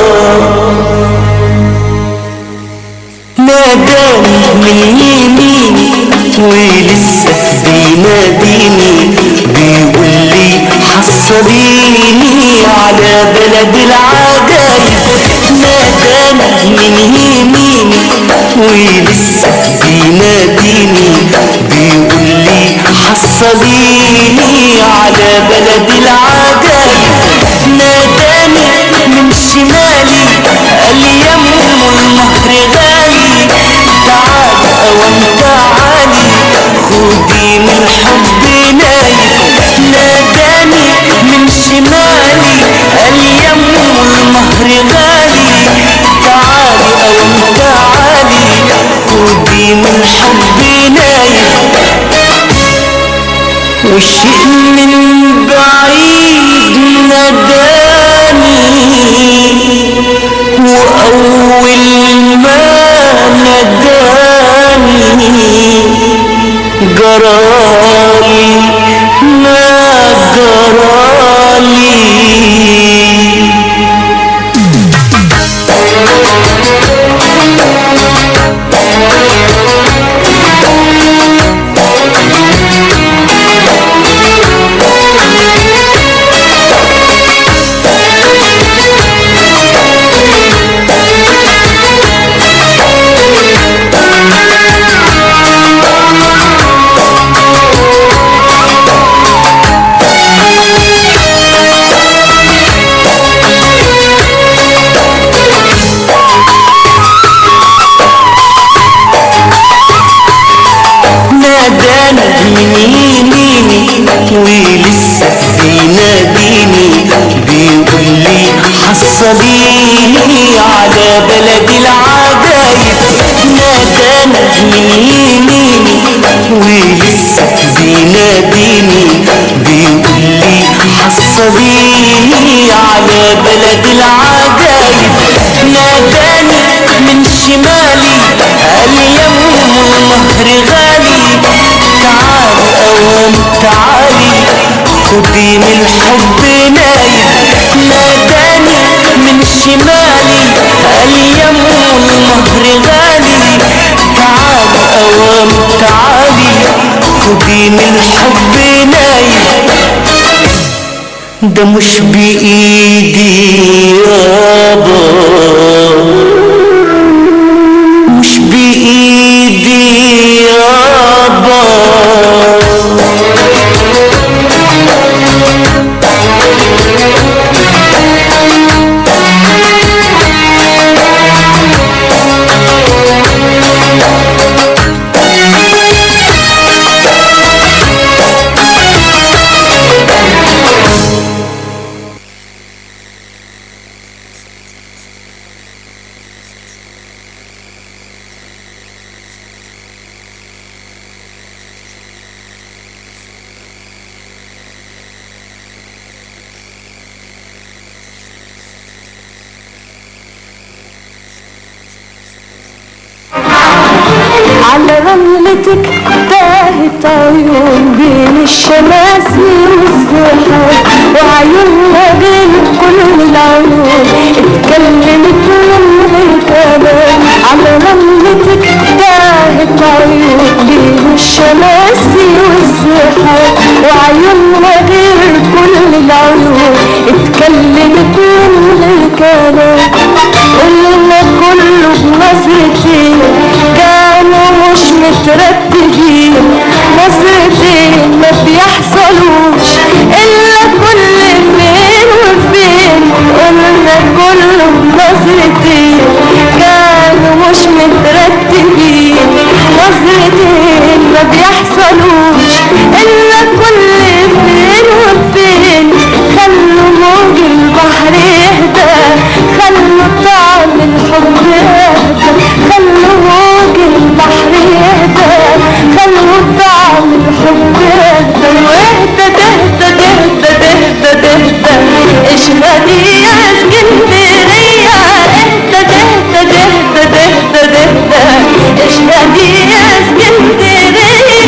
Speaker 8: ناداني من يميني ولسه بيناديني بيقول لي حصليني على بلد العجايب ناداني من يميني ولسه بيناديني بيقول لي حصليني على بلد العجايب ناداني من شمالي قال لي يا ام النهر غالي تعالي اوام تعالي خدي من حبي نايم ناداني من شمالي قال لي يا ام النهر غالي تعالي اوام تعالي خدي من حبي نايم وشيء من بعيد ناداني وأول ما ناداني جرالي ما جرالي سنيني ولسه بيناديني بيقول لي حصليني على بلد العجايب ناداني من شمالي قال يم النهر غالي تعالي اوام تعالي خدي من الحب نايم ناداني من شمالي قال يم النهر غالي تعالي اوام تعالي خدي من الحب نايم ده مش بإيدي يابا مش بإيدي يابا
Speaker 3: على رملتك تاهت عيون بين الشماسي والسحاب وعيوننا بين كل العيون اتكلمت من كلام على رملتك تاهت عيون بين الشماسي والسحاب وعيوننا غير كل العيون اتكلمت من كلام قلنا كله بنظرتين كانوا مش مترتبين نظرتين ما بيحصلوش الا كل فين وفين قلنا كله بنظرتين كانوا مش مترتبين نظرتين ما بيحصلوش الا كل فين وفين خلوا موج البحر يهدى خلوا طعم الحب يهدى خلوا موج البحر يهدى خلوا طعم الحب يهدى واهدى تهدى تهدى تهدى تهدى اشهدي يا اسكندرية اهدى تهدى تهدى تهدى تهدى اشهدي يا اسكندرية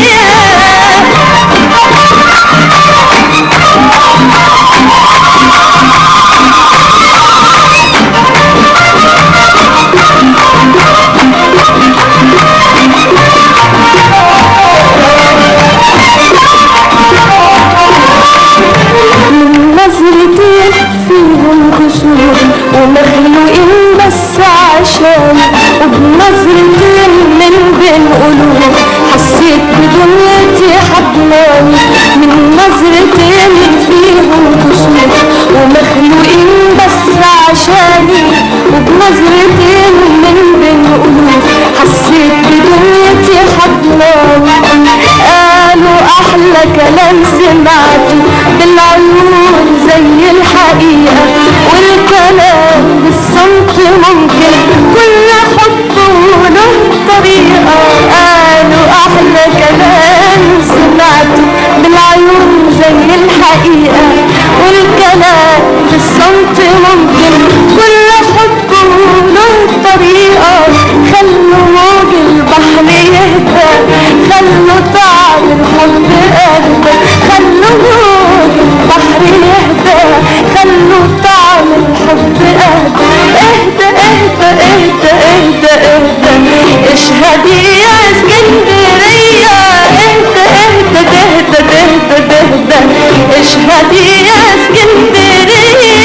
Speaker 3: من نظرتين فيهم كسور ومخلوقين بس عشان وبنظرتين من بين قلوب حسيت بدنيتي حضناني من نظرتين فيهم كسور ومخلوقين بس عشاني وبنظرتين من بين قلوب حسيت بدنيتي حضناني قالوا احلى كلام سمعته بالعيون زي الحقيقة والكلام بالصمت ممكن كل حب وله طريقة قالوا احلى كلام سمعته بالعيون زي الحقيقة والكلام بالصمت ممكن كل حب وله طريقة خلوا موج البحر يهدى خلوا طعم الحب اهدى خلوا موج البحر يهدى خلوا طعم الحب اهدى اهدى اهدى اهدى اهدى اهدى اشهدي يا اسكندرية اهدى اهدى تهدى تهدى تهدى اشهدي يا اسكندرية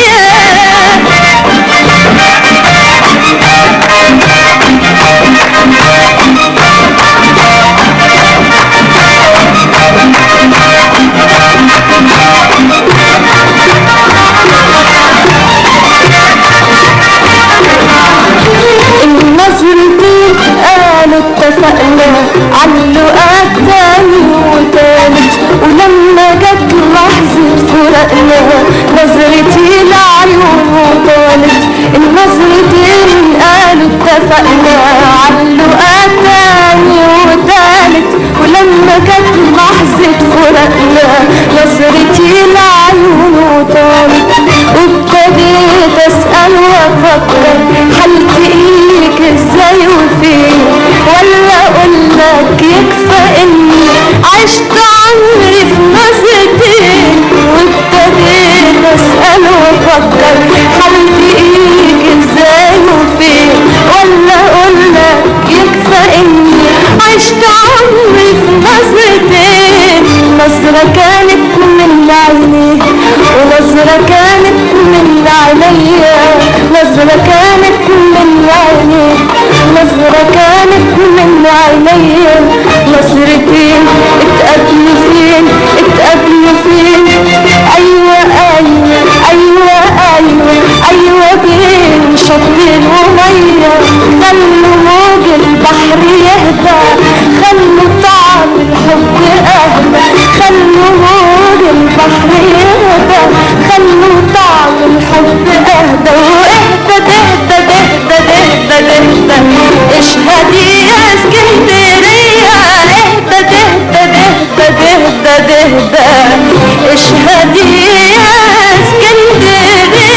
Speaker 3: النظرتين قالوا اتفقنا علقات تاني وتالت ولما جت لحظة فرقنا نظرتي لعيون طالت النظرتين قالوا اتفقنا علقات تاني عشت عمري في نظرتين نظرة كانت من عينيه ونظرة كانت من عينيا نظرة كانت من عينيه نظرة كانت من عينيا نظرتين اتقابلوا فين اتقابلوا فين ايوه ايوه ايوه ايوه ايوه بين شط وميه خلوا موج البحر يهدى خلوا طعم الحب اهدى خلوا موج البحر يهدى خلوا طعم الحب اهدى واهدى تهدى تهدى تهدى تهدى اشهدي يا اسكندريه اهدى تهدى تهدى تهدى تهدى اشهدي يا اسكندريه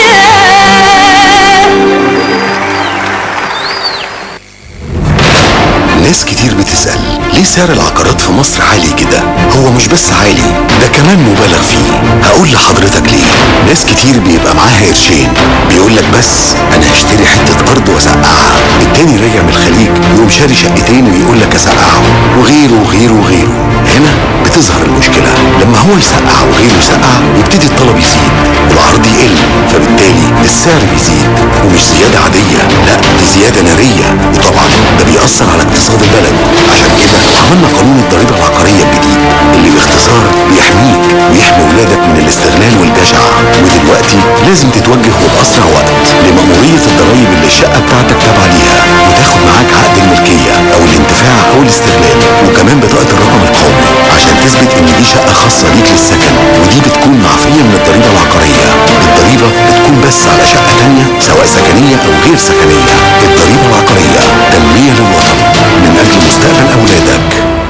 Speaker 12: ناس كتير بتسأل ليه سعر العقارات في مصر عالي كده هو مش بس عالي ده كمان مبالغ فيه هقول لحضرتك ليه ناس كتير بيبقى معاها قرشين بيقول لك بس انا هشتري حتة ارض واسقعها التاني راجع من الخليج يقوم شاري شقتين ويقول لك اسقعهم وغيره وغيره وغيره هنا بتظهر المشكلة لما هو يسقع وغيره يسقع يبتدي الطلب يزيد والعرض يقل فبالتالي السعر بيزيد ومش زيادة عادية لا دي زيادة نارية وطبعا ده بيأثر على اقتصاد البلد عشان كده عملنا قانون الضريبة العقارية الجديد اللي باختصار بيحميك ويحمي ولادك من الاستغلال والجشع ودلوقتي لازم تتوجه وبأسرع وقت لمأمورية الضرايب اللي الشقة بتاعتك تابعة ليها وتاخد معاك عقد الملكية أو الانتفاع أو الاستغلال وكمان بطاقة الرقم القومي عشان تثبت إن دي شقة خاصة ليك للسكن ودي بتكون معفية من الضريبة العقارية الضريبة بتكون بس على شقة تانية سواء سكنية أو غير سكنية الضريبة العقارية تنمية للوطن من أجل مستقبل أولادك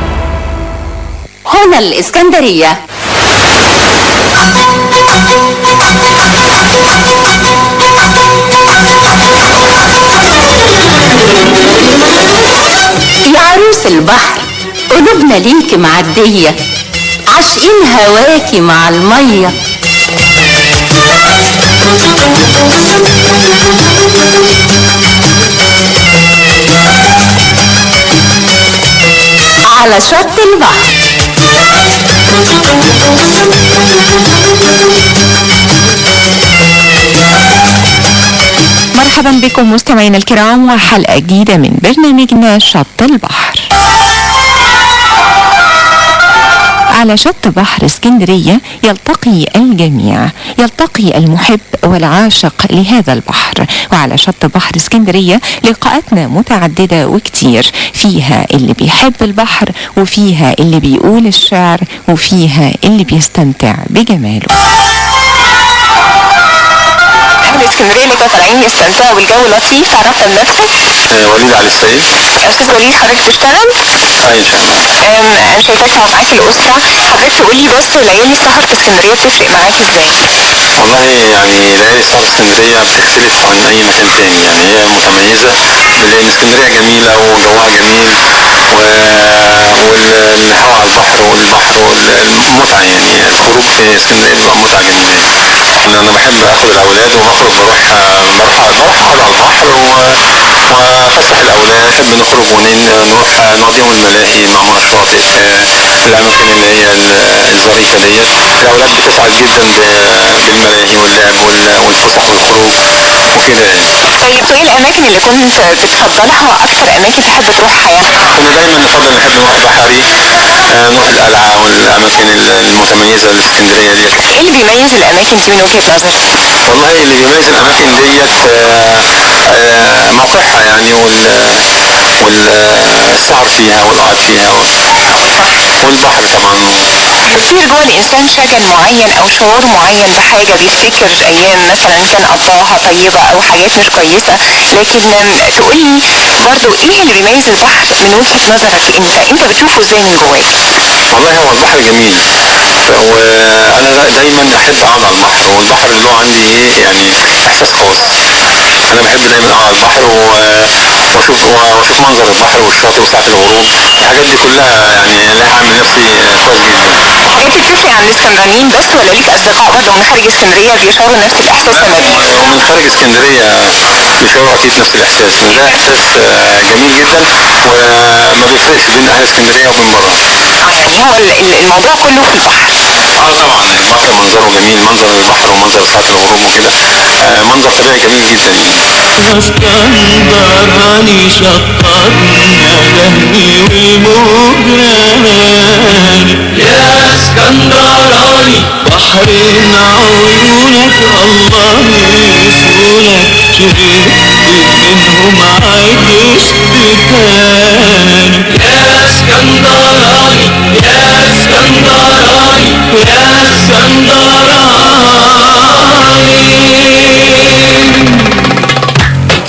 Speaker 20: هنا الإسكندرية يا عروس البحر قلوبنا ليكي معدية عاشقين هواكي مع المية على شط البحر
Speaker 21: مرحبا بكم مستمعينا الكرام وحلقة جديدة من برنامجنا شط البحر على شط بحر اسكندرية يلتقي الجميع يلتقي المحب والعاشق لهذا البحر وعلى شط بحر اسكندرية لقاءاتنا متعددة وكتير فيها اللي بيحب البحر وفيها اللي بيقول الشعر وفيها اللي بيستمتع بجماله
Speaker 18: اهل اسكندريه اللي كانوا طالعين يستمتعوا بالجو لطيف تعرفت بنفسك
Speaker 22: وليد علي السيد
Speaker 18: استاذ وليد حضرتك بتشتغل
Speaker 22: اه ان شاء الله
Speaker 18: أم، انا شايفاك معاك الاسره حضرتك تقولي بس ليالي السهر في اسكندريه بتفرق معاك ازاي
Speaker 22: والله يعني ليالي السهر اسكندريه بتختلف عن اي مكان تاني يعني هي متميزه لان اسكندريه جميله وجوها جميل و... والهواء على البحر والبحر والمتعه يعني الخروج في اسكندريه بيبقى متعه جميله يعني انا بحب اخد الاولاد وبخرج بروح بروح بروح اقعد على البحر و... وافسح الاولاد نحب نخرج ونروح نقضيهم الملاهي معمول الشاطئ آه، الاماكن اللي هي ال- الظريفه ديت الاولاد بتسعد جدا ب- بالملاهي واللعب وال- والفسح والخروج وكده يعني
Speaker 18: طيب وايه الاماكن اللي كنت بتفضلها اكتر اماكن تحب تروحها يعني
Speaker 22: كنا دايما نفضل نحب نروح بحري آه، نروح القلعه والاماكن ال- المتميزه الاسكندريه ديت
Speaker 18: ايه اللي بيميز الاماكن دي من وجهه نظرك
Speaker 22: والله اللي بيميز الاماكن ديت آه، آه، موقعها يعني وال والسهر فيها والقعد فيها والبحر طبعا
Speaker 18: بيصير جوه الانسان شجن معين او شعور معين بحاجه بيفتكر ايام مثلا كان قضاها طيبه او حاجات مش كويسه لكن تقولي برضو ايه اللي بيميز البحر من وجهه نظرك انت انت بتشوفه ازاي من جواك
Speaker 22: والله هو البحر جميل وانا دا- دايما احب اقعد على البحر والبحر له عندي ايه يعني احساس خاص انا بحب دايما اقعد على البحر و- واشوف واشوف منظر البحر والشاطئ وساعة الغروب الحاجات دي كلها يعني لها عامل نفسي كويس جدا
Speaker 18: الحاجات دي بتفرق عن الاسكندرانيين بس ولا ليك اصدقاء برضه من خارج اسكندريه بيشعروا نفس الاحساس لما بيجوا
Speaker 22: ومن خارج اسكندريه بيشعروا اكيد نفس الاحساس إن ده احساس آه، جميل جدا وما بيفرقش اهل اسكندريه وبين بره
Speaker 18: يعني هو ال- ال- الموضوع كله في البحر
Speaker 22: اه طبعا البحر منظره جميل منظر البحر ومنظر ساعه الغروب وكده آه منظر طبيعي جميل جدا يعني
Speaker 8: اسكندراني شطرنا دهني والمجراني يا اسكندراني بحر عيونك الله يسولك شربت منهم عايش تاني يا اسكندراني يا اسكندراني يا اسكندراني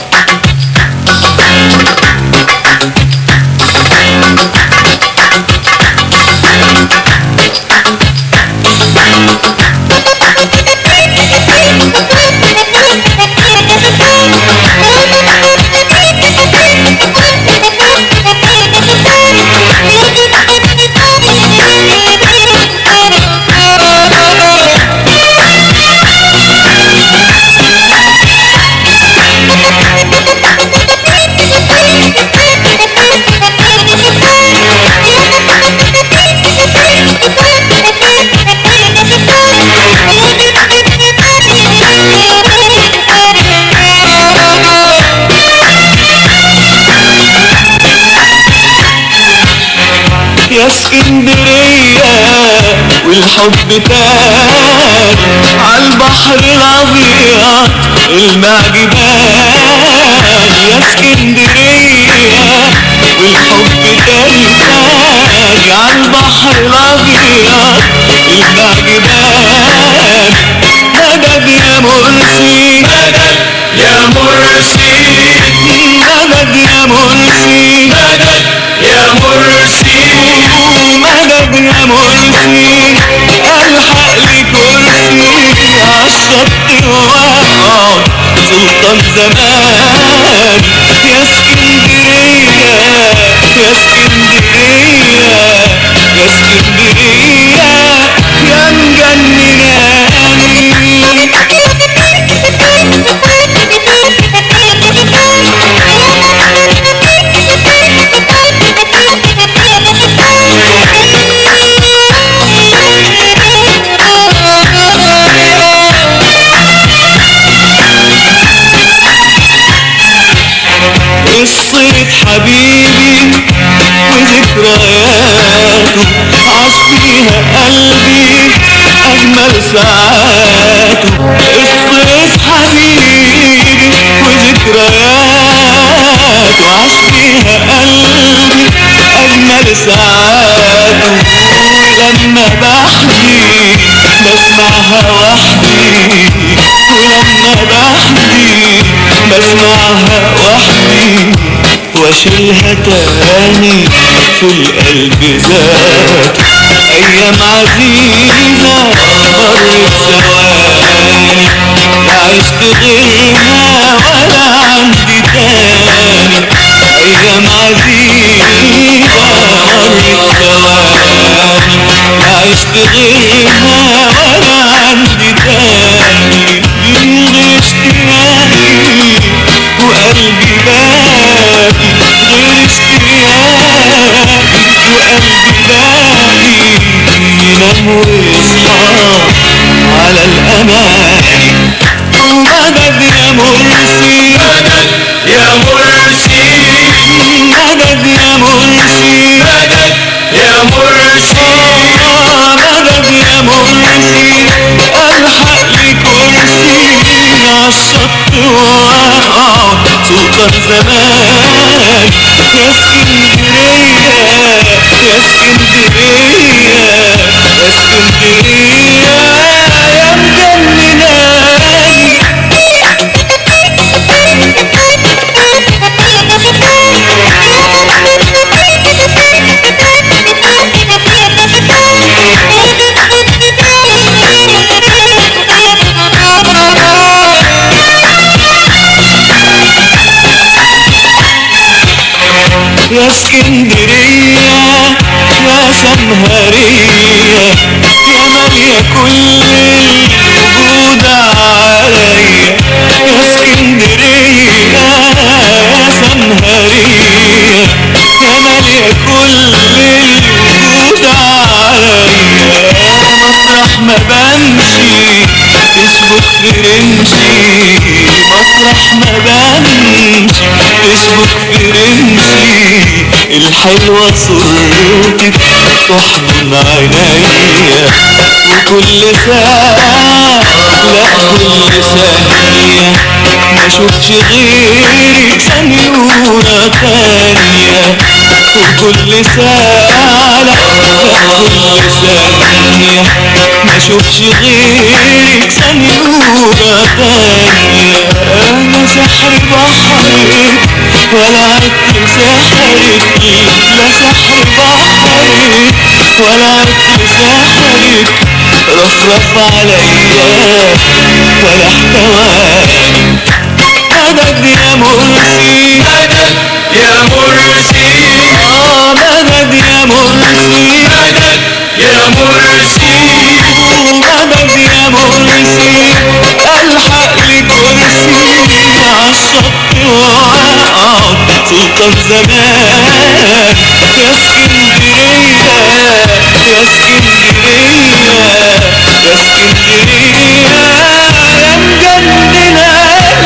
Speaker 8: يا اسكندرية والحب تاني عالبحر الأبيض المعجبان يا اسكندرية والحب تاني تاني عالبحر الأبيض المعجبان مدد يا مرسي مدد يا مرسي مدد يا مرسي مدد يا مرسي مدد يا مرسي الحق لي كرسي عالشط واقعد سلطان زمان يا اسكندرية يا اسكندرية يا اسكندرية يا مجنناني قصة حبيبي وذكرياته عاش فيها قلبي أجمل ساعاته قصة حبيبي وذكرياته عاش فيها قلبي أجمل ساعاته ولما بحكي بسمعها وحدي ولما بحكي بسمعها وحدي واشيلها تاني في القلب ذات ايام عزيزة مرت ثواني لا عشت غيرها ولا عندي تاني ايام عزيزة مرت ثواني لا عشت غيرها ولا عندي تاني من غير اشتياقي وقلبي باقي غير اشتياقي وقلبي باقي ينام ويصحى على الأماني مدد يا مرسي مدد يا مرسي مدد يا مرسي مدد يا مرسي مدد يا مرسي الحق لي كرسي عالشط واقعد سلطان زمان يا اسكندرية يا اسكندرية يا اسكندرية يا مجنناني يا اسكندرية يا سمهرية يا مالية كل الوجود عليا يا اسكندرية يا سمهرية يا مالية كل الوجود عليا مطرح ما بمشي تسبق في رمشي مطرح ما بمشي تسبق في رمشي الحلوة صورتك تحضن عينيا وكل ساعة لا كل ثانية ما اشوفش غيرك ثانية تانية وكل ساعة لا كل ثانية ما اشوفش غيرك ثانية تانية انا سحر بحرك ولا عدت سحرك لا سحر بحرك ولا عدت سحرك رفرف عليا ولا احتواني مدد يا مرسي مدد يا مرسي اه مدد يا مرسي مدد يا مرسي مدد يا مرسي الحق لي كرسي عالشط واقعد سلطان زمان يا اسكندرية يا اسكندرية يا اسكندرية يا مجننة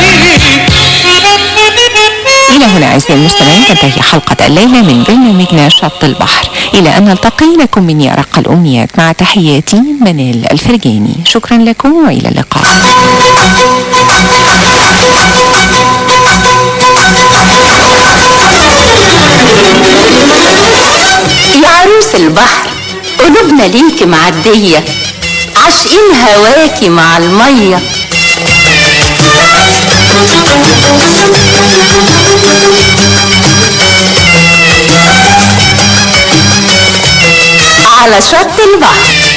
Speaker 21: إلى هنا أعزائي المستمعين تنتهي حلقة الليلة من برنامجنا شط البحر إلى أن نلتقي لكم مني أرق الأمنيات مع تحياتي منال الفرجاني شكرا لكم وإلى اللقاء
Speaker 20: يا عروس البحر قلوبنا ليكي معدية عاشقين هواكي مع المية على شط البحر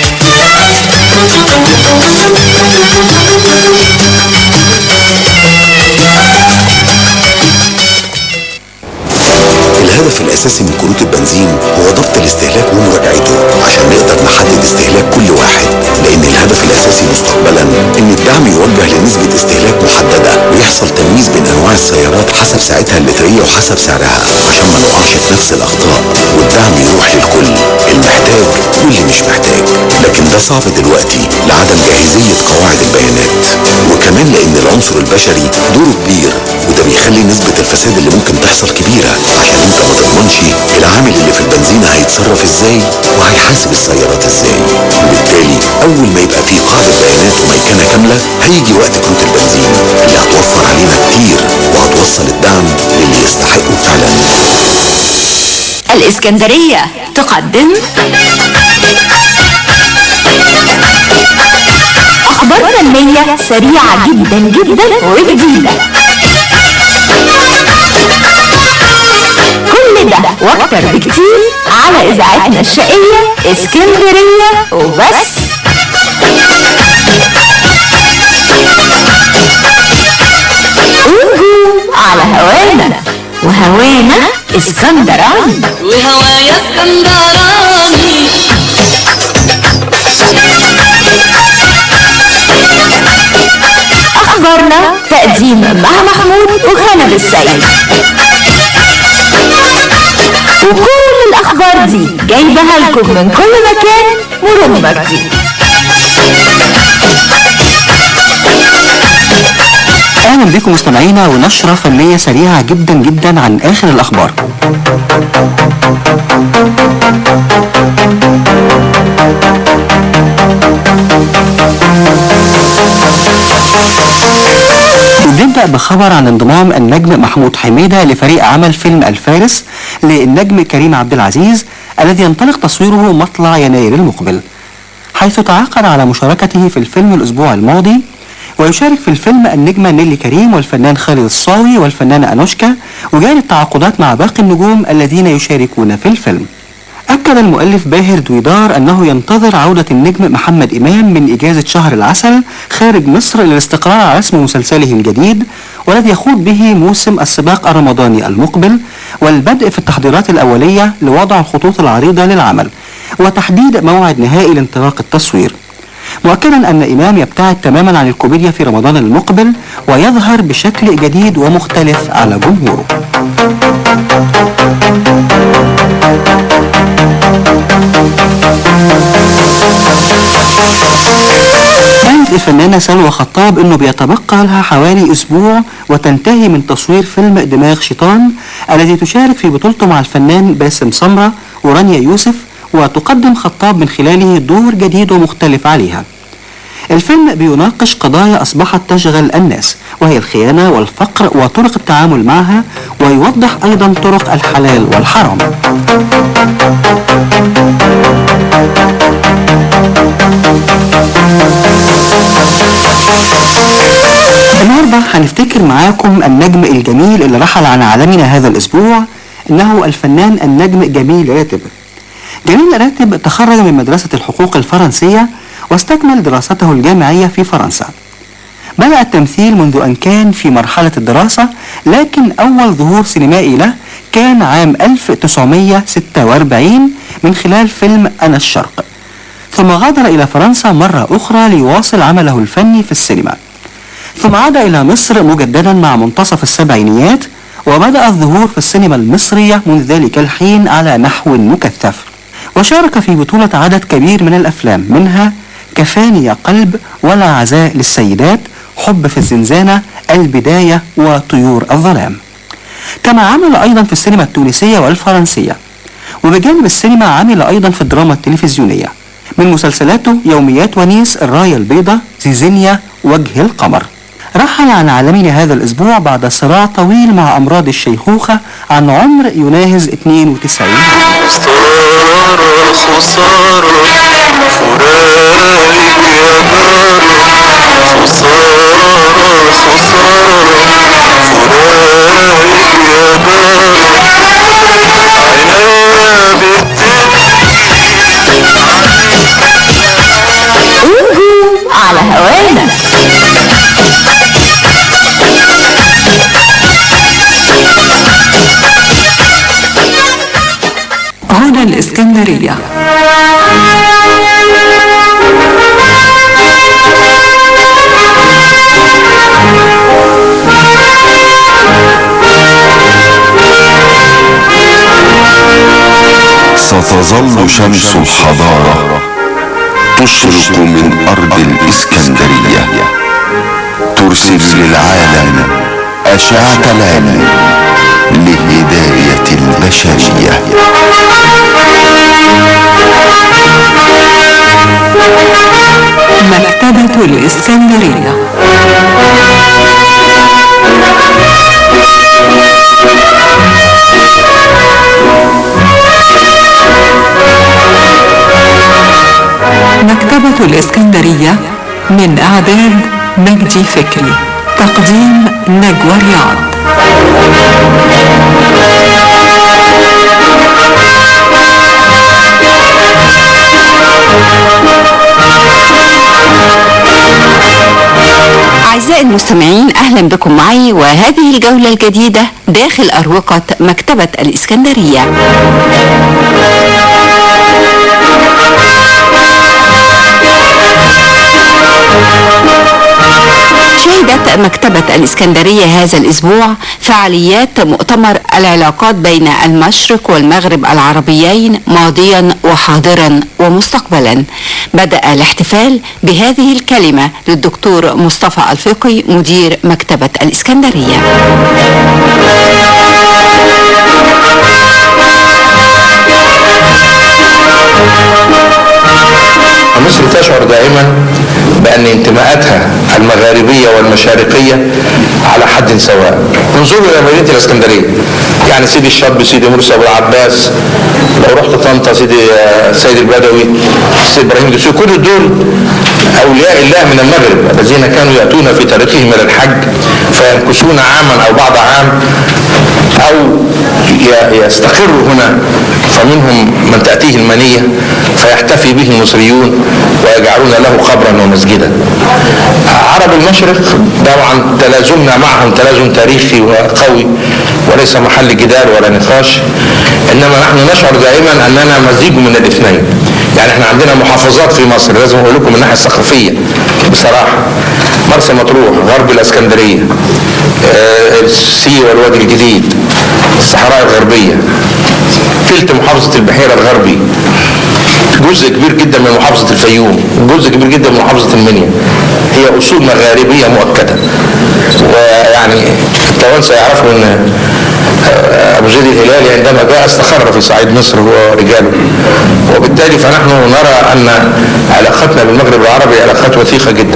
Speaker 12: الهدف الأساسي من كروت البنزين هو ضبط الاستهلاك ومراجعته عشان نقدر نحدد استهلاك كل واحد لأن الهدف الأساسي مستقبلا إن الدعم يوجه لنسبة استهلاك محددة ويحصل تمييز بين أنواع السيارات حسب ساعتها اللترية وحسب سعرها عشان ما نقعش في نفس الأخطاء والدعم يروح للكل المحتاج واللي مش محتاج لكن ده صعب دلوقتي لعدم جاهزية قواعد البيانات وكمان لأن العنصر البشري دوره كبير وده بيخلي نسبة الفساد اللي ممكن تحصل كبيرة عشان انت ما تضمنش العامل اللي في البنزين هيتصرف ازاي وهيحاسب السيارات ازاي وبالتالي اول ما يبقى في قاعدة بيانات وميكنة كاملة هيجي وقت كروت البنزين اللي هتوفر علينا كتير وهتوصل الدعم للي يستحقه فعلا
Speaker 20: الإسكندرية تقدم أخبار فنية سريعة جدا جدا وجديدة كل ده واكتر بكتير على إذاعتنا الشقية اسكندرية وبس ونجوم على هوانا وهوانا اسكندراني
Speaker 3: وهوايا اسكندراني
Speaker 20: أخبارنا تقديم مها محمود وخالد السيد وكل الأخبار دي جايبها لكم من كل مكان مرور مجدي
Speaker 1: اهلا بكم مستمعينا ونشرة فنية سريعة جدا جدا عن اخر الاخبار نبدأ بخبر عن انضمام النجم محمود حميدة لفريق عمل فيلم الفارس للنجم كريم عبد العزيز الذي ينطلق تصويره مطلع يناير المقبل حيث تعاقد على مشاركته في الفيلم الأسبوع الماضي ويشارك في الفيلم النجمة نيلي كريم والفنان خالد الصاوي والفنانة أنوشكا وجاري التعاقدات مع باقي النجوم الذين يشاركون في الفيلم أكد المؤلف باهر دويدار أنه ينتظر عودة النجم محمد إمام من إجازة شهر العسل خارج مصر للاستقرار على اسم مسلسله الجديد والذي يخوض به موسم السباق الرمضاني المقبل والبدء في التحضيرات الأولية لوضع الخطوط العريضة للعمل وتحديد موعد نهائي لانطلاق التصوير مؤكدا أن إمام يبتعد تماما عن الكوميديا في رمضان المقبل ويظهر بشكل جديد ومختلف على جمهوره قالت الفنانة سلوى خطاب انه بيتبقى لها حوالي اسبوع وتنتهي من تصوير فيلم دماغ شيطان الذي تشارك في بطولته مع الفنان باسم سمرة ورانيا يوسف وتقدم خطاب من خلاله دور جديد ومختلف عليها الفيلم بيناقش قضايا أصبحت تشغل الناس وهي الخيانة والفقر وطرق التعامل معها ويوضح أيضا طرق الحلال والحرام النهارده هنفتكر معاكم النجم الجميل اللي رحل عن عالمنا هذا الأسبوع إنه الفنان النجم جميل راتب جميل راتب تخرج من مدرسة الحقوق الفرنسية واستكمل دراسته الجامعية في فرنسا بدأ التمثيل منذ أن كان في مرحلة الدراسة لكن أول ظهور سينمائي له كان عام 1946 من خلال فيلم أنا الشرق ثم غادر إلى فرنسا مرة أخرى ليواصل عمله الفني في السينما ثم عاد إلى مصر مجددا مع منتصف السبعينيات وبدأ الظهور في السينما المصرية منذ ذلك الحين على نحو مكثف وشارك في بطولة عدد كبير من الأفلام منها كفاني يا قلب ولا عزاء للسيدات حب في الزنزانة البداية وطيور الظلام كما عمل أيضا في السينما التونسية والفرنسية وبجانب السينما عمل أيضا في الدراما التلفزيونية من مسلسلاته يوميات ونيس الراية البيضاء زيزينيا وجه القمر رحل عن عالمنا هذا الأسبوع بعد صراع طويل مع أمراض الشيخوخة عن عمر يناهز 92 عام
Speaker 8: خسارة خسارة فراقك يا دار خسارة خسارة فراقك يا دار
Speaker 20: انجو على هوانا
Speaker 2: هنا الإسكندرية
Speaker 6: ستظل شمس الحضارة تشرق من أرض الإسكندرية ترسل للعالم أشعة العلم لهداية البشرية
Speaker 2: مكتبة الإسكندرية مكتبة الإسكندرية من إعداد مجدي فكري تقديم نجوى رياض
Speaker 4: أعزائي المستمعين أهلا بكم معي وهذه الجولة الجديدة داخل أروقة مكتبة الإسكندرية شهدت مكتبة الإسكندرية هذا الأسبوع فعاليات مؤتمر العلاقات بين المشرق والمغرب العربيين ماضيا وحاضرا ومستقبلا بدأ الاحتفال بهذه الكلمة للدكتور مصطفى الفقي مدير مكتبة الإسكندرية
Speaker 23: مصر تشعر دائما بأن انتماءاتها المغاربية والمشارقية على حد سواء انظروا إلى مدينة الإسكندرية يعني سيدي الشاب سيدي مرسي أبو العباس لو رحت طنطا سيدي سيد البدوي سيد إبراهيم دسوقي كل دول أولياء الله من المغرب الذين كانوا يأتون في تاريخهم إلى الحج فيمكثون عاما أو بعض عام أو ي- يستقروا هنا فمنهم من تأتيه المنية فيحتفي به المصريون ويجعلون له قبرا ومسجدا عرب المشرق طبعا تلازمنا معهم تلازم تاريخي وقوي وليس محل جدال ولا نقاش انما نحن نشعر دائما اننا مزيج من الاثنين يعني احنا عندنا محافظات في مصر لازم اقول لكم من الناحيه الثقافيه بصراحه مرسى مطروح غرب الاسكندريه آه، السي والوادي الجديد الصحراء الغربيه تلت محافظه البحيره الغربي جزء كبير جدا من محافظه الفيوم جزء كبير جدا من محافظه المنيا هي اصول مغاربيه مؤكده ويعني التوانسه يعرفوا ان ابو زيد الهلالي عندما جاء استقر في صعيد مصر هو ورجاله وبالتالي فنحن نرى ان علاقتنا بالمغرب العربي علاقات وثيقه جدا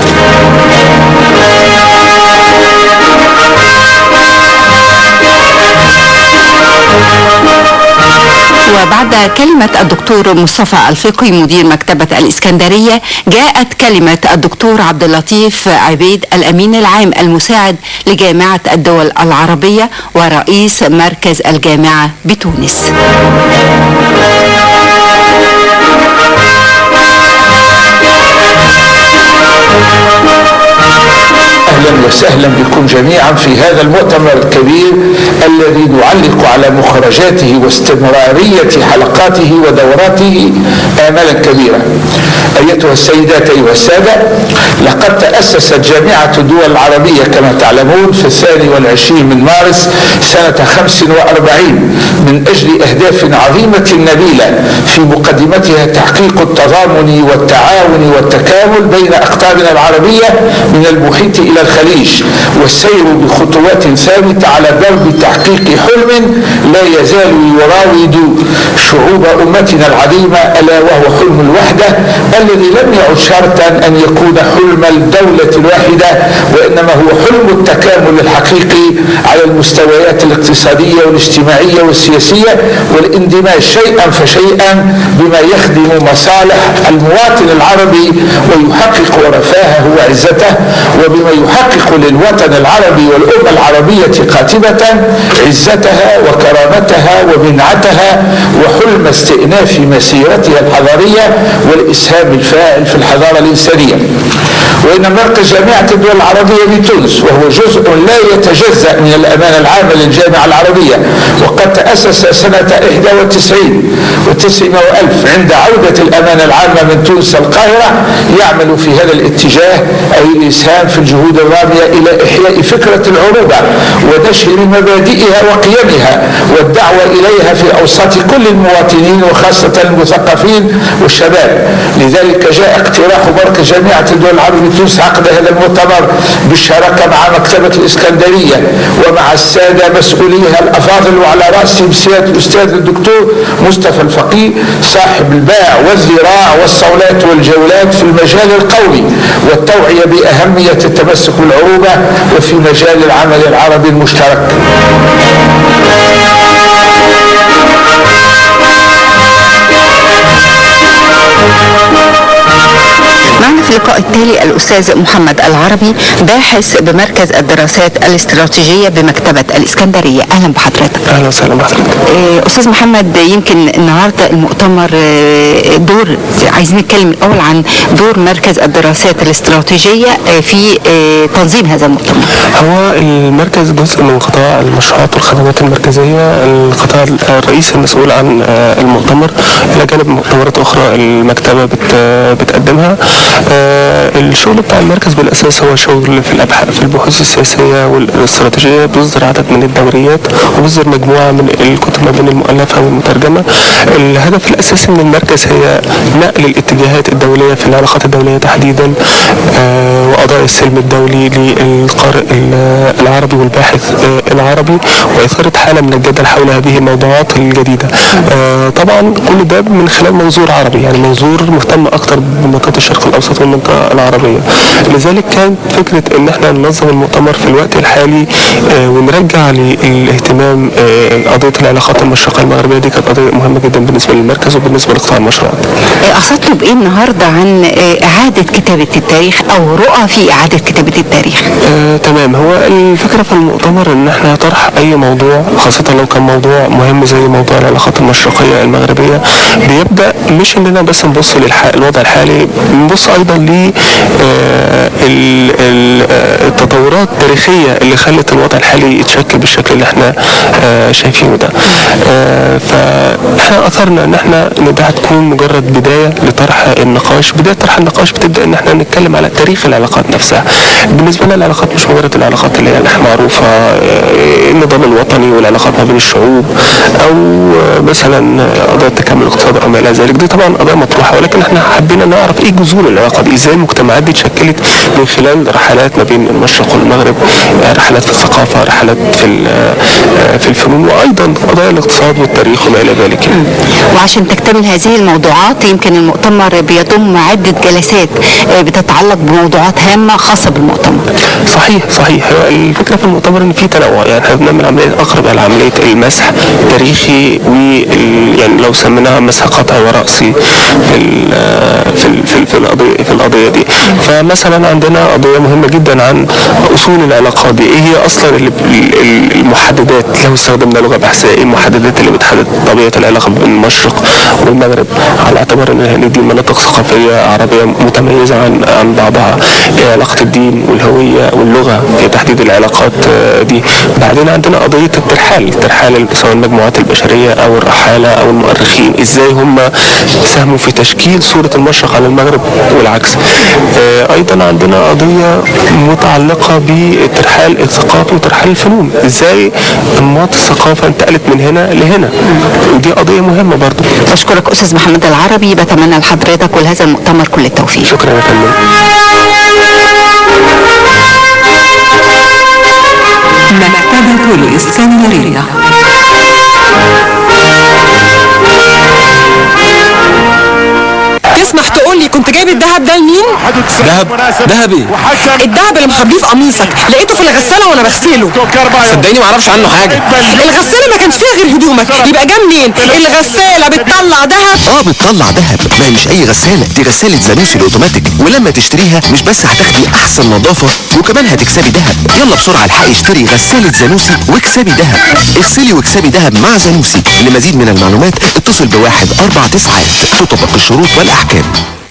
Speaker 4: وبعد كلمة الدكتور مصطفى الفقي مدير مكتبة الإسكندرية جاءت كلمة الدكتور عبد اللطيف عبيد الأمين العام المساعد لجامعة الدول العربية ورئيس مركز الجامعة بتونس
Speaker 23: اهلا وسهلا بكم جميعا في هذا المؤتمر الكبير الذي نعلق على مخرجاته واستمراريه حلقاته ودوراته املا كبيره. ايتها السيدات ايها الساده لقد تاسست جامعه الدول العربيه كما تعلمون في الثاني والعشرين من مارس سنه 45 من اجل اهداف عظيمه نبيله في مقدمتها تحقيق التضامن والتعاون والتكامل بين اقطارنا العربيه من المحيط الى الخليج والسير بخطوات ثابته على درب تحقيق حلم لا يزال يراود شعوب امتنا العظيمه الا وهو حلم الوحده الذي لم يعد شرطا ان يكون حلم الدوله الواحده وانما هو حلم التكامل الحقيقي على المستويات الاقتصاديه والاجتماعيه والسياسيه والاندماج شيئا فشيئا بما يخدم مصالح المواطن العربي ويحقق رفاهه وعزته وبما يحقق للوطن العربي والأمة العربية قاتبة عزتها وكرامتها ومنعتها وحلم استئناف مسيرتها الحضارية والإسهام الفاعل في الحضارة الإنسانية وإن مركز جامعة الدول العربية بتونس وهو جزء لا يتجزأ من الأمانة العامة للجامعة العربية وقد تأسس سنة 91 وتسعين وألف عند عودة الأمانة العامة من تونس القاهرة يعمل في هذا الاتجاه أي الإسهام في الجهود الرامية إلى إحياء فكرة العروبة ونشر مبادئها وقيمها والدعوة إليها في أوساط كل المواطنين وخاصة المثقفين والشباب لذلك جاء اقتراح مركز جامعة الدول العربية تونس عقد هذا المؤتمر بالشراكة مع مكتبة الإسكندرية ومع السادة مسؤوليها الأفاضل وعلى رأسهم سيادة الأستاذ الدكتور مصطفى الفقيه صاحب الباع والذراع والصولات والجولات في المجال القومي والتوعية بأهمية التمسك بالعروبة وفي مجال العمل العربي المشترك
Speaker 4: معنا في اللقاء التالي الأستاذ محمد العربي باحث بمركز الدراسات الاستراتيجية بمكتبة الإسكندرية أهلا بحضرتك
Speaker 5: اهلا وسهلا بحضرتك
Speaker 4: آه، أستاذ محمد يمكن النهاردة المؤتمر آه، دور عايزين نتكلم الأول عن دور مركز الدراسات الاستراتيجية آه، في آه، تنظيم هذا المؤتمر
Speaker 5: هو المركز جزء من قطاع المشروعات والخدمات المركزية القطاع الرئيسي المسؤول عن آه، المؤتمر إلى جانب مؤتمرات أخرى المكتبة بت- بتقدمها آه، الشغل بتاع المركز بالأساس هو شغل في الأبحاث في البحوث السياسية والاستراتيجية بيصدر عدد من الدوريات وبيصدر مجموعة من الكتب ما بين المؤلفة والمترجمة الهدف الأساسي من المركز هي نقل الاتجاهات الدولية في العلاقات الدولية تحديدا آه، وقضايا السلم الدولي للقارئ ال- العربي والباحث آه، العربي وإثارة حالة من الجدل حول هذه الموضوعات الجديدة آه، طبعا كل ده من خلال منظور عربي يعني منظور مهتم أكتر بمنطقة الشرق الأوسط والمنطقة العربية لذلك كانت فكرة إن احنا ننظم المؤتمر في الوقت الحالي آه، ونرجع للاهتمام آه، قضية العلاقات المشرقة المغربية دي كانت قضية مهمة جدا بالنسبة للمركز وبالنسبة لقطاع المشروعات
Speaker 4: آه، قصدتوا بإيه النهاردة عن آه، إعادة كتابة التاريخ أو رؤى في إعادة كتابة التاريخ
Speaker 5: آه، تمام هو الفكرة في المؤتمر ان احنا طرح اي موضوع خاصة لو كان موضوع مهم زي موضوع العلاقات المشرقية المغربية بيبدأ مش اننا بس نبص للوضع الحالي بنبص ايضا ل آه، ال- ال- آه، التطورات التاريخية اللي خلت الوضع الحالي يتشكل بالشكل اللي احنا آه، شايفينه ده آه، فاحنا اثرنا ان احنا ان ده هتكون مجرد بداية لطرح النقاش بداية طرح النقاش بتبدأ ان احنا نتكلم على تاريخ العلاقات نفسها بالنسبة لنا العلاقات مش مجرد العلاقات اللي هي معروفة آه، النظام الوطني والعلاقات ما بين الشعوب او آه، مثلا قضايا التكامل الاقتصادي او ما الى ذلك دي طبعا قضايا مطروحة ولكن احنا حبينا نعرف ايه جذور العلاقة دي ازاي المجتمعات دي اتشكلت من خلال رحلات ما بين المشرق والمغرب آه، رحلات في الثقافه رحلات في ال- آه، في الفنون وايضا قضايا الاقتصاد والتاريخ وما الى ذلك يعني.
Speaker 4: وعشان تكتمل هذه الموضوعات يمكن المؤتمر بيضم عدة جلسات آه، بتتعلق بموضوعات هامة خاصة بالمؤتمر
Speaker 5: صحيح صحيح هو الفكره في المؤتمر ان في تنوع يعني احنا بنعمل عمليه اقرب الى عمليه المسح التاريخي وال يعني لو سميناها مسح قطعي وراسي في ال في ال في, ال في القضيه في القضيه دي فمثلا عندنا قضيه مهمه جدا عن اصول العلاقات دي ايه هي اصلا ال- ال- ال- المحددات لو استخدمنا لغه بحثيه ايه المحددات اللي بتحدد طبيعه العلاقه بين المشرق والمغرب على اعتبار ان هذه دي مناطق ثقافيه عربيه متميزه عن عن بعضها ايه علاقه الدين والهويه واللغه في تحديد العلاقات آه، دي بعدين عندنا قضيه الترحال الترحال سواء المجموعات البشريه او الرحاله او المؤرخين ازاي هم ساهموا في تشكيل صوره المشرق على المغرب والعكس آه، ايضا عندنا قضيه متعلقه بالترحال الثقافي وترحال الفنون ازاي انماط الثقافه انتقلت من هنا لهنا ودي قضيه مهمه برضو
Speaker 4: بشكرك أستاذ محمد العربي بتمنى لحضرتك ولهذا المؤتمر كل التوفيق
Speaker 5: شكرا يا فندم
Speaker 2: مكتبة الإسكندرية
Speaker 11: تسمح تقول لي كنت جايب الذهب ده لمين؟
Speaker 13: دهب دهب ايه؟
Speaker 11: الذهب اللي مخبيه في قميصك لقيته في الغساله وانا بغسله
Speaker 13: صدقني ما اعرفش عنه حاجه
Speaker 11: الغساله ما كانش فيها غير هدومك يبقى جه منين؟ الغساله بتطلع ذهب
Speaker 12: اه بتطلع دهب ما هي مش اي غسالة دي غسالة زانوسي الاوتوماتيك ولما تشتريها مش بس هتاخدي احسن نظافة وكمان هتكسبي دهب يلا بسرعة الحقي اشتري غسالة زانوسي واكسبي دهب اغسلي واكسبي دهب مع زانوسي لمزيد من المعلومات اتصل بواحد اربع تسعات تطبق الشروط والاحكام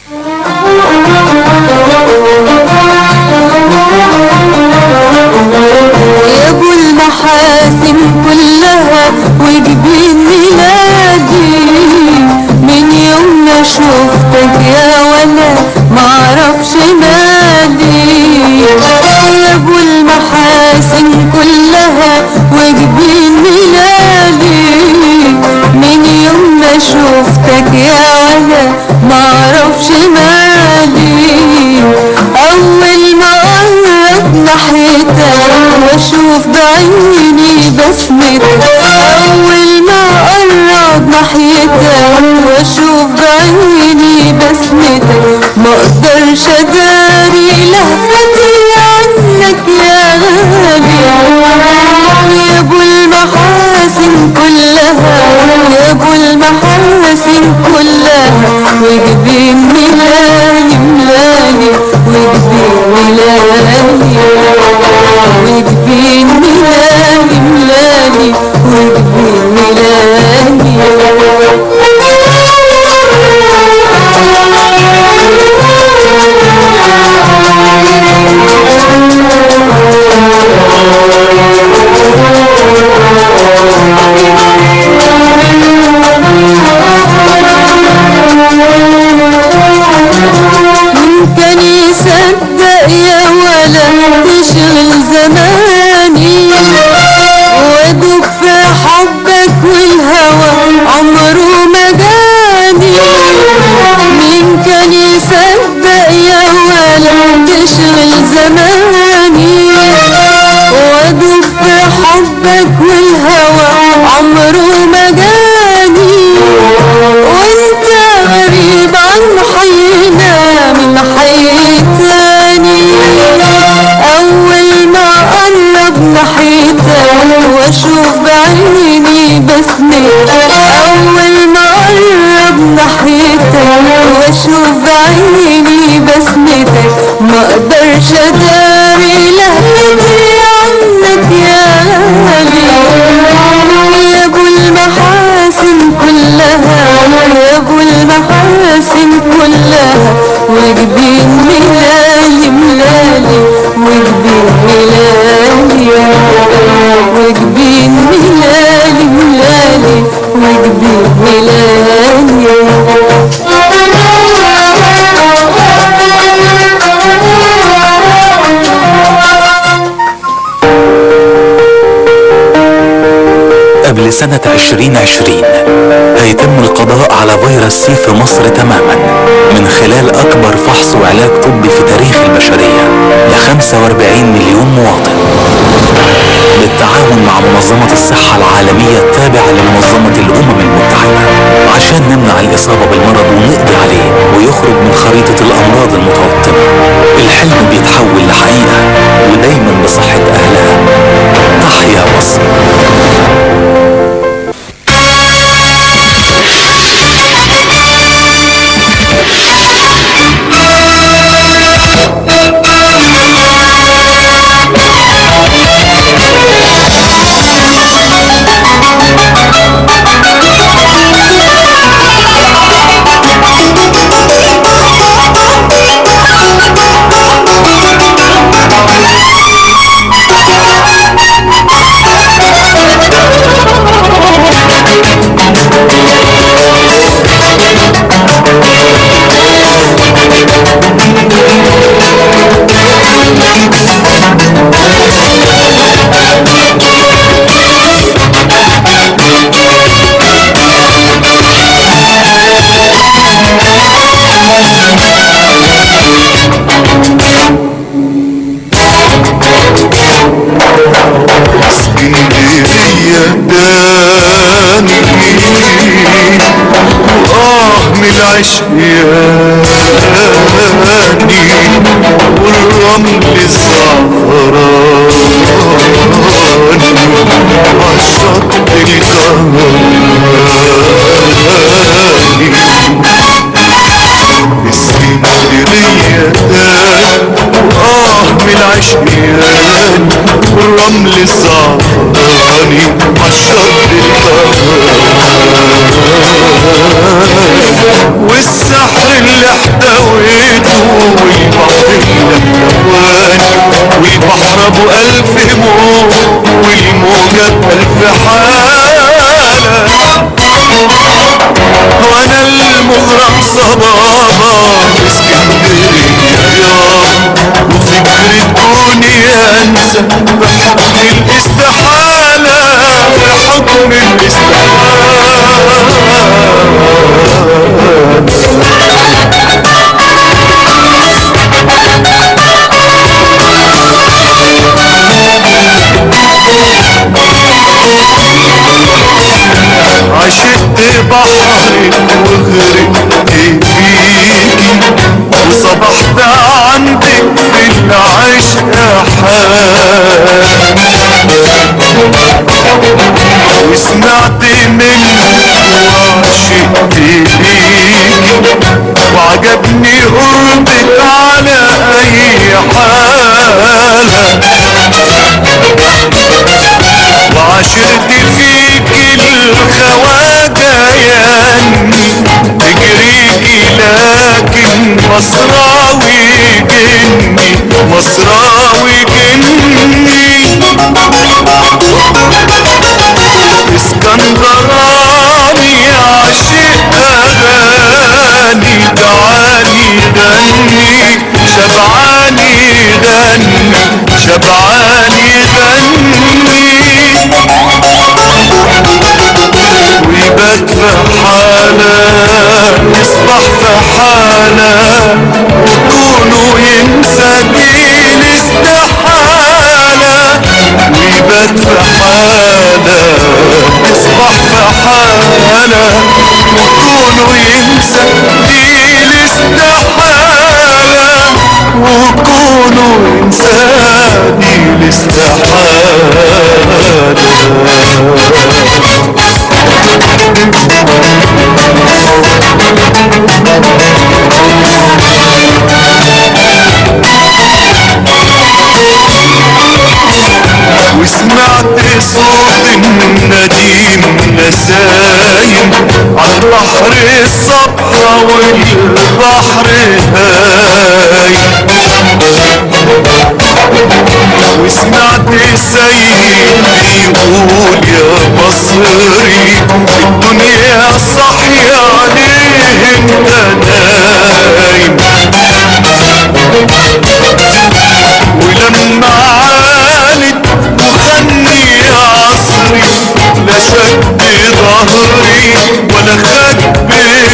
Speaker 3: يا ابو المحاسن كلها وجبين ميلادي من يوم ما شفتك يا ولا معرفش مالي يا ابو المحاسن كلها وجبين ميلادي من يوم ما شفتك يا ولا معرفش مالي اول ما قرب ناحيتك واشوف بعيني بسمتك اول ما قرب ناحيتك واشوف بعيني بسمتك ما اقدرش اداري لهفتي عنك يا غالي يا ابو المحاسن كلها يا ابو المحاسن كلها وجبين ملاني ملاني وجبين ملاني وجبين ملاني ملاني وجبين مين كان يصدق يا ولا تشغل زماني وادوب في حبك والهوى عمره ما جاني مين كان يصدق يا ولا تشغل زماني وادوب في حبك والهوى عمره ما جاني وانت غريب عن حينا من حي تاني اول ما قرب ناحيتك واشوف بعيني بسمتك اول ما قرب ناحيتك واشوف بعيني بسمتك ما اقدرش اداري لهفتي عنك يا غالي يا ابو المحاسن كلها يا ابو المحاسن كلها وجبين ملالي ملالي وجبين ملالي وجبين ملالي ملالي وجبين
Speaker 14: قبل سنة 2020 هيتم القضاء على على فيروس سي في مصر تماما من خلال أكبر فحص وعلاج طبي في تاريخ البشرية ل 45 مليون مواطن بالتعاون مع منظمة الصحة العالمية التابعة لمنظمة الأمم المتحدة عشان نمنع الإصابة بالمرض ونقضي عليه ويخرج من خريطة الأمراض المتوطنة الحلم بيتحول لحقيقة ودايما بصحة أهلها تحيا مصر
Speaker 6: اسكندرية داني وآه من العشق ياني والرمل الزعفراني عالشط الكهرباني اسكندرية داني وآه من العشق ياني والرمل الزعفراني عالشط الكهرباني والسحر اللي احتويته والبحر اللي احتواني والبحر ابو الف موج والموجة بألف حالة وانا المغرق صبابة في اسكندرية يابا وفكرة كوني انسى بحكم الاستحالة بحكم عشقت بحرك وغرقت فيكي وصبحت عندك في العشق حال وسمعت منك وعشقت ليكي وعجبني قربك على اي حالة وعشرت فيك الخواجة ياني تجريكي لكن مصراوي جني مصراوي جني اسكندراني عاشق اغاني تعالي غني شبعاني غني شبعاني غني ويبات في حالة يصبح في حالة وكونه ينسى جيل استحالة ويبات في حالة يصبح في حالة وكونه ينسى جيل استحالة وكونه ينسى جيل وسمعت صوت النديم نسايم على البحر الصبحة والبحر هاي وسمعت سيد يقول يا مصري الدنيا صحية عليه انت نايم ولما عانت وخني عصري لا شد ظهري ولا خد بيدي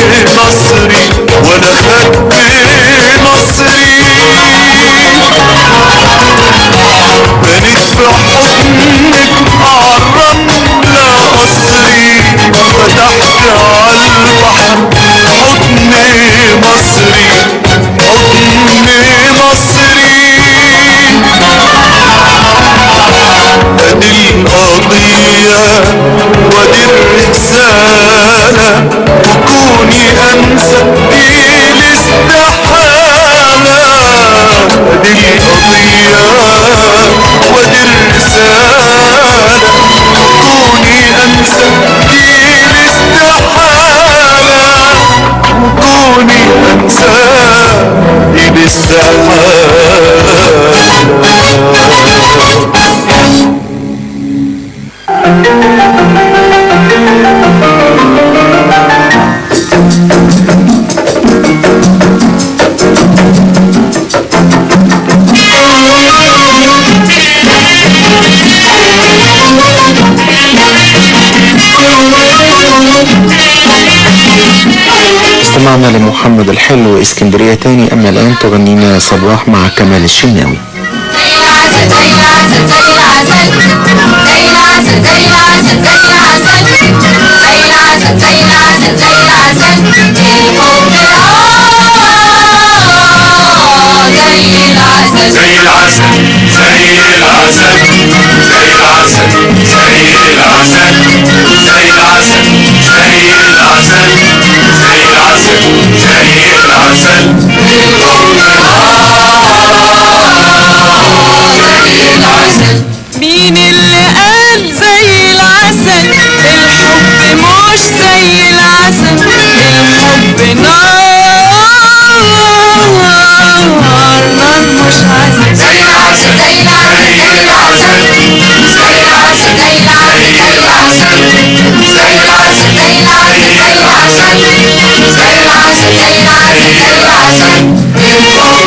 Speaker 6: وكوني انسى دي الاستحالة دي القضية ودي الرسالة كوني انسى دي الاستحالة وكوني انسى دي الاستحالة
Speaker 9: استمعنا لمحمد الحلو اسكندرية تاني أما الآن تغنينا صباح مع كمال الشناوي
Speaker 6: زي العسل زي العسل زي العسل زي العسل زي العسل زي العسل زي العسل زي العسل
Speaker 3: مين اللي قال زي العسل الحب مش زي العسل الحب نار نار مش عسل
Speaker 6: زي العسل زي العسل زي العسل زي العسل زي العسل زي العسل زي العسل زي العسل زي العسل زي العسل زي العسل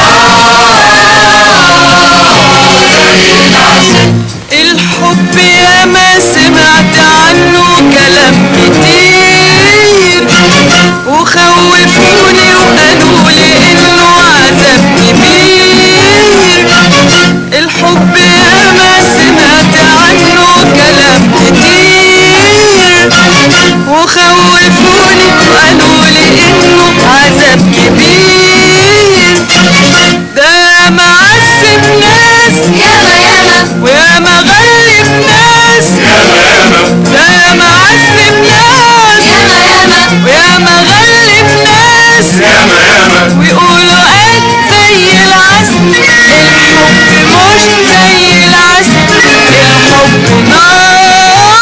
Speaker 3: الحب يا ما سمعت عنه كلام كتير وخوفوني وقالوا لي انه عذاب كبير الحب يا ما سمعت عنه كلام كتير وخوفوني وقالوا لي انه عذاب كبير ده معذب ناس ياما ياما وياما غلب ناس ياما ياما ده معذب ناس ياما ياما وياما غلب ناس ياما ياما ويقولوا قد زي العسل الحب مش زي العسل الحب نار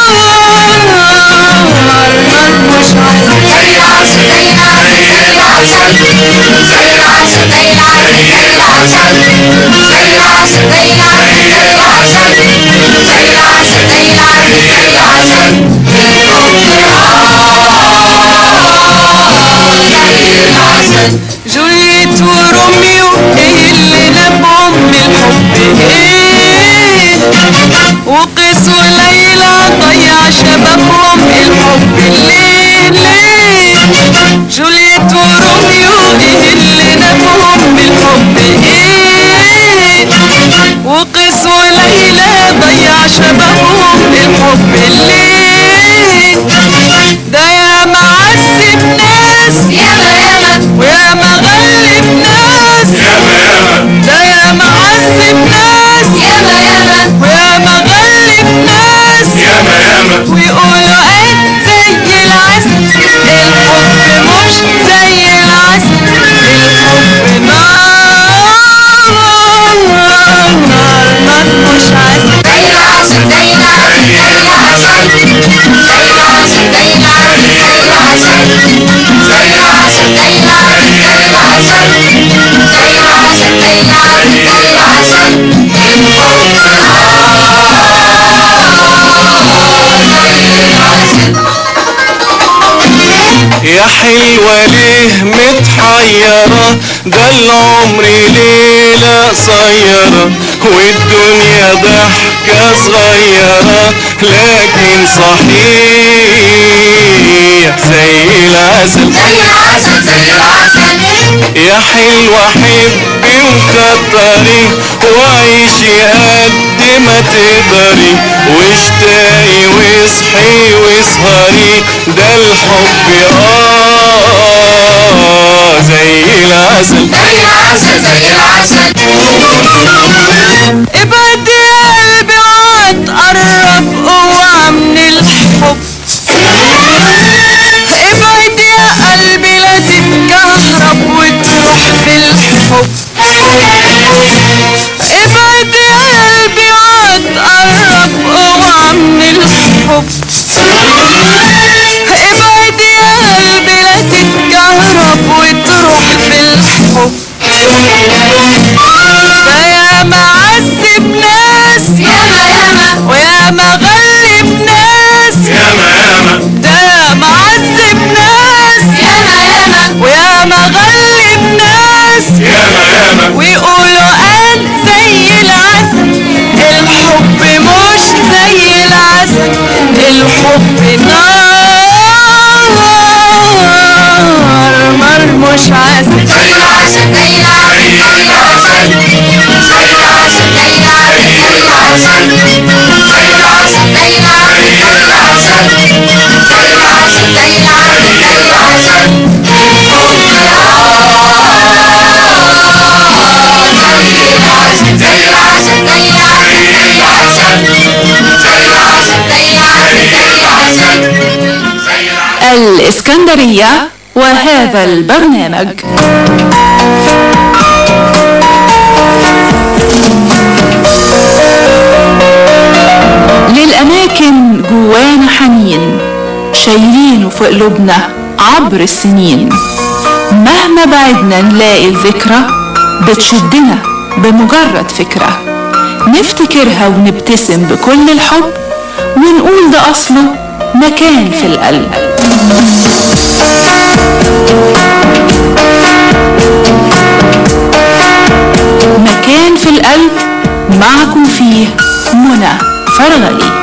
Speaker 3: نار مش عسل
Speaker 6: زي العسل زي العسل زي العسل زي العسل زي العسل زي العسل زي العسل زي العسل زي العسل زي العسل زي العسل
Speaker 3: جوليت وروميو ايه اللي نبعهم من الحب ايه وقيس وليلى ضيع شبابهم الحب ليه ليه جوليت وروميو ايه اللي نبعهم من الحب ايه وقيس وليلى ضيع شبابهم الحب ليه ده يا معذب ناس ياما ياما وياما غلب ناس ياما ياما ده يا معذب ناس ياما ياما وياما غلب ناس ياما ياما ويقولوا قد زي العسل الحب مش زي العسل الحب نار نار نار مش عسل
Speaker 6: زي العسل زي العسل زي العسل زي العسل زي العسل زي العسل زي العسل زي العسل زي العسل زي العسل زي العسل زي العسل
Speaker 16: يا حلوة ليه متحيرة ده العمر ليلة قصيرة والدنيا ضحكة صغيرة لكن صحيح زي العسل
Speaker 6: زي العسل زي العسل
Speaker 16: يا حلوة حبي وكتري وعيشي قد ما تقدري واشتاقي واصحي واسهري ده الحب اه زي العسل
Speaker 6: زي العسل زي العسل
Speaker 3: ابعد يا قلبي واتقرب اوعى من الحب ابعد الحب ده يا معذب ناس ياما ياما وياما غلب ناس ياما ياما ده يا معذب ناس ياما ياما وياما غلب ناس ياما ياما ويقولوا قال زي العسل الحب مش زي العسل الحب نار نار مش عسل زي العسل زي العسل زي العسل زي العسل زي العسل زي العسل زي العسل زي العسل زي العسل زي العسل زي العسل زي العسل زي العسل زي العسل زي العسل زي العسل زي العسل زي العسل
Speaker 10: الإسكندرية وهذا البرنامج للأماكن جوانا حنين شايلينه في قلوبنا عبر السنين مهما بعدنا نلاقي الذكرى بتشدنا بمجرد فكرة نفتكرها ونبتسم بكل الحب ونقول ده أصله مكان في القلب مكان في القلب معكم فيه منى فرغلي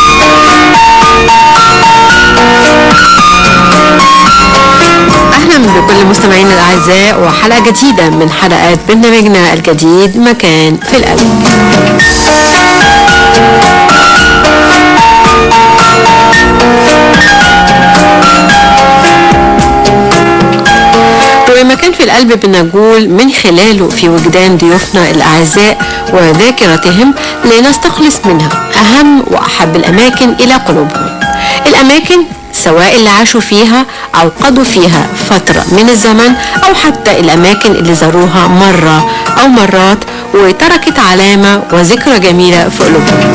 Speaker 7: اهلا بكل مستمعينا الاعزاء وحلقه جديده من حلقات برنامجنا الجديد مكان في القلب ومكان في القلب بنقول من خلاله في وجدان ضيوفنا الأعزاء وذاكرتهم لنستخلص منها أهم وأحب الأماكن إلى قلوبهم الأماكن سواء اللي عاشوا فيها أو قضوا فيها فترة من الزمن أو حتى الأماكن اللي زاروها مرة أو مرات وتركت علامة وذكرى جميلة في قلوبهم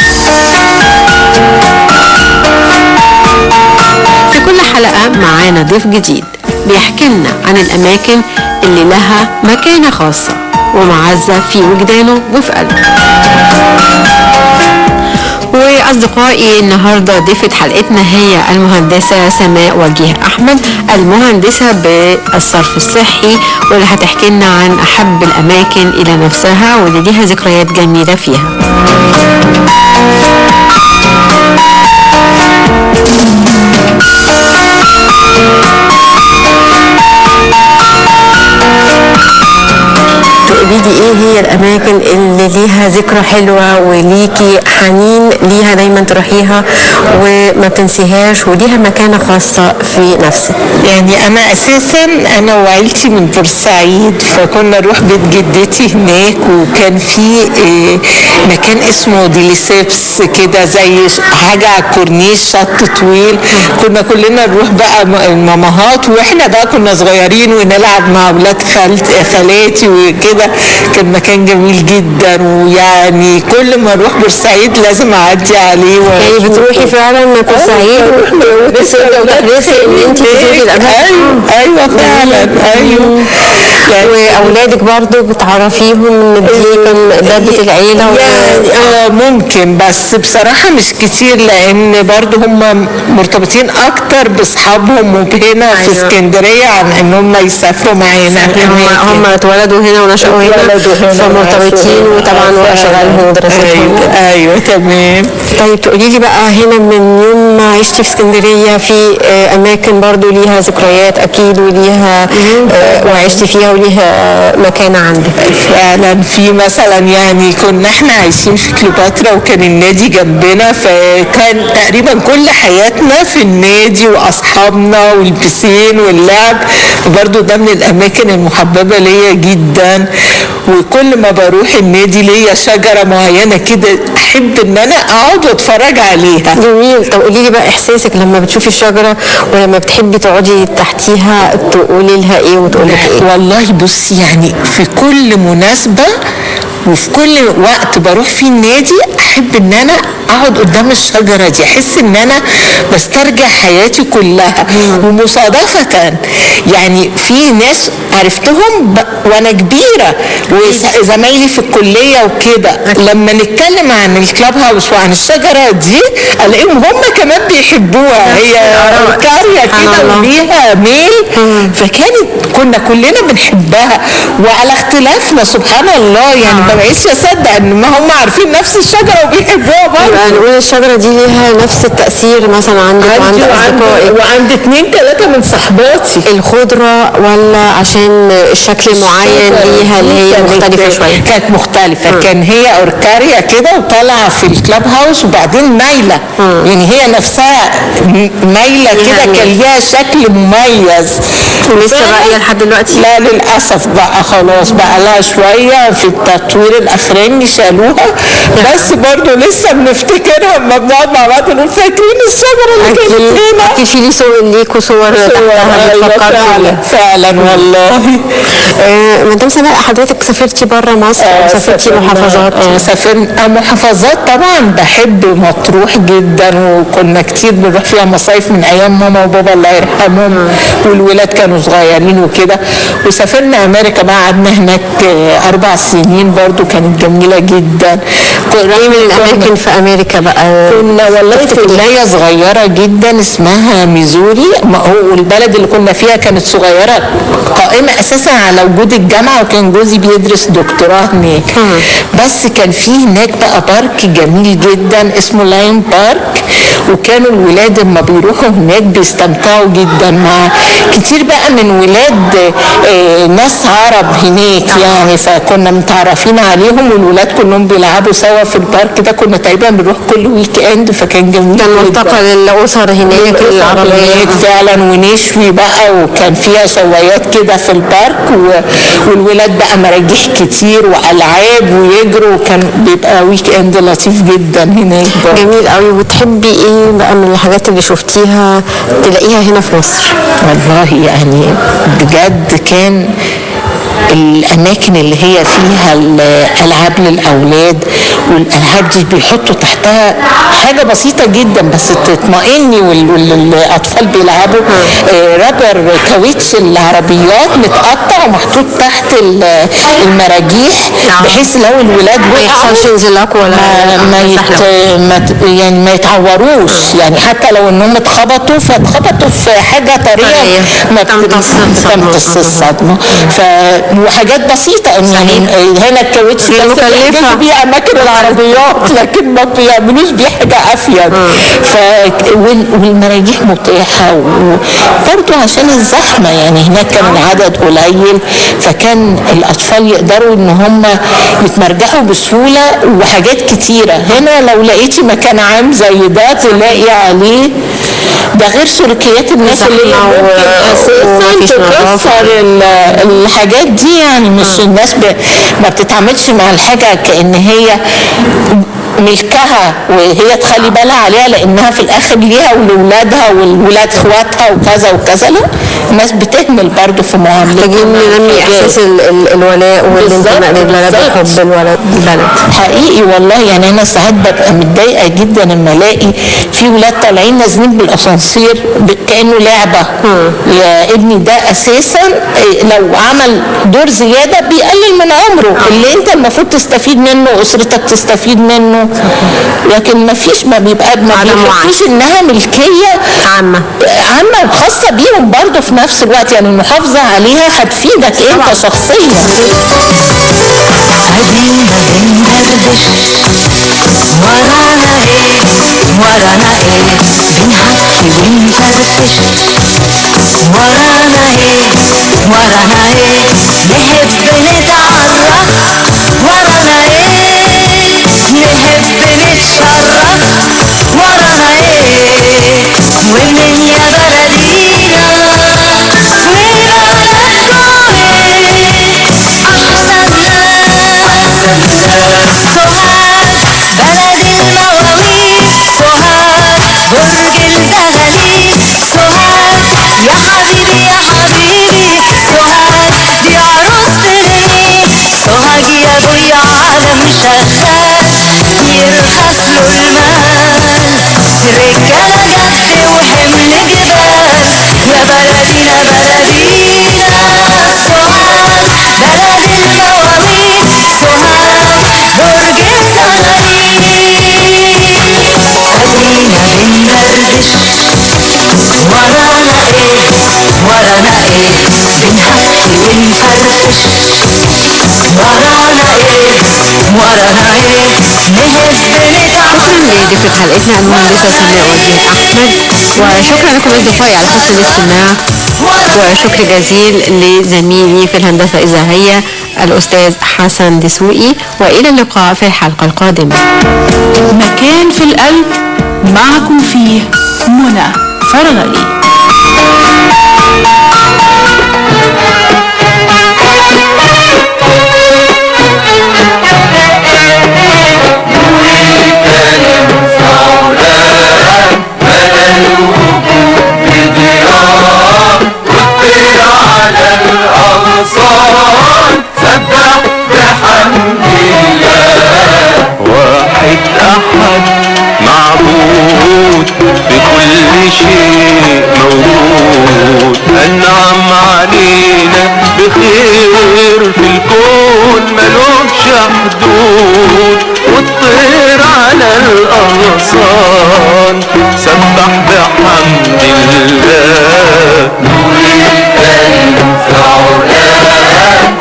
Speaker 7: في كل حلقة معانا ضيف جديد بيحكي لنا عن الأماكن اللي لها مكانة خاصة ومعزة في وجدانه وفي قلبه وأصدقائي النهاردة ضيفة حلقتنا هي المهندسة سماء وجيه أحمد المهندسة بالصرف الصحي واللي هتحكي لنا عن أحب الأماكن إلى نفسها واللي ليها ذكريات جميلة فيها تقولي لي ايه هي الاماكن اللي ليها ذكرى حلوه وليكي حنين ليها دايما تروحيها وما بتنسيهاش وليها مكانه خاصه في نفسك
Speaker 15: يعني انا اساسا انا وعيلتي من بورسعيد فكنا نروح بيت جدتي هناك وكان في آه، مكان اسمه ديليسيبس كده زي ش- حاجه على الكورنيش شط طويل كنا كلنا نروح بقى م- الماماهات واحنا بقى كنا صغيرين ونلعب مع اولاد خالت خالاتي وكده كان مكان جميل جدا ويعني كل ما اروح بورسعيد لازم اعدي عليه
Speaker 7: يعني بتروحي فعلا بورسعيد بس بتدرسي ان انت تزوري الاماكن
Speaker 15: ايوه ايوه فعلا ايوه
Speaker 7: واولادك برضو بتعرفيهم ان دي كان دبة العيله و-
Speaker 15: يعني اه ممكن بس بصراحة مش كتير لأن برضو هم مرتبطين أكتر بأصحابهم وهنا في اسكندرية عن إن هم يسافروا معانا
Speaker 7: هم هم اتولدوا هنا ونشأوا هنا فمرتبطين وطبعا واشغالهم ودراستهم
Speaker 15: أيوة, أيوة تمام
Speaker 7: طيب تقولي لي بقى هنا من يوم ما عشتي في اسكندريه في آه، اماكن برضو ليها ذكريات اكيد وليها آه، وعشتي فيها وليها مكانه عندك
Speaker 15: فعلا في مثلا يعني كنا احنا عايشين في كليوباترا وكان النادي جنبنا فكان تقريبا كل حياتنا في النادي واصحابنا والبسين واللعب وبرضو ده من الاماكن المحببه ليا جدا وكل ما بروح النادي ليا شجره معينه كده احب ان انا اقعد واتفرج عليها
Speaker 7: جميل طب قولي لي بقى احساسك لما بتشوفي الشجره ولما بتحبي تقعدي تحتيها تقولي لها ايه وتقول لك ايه
Speaker 15: والله بص يعني في كل مناسبة وفي كل وقت بروح فيه النادي احب ان انا اقعد قدام الشجره دي احس ان انا بسترجع حياتي كلها ومصادفه يعني في ناس عرفتهم ب... وانا كبيره وزمايلي في الكليه وكده لما نتكلم عن الكلاب هاوس وعن الشجره دي الاقيهم هم كمان بيحبوها هي قريه كده وليها ميل فكانت كنا كلنا بنحبها وعلى اختلافنا سبحان الله يعني ما بقيتش اصدق ان ما هم عارفين نفس الشجره وبيحبوها برضه
Speaker 7: يبقى نقول الشجرة دي ليها نفس التأثير مثلا عندك وعند
Speaker 15: عندي وعند
Speaker 7: أصدقائك
Speaker 15: وعند اتنين تلاته من صحباتي
Speaker 7: الخضرة ولا عشان الشكل معين ليها اللي هي
Speaker 15: كانت-
Speaker 7: مختلفة شوية
Speaker 15: كانت مختلفة كان هي أوركاريا كده وطالعة في الكلاب هاوس وبعدين مايلة يعني هي نفسها م- مايلة كده كان ليها شكل مميز
Speaker 7: ولسه باقية لحد دلوقتي؟
Speaker 15: لا للأسف بقى خلاص بقى لها شوية في التطوير الأخراني شالوها بس برضو لسه بنفتكرها لما بنقعد مع بعض نقول فاكرين الشجرة اللي كانت
Speaker 7: أكيد
Speaker 15: هنا
Speaker 7: أكيد في ليه صور ليكوا صور تحتها
Speaker 15: أيوة
Speaker 7: بتفكركوا
Speaker 15: فعلا
Speaker 7: بيها.
Speaker 15: فعلا والله
Speaker 7: آه، مدام سناء حضرتك سافرتي بره مصر
Speaker 15: آه،
Speaker 7: سافرتي
Speaker 15: سافرنا-
Speaker 7: محافظات
Speaker 15: آه، سافرنا آه، محافظات طبعا بحب مطروح جدا وكنا كتير بنروح فيها مصايف من ايام ماما وبابا الله يرحمهم والولاد كانوا صغيرين وكده وسافرنا امريكا بقى قعدنا هناك آه، اربع سنين برضو كانت جميله جدا
Speaker 7: ايه من الاماكن في امريكا بقى
Speaker 15: كنا والله في ولايه صغيره جدا اسمها ميزوري ما هو البلد اللي كنا فيها كانت صغيره قائمه اساسا على وجود الجامعه وكان جوزي بيدرس دكتوراه هناك بس كان في هناك بقى بارك جميل جدا اسمه لاين بارك وكانوا الولاد لما بيروحوا هناك بيستمتعوا جدا مع كتير بقى من ولاد آه، ناس عرب هناك يعني فكنا متعرفين عليهم والولاد كلهم بيلعبوا سوا في البارك ده كنا تقريبا بنروح كل ويك اند فكان جميل
Speaker 7: كان ملتقى للاسر هناك العربيه
Speaker 15: هناك فعلا ونشوي بقى وكان فيها شوايات كده في البارك و... والولاد بقى مراجيح كتير والعاب ويجروا وكان بيبقى ويك اند لطيف جدا هناك برضه.
Speaker 7: جميل قوي وتحبي ايه بقى من الحاجات اللي شفتيها تلاقيها هنا في مصر
Speaker 15: والله يعني بجد كان الاماكن اللي هي فيها الالعاب للاولاد والالعاب دي بيحطوا تحتها حاجه بسيطه جدا بس تطمئني وال- وال- والاطفال بيلعبوا آه، رابر كاوتش العربيات متقطع ومحطوط تحت ال- المراجيح بحيث لو الولاد
Speaker 7: ما يحصلش انزلاق ولا
Speaker 15: ما, ما, يت ما ت- يعني ما يتعوروش يعني حتى لو انهم اتخبطوا فاتخبطوا في حاجه طريه ما تمتص الصدمه ف وحاجات بسيطه يعني هنا الكاوتش
Speaker 7: هي
Speaker 15: بس
Speaker 7: مكلفة.
Speaker 15: بيحجزوا بيه اماكن العربيات لكن ما بيعملوش بيه حاجه افيد ف وال- والمراجيح متاحه وبرضه عشان الزحمه يعني هناك كان العدد قليل فكان الاطفال يقدروا ان هم يتمرجحوا بسهوله وحاجات كتيره هنا لو لقيتي مكان عام زي ده تلاقي عليه ده غير سلوكيات الناس اللي هي
Speaker 7: زحمة و-
Speaker 15: ممكن
Speaker 7: ومفيش
Speaker 15: اساسا
Speaker 7: نظافة.
Speaker 15: تكسر ال- الحاجات دي يعني مش الناس ب... ما بتتعاملش مع الحاجه كان هي ملكها وهي تخلي بالها عليها لانها في الاخر ليها ولولادها والولاد اخواتها وكذا وكذا لا الناس بتهمل برضه في معاملتها
Speaker 7: محتاجين ننمي احساس ال- ال- الولاء والانتماء
Speaker 15: بالظبط،
Speaker 7: للبلد
Speaker 15: بالظبط.
Speaker 7: وحب الولد البلد
Speaker 15: حقيقي والله يعني انا ساعات ببقى متضايقه جدا لما الاقي في ولاد طالعين نازلين بالاسانسير ب- كانه لعبه يا ابني ده اساسا إيه، لو عمل دور زياده بيقلل من عمره اللي انت المفروض تستفيد منه اسرتك تستفيد منه لكن ما فيش ما بيبقى ما بيحسوش انها ملكيه
Speaker 7: عامه
Speaker 15: عامه وخاصه بيهم برضه في نفس الوقت يعني المحافظه عليها هتفيدك انت شخصيا
Speaker 3: ورانا ايه ورانا ايه بنحكي ونفرفش ورانا ايه ورانا ايه نحب نتعرف ورانا ايه نحب نتشرف ورانا ايه ومن يا بلدينا ولادكم ايه احسن ناس سوهاج بلد المواويل سوهاج برج الدهاليل سوهاج يا حبيبي يا حبيبي سوهاج دي عروستني سوهاج يا ابويا عالم شغال يرخص له المال نفرفش ورانا ايه ورانا ايه نهز بنتعب
Speaker 7: لضيفة حلقتنا المهندسة سماء وجيه أحمد وشكرا لكم أصدقائي على حسن الاستماع وشكر جزيل لزميلي في الهندسة الإذاعية الأستاذ حسن دسوقي وإلى اللقاء في الحلقة القادمة
Speaker 10: مكان في القلب معكم فيه منى فرغلي
Speaker 3: على الأغصان سبح بحمد الله
Speaker 16: واحد أحد معبود بكل شيء موجود أنعم علينا بخير في الكون ملوش حدود والطير على الأغصان سبح بحمد الله نور الكريم في علاه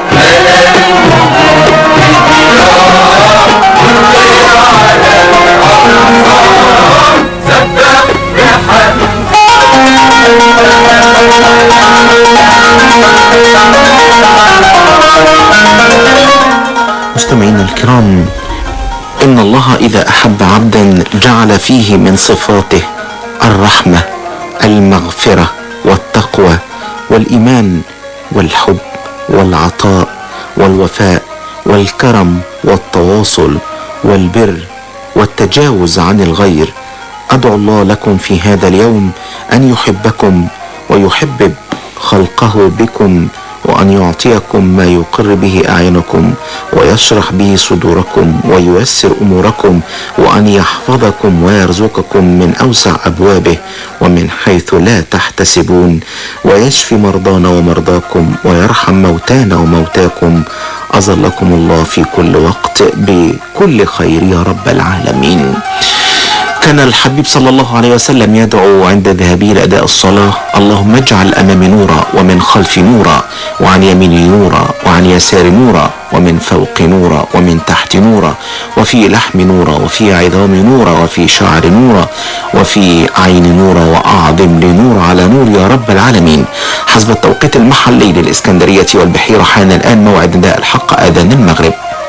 Speaker 9: مستمعينا الكرام إن الله إذا أحب عبدا جعل فيه من صفاته الرحمة المغفرة والتقوى والإيمان والحب والعطاء والوفاء والكرم والتواصل والبر والتجاوز عن الغير أدعو الله لكم في هذا اليوم أن يحبكم ويحبب خلقه بكم وأن يعطيكم ما يقر به أعينكم ويشرح به صدوركم وييسر أموركم وأن يحفظكم ويرزقكم من أوسع أبوابه ومن حيث لا تحتسبون ويشفي مرضانا ومرضاكم ويرحم موتانا وموتاكم أظلكم الله في كل وقت بكل خير يا رب العالمين كان الحبيب صلى الله عليه وسلم يدعو عند ذهابه لأداء الصلاة اللهم اجعل أمامي نورا ومن خلفي نورا وعن يميني نورا وعن يساري نورا ومن فوق نورا ومن تحت نورا وفي لحم نورا وفي عظام نورا وفي شعر نورا وفي عين نورا وأعظم لي نور على نور يا رب العالمين حسب التوقيت المحلي للإسكندرية والبحيرة حان الآن موعد نداء الحق آذان المغرب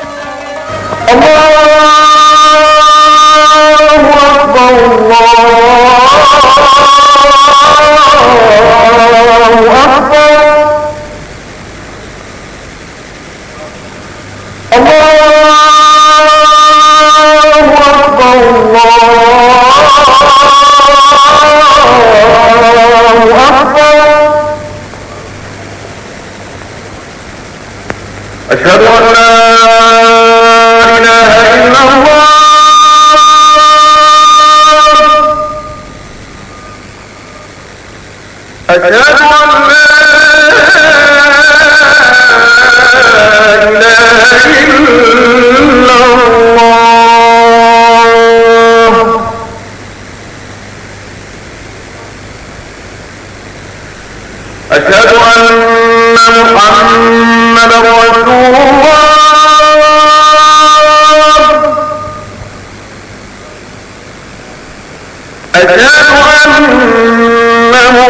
Speaker 3: أشهد أن لا إله إلا الله أشهد أن لا إله إلا الله أشهد أن محمدا رسول الله أشهد أن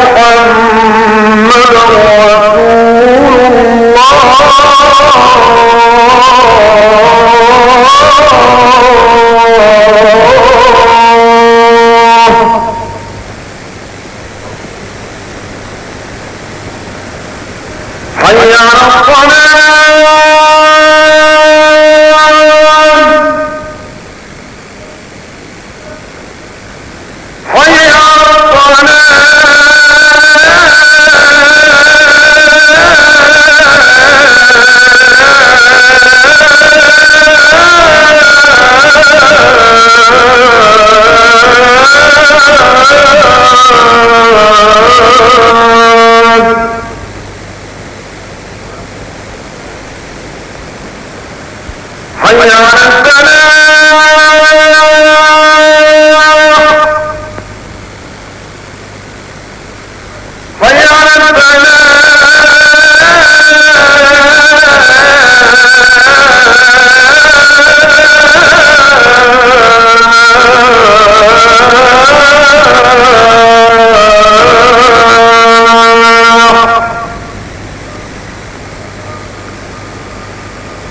Speaker 3: محمدا رسول الله حي على الصلاة حي على الصلاة حي على الفلاح حي على الفلاح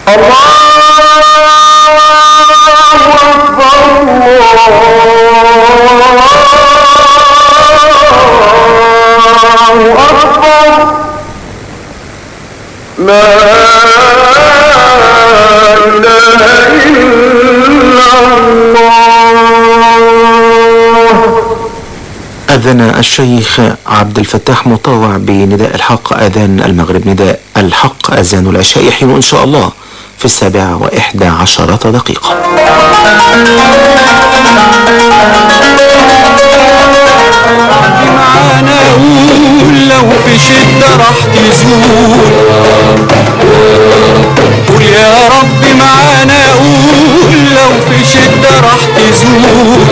Speaker 9: أذن الشيخ عبد الفتاح مطاوع بنداء الحق أذان المغرب نداء الحق أذان العشاء يحين إن شاء الله في السابعة وإحدى عشرة دقيقة
Speaker 17: معانا قول لو في شدة راح تزول قول يا رب معانا قول لو في شدة راح تزول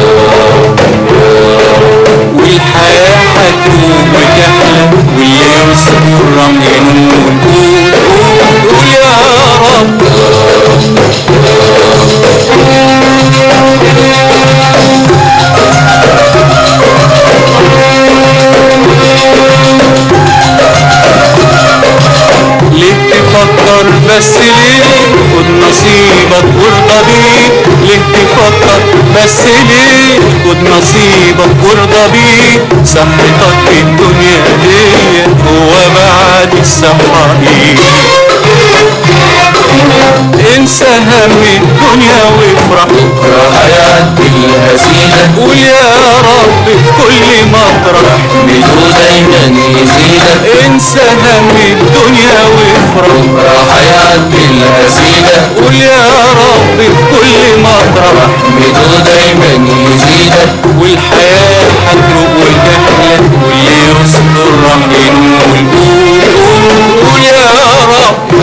Speaker 17: والحياة هتدوم وتحلى واللي يصبر رم ينول قول قول قول يا رب ليه تفكر بس ليه خد نصيبك وارضى بيه ليه تفكر بس ليه خد نصيبك وارضى بيه صحتك في الدنيا دي هو بعد الصحة ايه انسى هم الدنيا وافرح بكرة هيعدي الهزيمة قول يا رب في كل مطرح ميدو دايما يزيدك انسى هم الدنيا وافرح بكرة هيعدي الهزيمة قول يا رب في كل مطرح ميدو دايما يزيدك والحياة هتروق وتحلى واللي يصبر راح ينول قول قول قول يا رب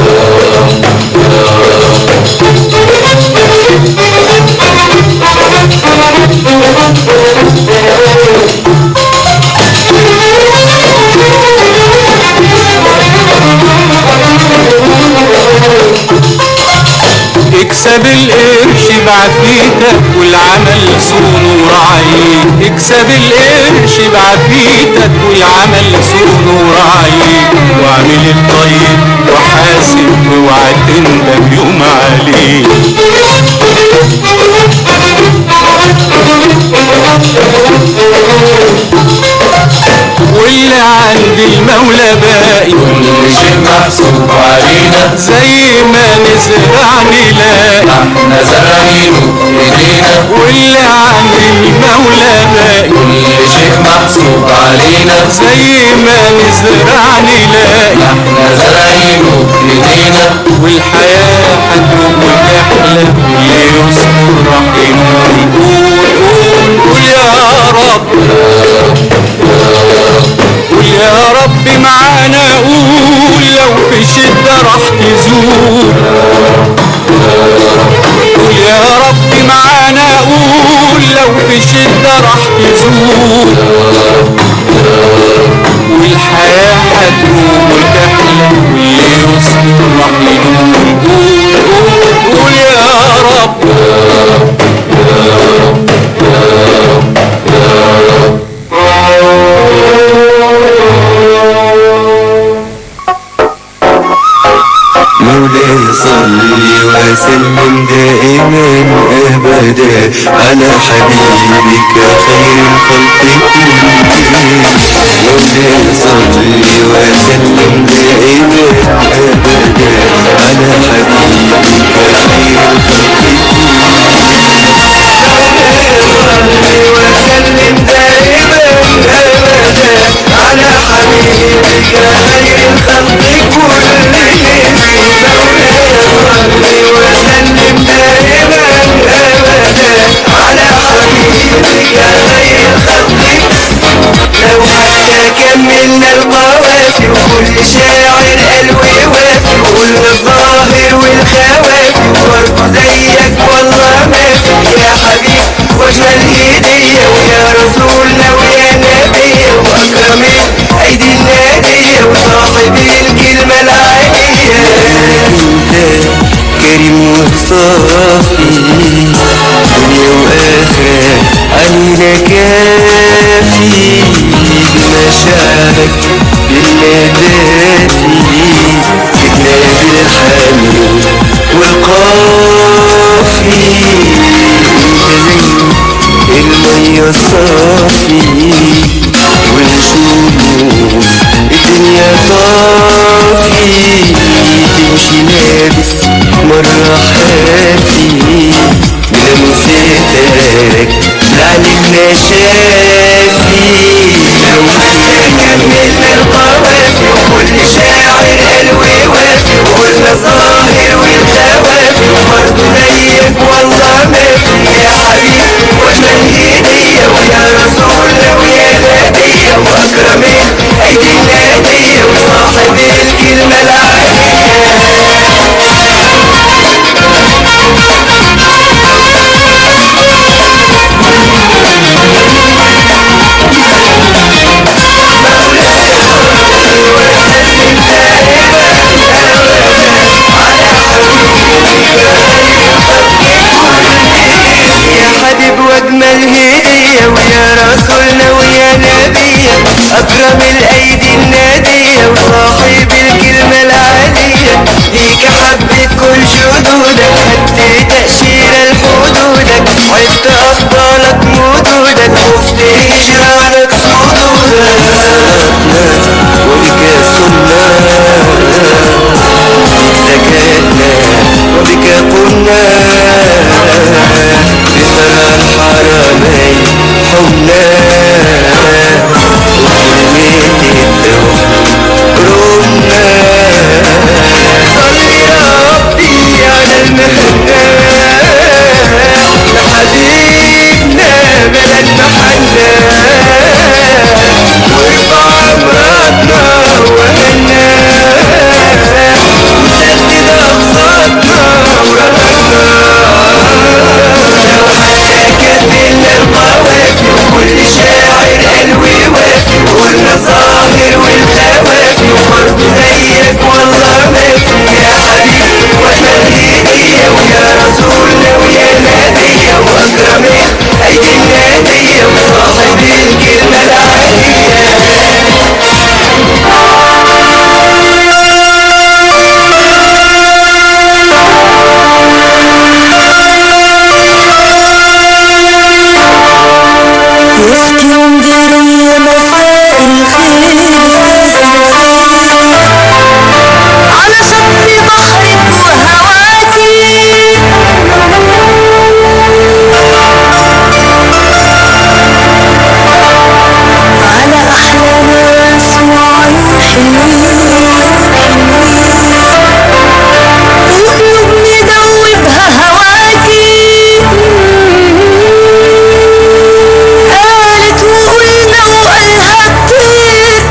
Speaker 17: اكسب القرش بعفيتك والعمل صون ورعيك اكسب القرش بعفيتك والعمل صون ورعيك واعمل الطيب وحاسب واوعى تندم يوم عليك واللي عند المولى باقي كل شيء محسوب علينا زي ما نزرع نلاقي احنا زرعينه بايدينا واللي عند المولى باقي كل شيء محسوب علينا زي ما نزرع نلاقي احنا زرعينه بايدينا والحياة هتروق وتحلى واللي يصبر راح ينول قول قول قول يا رب قول يا رب معانا قول لو في شدة راح تزول قول يا رب معانا قول لو في شدة راح تزول والحياة هتروح وتحلى واللي يصبر راح ينول قول قول قول يا رب
Speaker 18: مولاي صلي وسلم دائما ابدا على حبيبك خير الخلق كلهم مولاي صلي وسلم دائما ابدا على حبيبك خير الخلق صلي وسلم دائما ابدا على حبيبك خير الخلق كلهم صلي وسلم دائما ابدا على حبيبك خير الخلق لو حتى كملنا القوافي وكل شاعر قال ووافي كل الظاهر والخوافي برضه زيك والله ما في يا حبيب واجمل هدية ويا رسولنا ويا نبي واكرم ايدي النادية وصاحب الكلمة العالية انت كريم وصافي دنيا واخرة علينا كافي بمشاعرك بالله دافي جبنا بالحمل
Speaker 16: لابس مرة حافي بلمستك لعلمنا شافي لو احنا كملنا القوافي وكل شاعر قلبي وافي وقلنا ظاهر والخوافي وبرضه زيك والله ما في يا حبيبي واجمل هدية ويا رسولنا ويا نبي واكرم ايدي النادية وصاحب الكلمة يا حبيب واجمل هدية ويا رسولنا ويا نبيا اكرم الايدي النادية وصاحب الكلمة العالية ليك حبة كل شدودك خدت تأشيرة لحدودك عرفت افضلك مدودك خفت هجرانك صدودك وبك سنة زكاتنا وبك قلنا بثرى الحرمين حمنا وكلمة الدوم رمنا صل يا ربي على المهنا لحبيبنا بلد محنا وارفع امراضنا وهنا وسدد اقصادنا ورهنا لو حتى كملنا القوافي وكل شاعر قلبي وافي وقلنا ظاهر والخوافي وبرضه زيك والله ما في يا حبيبي واجمل هدية ويا رسولنا ويا نبيا واكرم ايدي النادية وصاحب الكلمة العالية
Speaker 3: اسكندرية مساء الخير على شط بحرك وهواكي على أحلى ناس وعيون حلوين وقلوب ندوبها هواكي قالت وقلنا وقالها كتير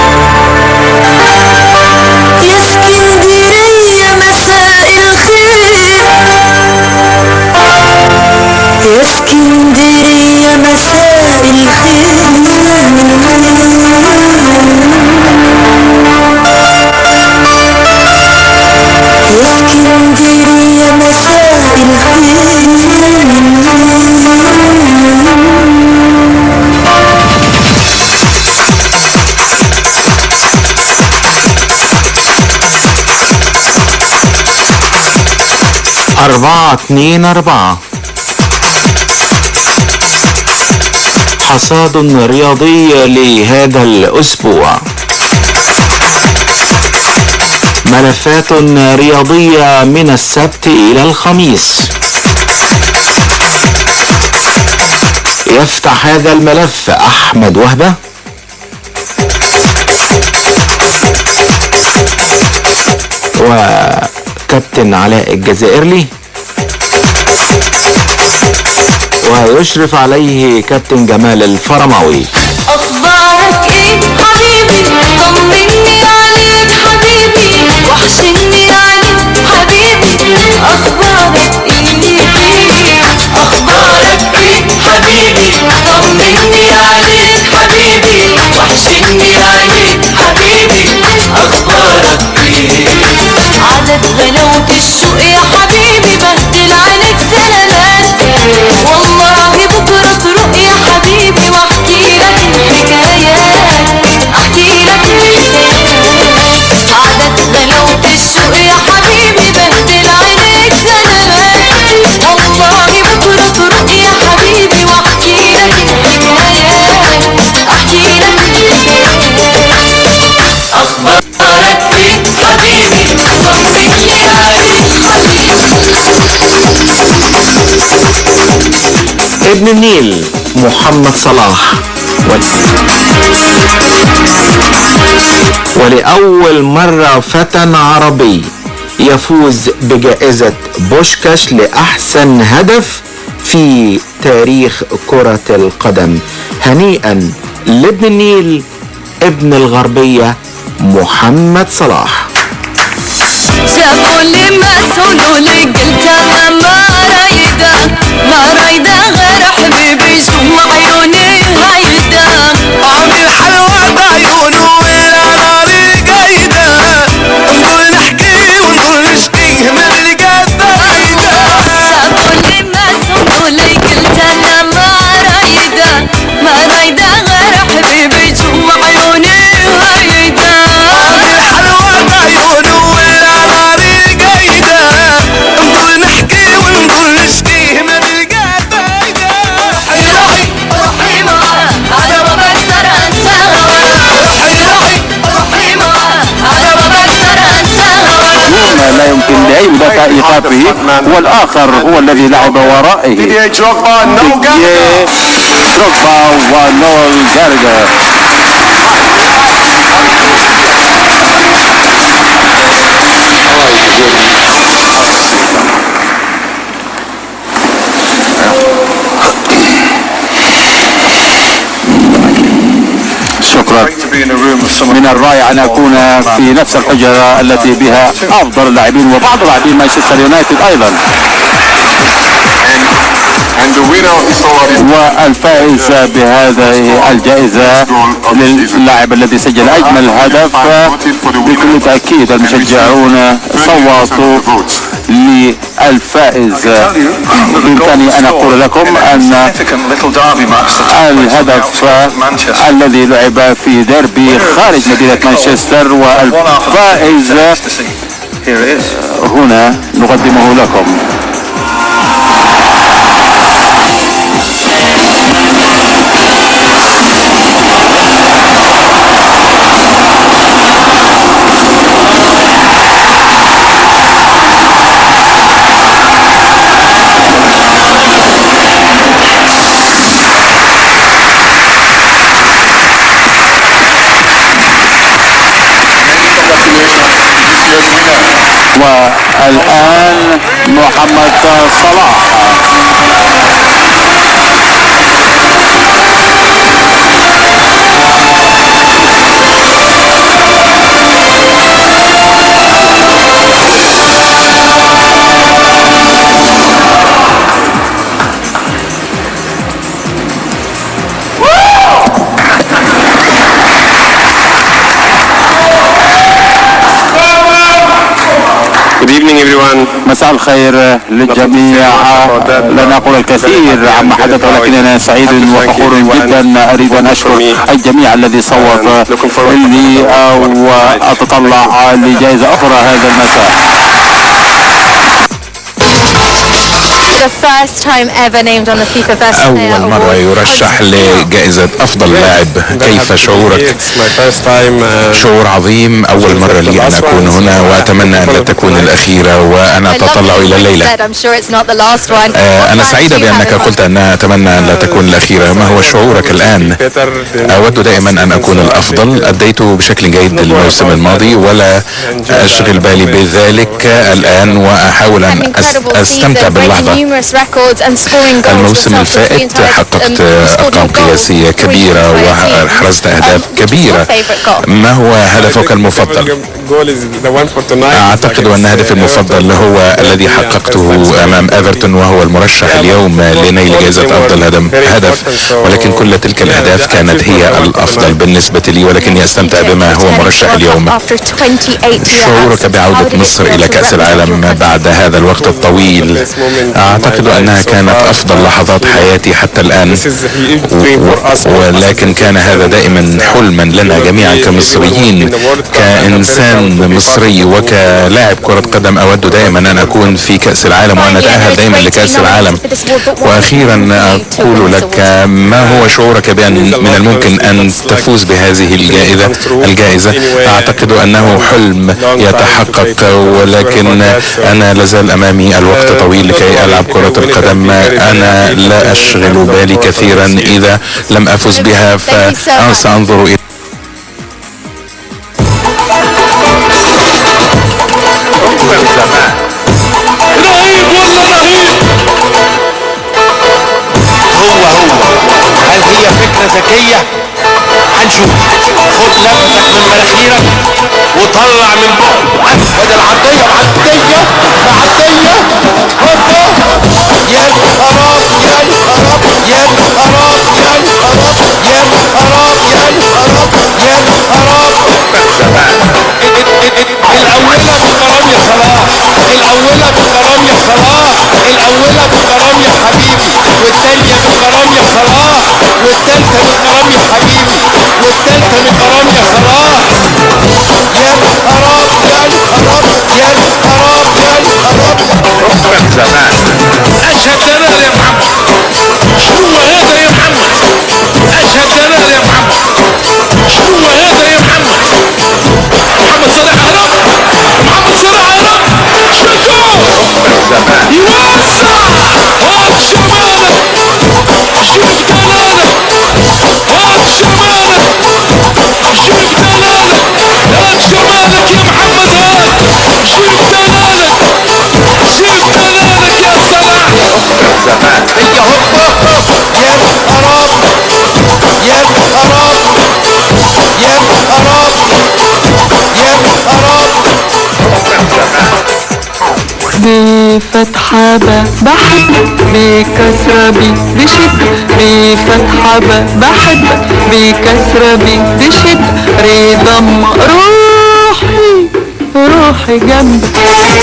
Speaker 3: يا اسكندرية مساء الخير يا اسكندرية مساء الخير يا اسكندرية مساء
Speaker 9: أربعة اتنين أربعة حصاد رياضي لهذا الأسبوع ملفات رياضية من السبت إلى الخميس يفتح هذا الملف أحمد وهبة وكابتن علاء الجزائرلي ويشرف عليه كابتن جمال الفرماوي
Speaker 3: اخبارك ايه حبيبي طمني عليك حبيبي وحشني عليك حبيبي اخبارك ايه اخبارك ايه حبيبي طمني عليك حبيبي وحشني عليك حبيبي اخبارك ايه عدد غلاوة الشوق يا حبيبي بهدل عينك سلامات والله بكرة تروق يا حبيبي واحكي لك
Speaker 9: لابن النيل محمد صلاح ولأول مرة فتى عربي يفوز بجائزة بوشكاش لأحسن هدف في تاريخ كرة القدم هنيئا لابن النيل ابن الغربية محمد صلاح
Speaker 3: شافوا لي مسؤولوا لي قلت انا ما رايده ما رايده غير حبيبي جوا عيوني هيدا
Speaker 16: عامل حلوة بعيونه ولا ناري قايدة نقول نحكي ونقول نشكي ما نلقى فايدة
Speaker 3: شافوا لي مسؤولوا لي قلت انا ما رايده ما رايده غير حبيبي جوا عيوني هيدا
Speaker 16: عامل حلوة بعيونه ولا ناري قايدة نقول نحكي ونقول نشكي ما نلقى فايدة
Speaker 3: روحي روحي معاه انا ما بقدر انساها روحي روحي روحي معاه انا ما بقدر انساها
Speaker 19: يوم لا يمكن لأي مدافع إيقافه والآخر هو الذي لعب ورائه ديدييه دروغبا ونول جارجر شكرا من الرائع ان اكون في نفس الحجره التي بها افضل اللاعبين وبعض لاعبين مانشستر يونايتد ايضا والفائز بهذه الجائزة للاعب الذي سجل أجمل هدف بكل تأكيد المشجعون صوتوا للفائز بإمكاني أن أقول لكم أن الهدف الذي لعب في ديربي خارج مدينة مانشستر والفائز هنا نقدمه لكم والآن محمد صلاح
Speaker 5: Good evening everyone.
Speaker 19: مساء الخير للجميع لن أقول الكثير عما حدث ولكننا سعيد وفخور جدا أريد أن أشكر الجميع الذي صوت لي وأتطلع لجائزة أخرى هذا المساء
Speaker 21: The first time ever named on the FIFA Best Player
Speaker 22: أول مرة يرشح لجائزة أفضل لاعب كيف شعورك؟ شعور عظيم أول مرة لي أن أكون هنا وأتمنى أن لا تكون الأخيرة وأنا أتطلع إلى الليلة
Speaker 21: said, I'm sure it's not the last one.
Speaker 22: آه، أنا سعيدة بأنك قلت أن أتمنى أن لا تكون الأخيرة ما هو شعورك الآن؟ أود دائما أن أكون الأفضل أديت بشكل جيد الموسم الماضي ولا أشغل بالي بذلك الآن وأحاول أن أس- أستمتع باللحظة
Speaker 21: Numerous records and scoring goals
Speaker 22: الموسم
Speaker 21: yourself throughout the
Speaker 22: الفائت
Speaker 21: entire
Speaker 22: حققت
Speaker 21: um, scored
Speaker 22: أرقام
Speaker 21: more goals
Speaker 22: قياسية
Speaker 21: for each
Speaker 22: كبيرة
Speaker 21: entire team.
Speaker 22: وحرزت أهداف كبيرة
Speaker 21: Favorite goal.
Speaker 22: ما هو هدفك المفضل؟ أعتقد أن هدفي المفضل هو الذي حققته أمام إيفرتون وهو المرشح اليوم لنيل جائزة أفضل هدم- هدف ولكن كل تلك الأهداف كانت هي الأفضل بالنسبة لي ولكني أستمتع بما هو مرشح اليوم
Speaker 21: After 28 years.
Speaker 22: شعورك بعودة مصر إلى كأس العالم بعد هذا الوقت الطويل أعتقد أنها كانت أفضل لحظات حياتي حتى الآن و- ولكن كان هذا دائما حلما لنا جميعا كمصريين كإنسان مصري وكلاعب كرة قدم أود دائما أن أكون في كأس العالم وأن أتأهل دائما لكأس العالم وأخيرا أقول لك ما هو شعورك بأن من الممكن أن تفوز بهذه الجائزة الجائزة أعتقد أنه حلم يتحقق ولكن أنا لازال أمامي الوقت طويل لكي ألعب ملعب كرة القدم أنا لا أشغل بالي كثيرا إذا لم أفز بها فسأنظر إلى
Speaker 16: رهيب والله رهيب
Speaker 1: هو هو هل هي فكرة ذكية هنشوف خد نفسك من مناخيرك وطلع من بقك وده العرضية معدية معدية هوبا يا خراب يا خراب يا خراب يا خراب يا خراب يا خراب يا خراب الأولى بكرم يا صلاح الأولى بكرم يا صلاح الأولى بكرم يا حبيبي والثانية بكرم يا صلاح والثالثة بكرم يا حبيبي والثالثة بكرم يا صلاح يا خراب يا خراب يا خراب يا خراب
Speaker 16: أشهد جلال يا محمد شنو هذا يا محمد أشهد جلال يا محمد شنو هذا يا محمد محمد صلاح هرب محمد صلاح هرب شوتو يوسع هات شمالك شوف دلالك هات شمالك شوف دلالك هات شمالك يا محمد هات شوف دلالك شوف دلالك يا صلاح
Speaker 1: هي هوبا يا خراب يا خراب يا خراب يا خراب
Speaker 8: بفتحة ب بحب بكسرة ب بشد بفتحة ب بحب بكسرة ب بشد ري ضم روحي روحي جنبك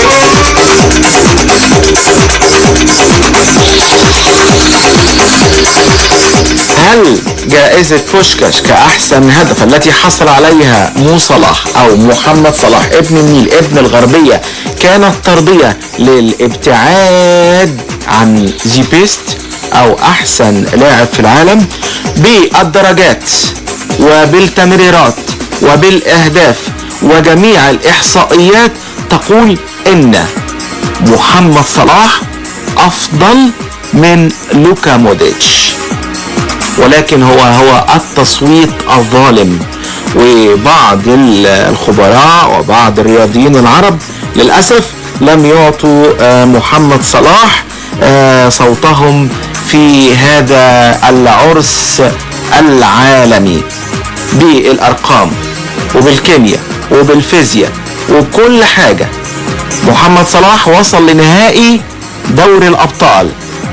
Speaker 9: هل جائزة بوشكاش كأحسن هدف التي حصل عليها مو صلاح أو محمد صلاح ابن النيل ابن الغربية كانت ترضية للابتعاد عن زي بيست أو أحسن لاعب في العالم بالدرجات وبالتمريرات وبالأهداف وجميع الإحصائيات تقول إن محمد صلاح أفضل من لوكا موديتش ولكن هو هو التصويت الظالم وبعض ال- الخبراء وبعض الرياضيين العرب للأسف لم يعطوا آه، محمد صلاح آه، صوتهم في هذا العرس العالمي بالأرقام وبالكيمياء وبالفيزياء وبكل حاجة محمد صلاح وصل لنهائي دوري الأبطال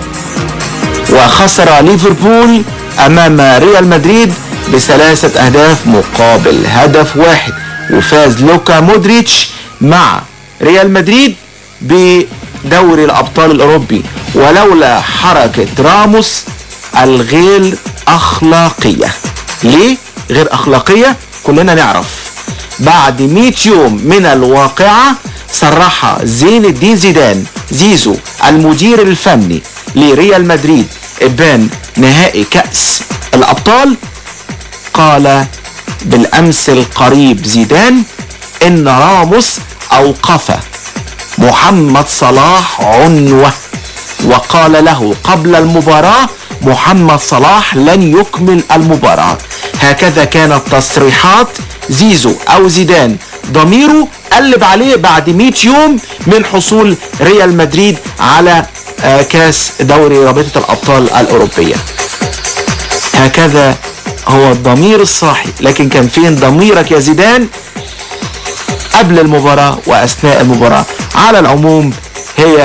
Speaker 9: وخسر ليفربول امام ريال مدريد بثلاثة اهداف مقابل هدف واحد وفاز لوكا مودريتش مع ريال مدريد بدوري الابطال الاوروبي ولولا حركة راموس الغير اخلاقية ليه غير اخلاقية كلنا نعرف بعد 100 يوم من الواقعة صرح زين الدين زيدان زيزو المدير الفني لريال مدريد ابان نهائي كأس الأبطال قال بالأمس القريب زيدان إن راموس أوقف محمد صلاح عنوة وقال له قبل المباراة محمد صلاح لن يكمل المباراة هكذا كانت تصريحات زيزو أو زيدان ضميره قلب عليه بعد 100 يوم من حصول ريال مدريد على آه، كاس دوري رابطة الأبطال الأوروبية هكذا هو الضمير الصاحي لكن كان فين ضميرك يا زيدان قبل المباراة وأثناء المباراة على العموم هي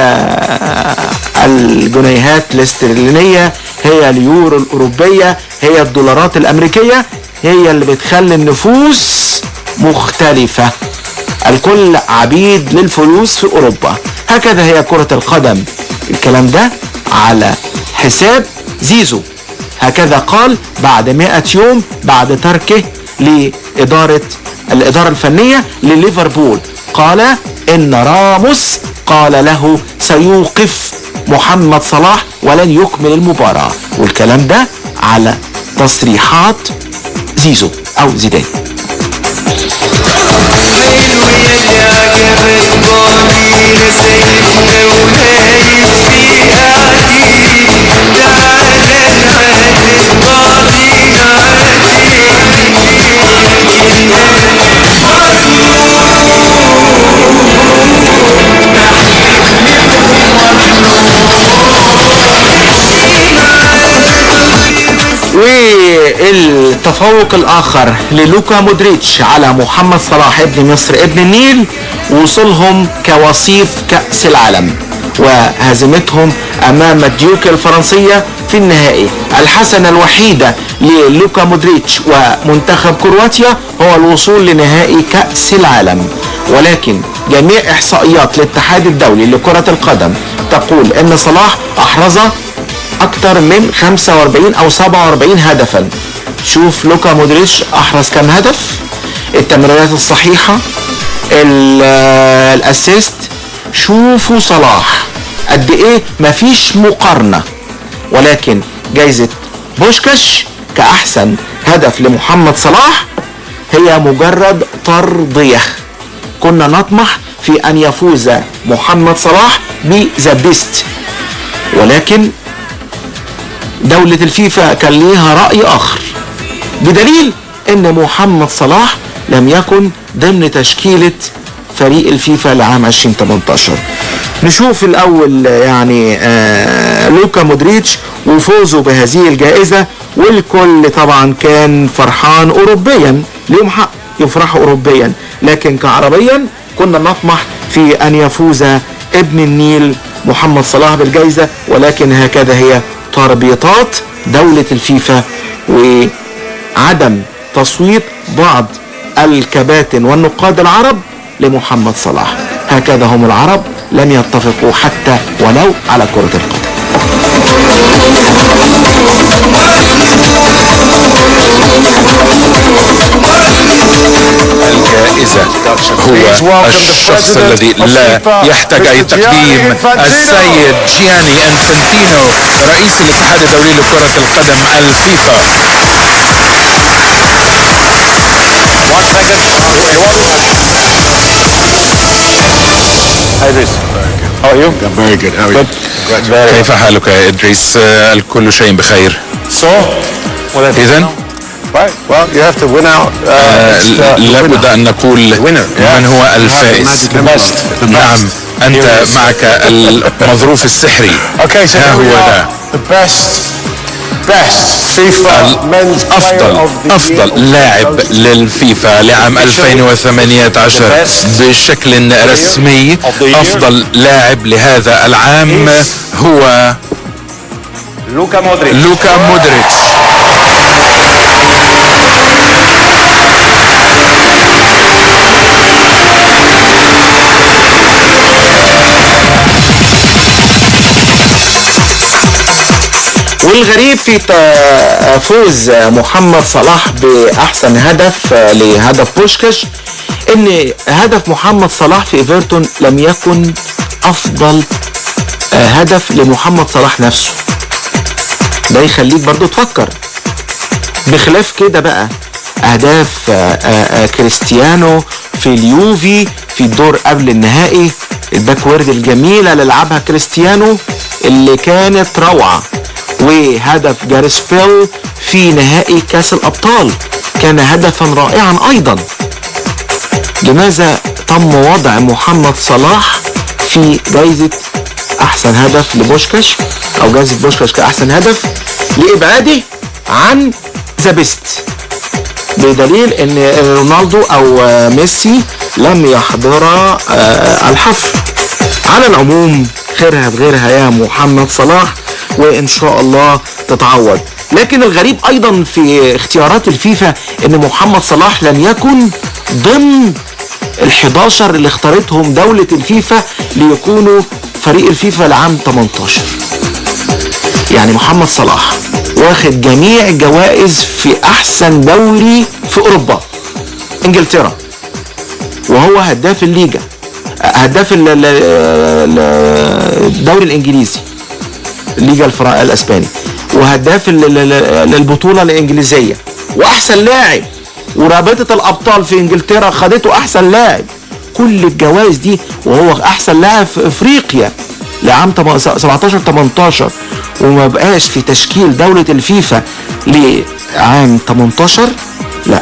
Speaker 9: الجنيهات الاسترلينية هي اليورو الأوروبية هي الدولارات الأمريكية هي اللي بتخلي النفوس مختلفة الكل عبيد للفلوس في أوروبا هكذا هي كرة القدم الكلام ده على حساب زيزو هكذا قال بعد 100 يوم بعد تركه لإدارة الإدارة الفنية لليفربول قال إن راموس قال له سيوقف محمد صلاح ولن يكمل المباراة والكلام ده على تصريحات زيزو أو زيدان
Speaker 16: حلو يلي عجبك ضمير سايبنا ونايم فيها
Speaker 9: التفوق الاخر للوكا مودريتش على محمد صلاح ابن مصر ابن النيل وصولهم كوصيف كأس العالم وهزيمتهم امام الديوك الفرنسية في النهائي الحسنة الوحيدة للوكا مودريتش ومنتخب كرواتيا هو الوصول لنهائي كأس العالم ولكن جميع احصائيات الاتحاد الدولي لكرة القدم تقول ان صلاح احرز اكتر من 45 او 47 هدفا شوف لوكا مودريتش احرز كم هدف التمريرات الصحيحة ال- الاسيست شوفوا صلاح قد ايه مفيش مقارنة ولكن جايزة بوشكاش كأحسن هدف لمحمد صلاح هي مجرد ترضية كنا نطمح في أن يفوز محمد صلاح بذا بيست ولكن دولة الفيفا كان ليها رأي آخر بدليل أن محمد صلاح لم يكن ضمن تشكيلة فريق الفيفا لعام 2018 نشوف الأول يعني آه لوكا مودريتش وفوزه بهذه الجائزة والكل طبعا كان فرحان أوروبيا ليهم حق يفرحوا أوروبيا لكن كعربيا كنا نطمح في أن يفوز ابن النيل محمد صلاح بالجائزة ولكن هكذا هي تربيطات دولة الفيفا وعدم تصويت بعض الكباتن والنقاد العرب لمحمد صلاح هكذا هم العرب لم يتفقوا حتى ولو على كرة القدم
Speaker 22: الجائزة هو الشخص الذي لا يحتاج أي تقديم السيد جياني أنفنتينو رئيس الاتحاد الدولي لكرة القدم الفيفا
Speaker 4: Hi, Idris. How are you? I'm very good. How are you? Good. Very
Speaker 22: كيف حالك يا إدريس آه، الكل شيء بخير
Speaker 4: So, what
Speaker 22: إذن
Speaker 4: Right. Well, you have to win out. Uh,
Speaker 22: آه،
Speaker 4: it's the- the
Speaker 22: لابد
Speaker 4: winner.
Speaker 22: أن نقول من هو الفائز
Speaker 4: The best. The
Speaker 22: نعم
Speaker 4: best.
Speaker 22: أنت
Speaker 4: Here it is.
Speaker 22: معك المظروف السحري
Speaker 4: Okay, so
Speaker 22: ها
Speaker 4: here we
Speaker 22: هو
Speaker 4: are.
Speaker 22: ده
Speaker 4: The best, best FIFA men's player
Speaker 22: أفضل
Speaker 4: of the
Speaker 22: أفضل
Speaker 4: year.
Speaker 22: لاعب للفيفا لعام 2018 بشكل رسمي أفضل لاعب لهذا العام هو
Speaker 4: لوكا مودريتش.
Speaker 22: لوكا مودريتش
Speaker 9: والغريب في ت- فوز محمد صلاح بأحسن هدف لهدف بوشكاش ان هدف محمد صلاح في ايفرتون لم يكن افضل هدف لمحمد صلاح نفسه ده يخليك برضو تفكر بخلاف كده بقى اهداف آه، آه، آه، كريستيانو في اليوفي في الدور قبل النهائي الباكورد الجميلة اللي لعبها كريستيانو اللي كانت روعة وهدف جاريس بيل في نهائي كاس الابطال كان هدفا رائعا ايضا لماذا تم وضع محمد صلاح في جائزة احسن هدف لبوشكاش او جائزة بوشكاش كاحسن هدف لابعاده عن ذا بيست بدليل ان رونالدو او آه، ميسي لم يحضر آه، الحفل على العموم خيرها بغيرها يا محمد صلاح وان شاء الله تتعوض لكن الغريب ايضا في اختيارات الفيفا ان محمد صلاح لم يكن ضمن ال11 اللي اختارتهم دولة الفيفا ليكونوا فريق الفيفا لعام 18 يعني محمد صلاح واخد جميع الجوائز في احسن دوري في اوروبا انجلترا وهو هداف الليجا هداف ال- ال- ال- الدوري الانجليزي الليجا الفرا- الاسباني وهداف ال- ال- ال- البطوله الانجليزيه واحسن لاعب ورابطه الابطال في انجلترا خدته احسن لاعب كل الجوائز دي وهو احسن لاعب في افريقيا لعام تم- 17 18 وما بقاش في تشكيل دوله الفيفا لعام 18 لا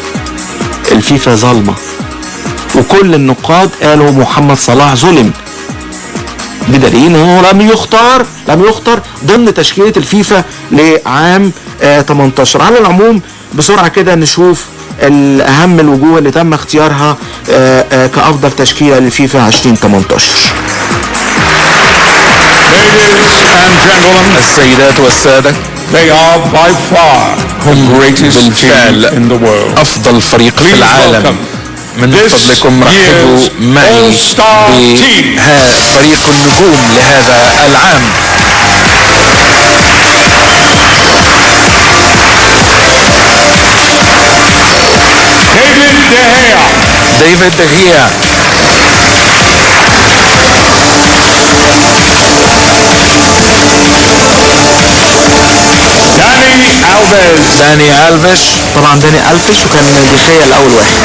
Speaker 9: الفيفا ظالمه وكل النقاد قالوا محمد صلاح ظلم بدليل انه لم يختار لم يختار ضمن تشكيله الفيفا لعام آه 18 على العموم بسرعه كده نشوف الاهم الوجوه اللي تم اختيارها آه آه كافضل تشكيله للفيفا 2018
Speaker 22: السيدات والسادة
Speaker 2: They are by far the greatest
Speaker 22: بالفعل
Speaker 2: team in the world.
Speaker 22: أفضل فريق في
Speaker 2: Please
Speaker 22: العالم
Speaker 2: welcome
Speaker 22: من
Speaker 2: this
Speaker 22: فضلكم رحبوا
Speaker 2: year's
Speaker 22: معي
Speaker 2: All-Star team.
Speaker 22: بفريق النجوم لهذا العام
Speaker 2: David De Gea,
Speaker 22: ديفيد دخيا
Speaker 2: Dani Alves,
Speaker 22: داني ألفيش
Speaker 9: طبعا داني الفيش وكان دخيا الاول واحد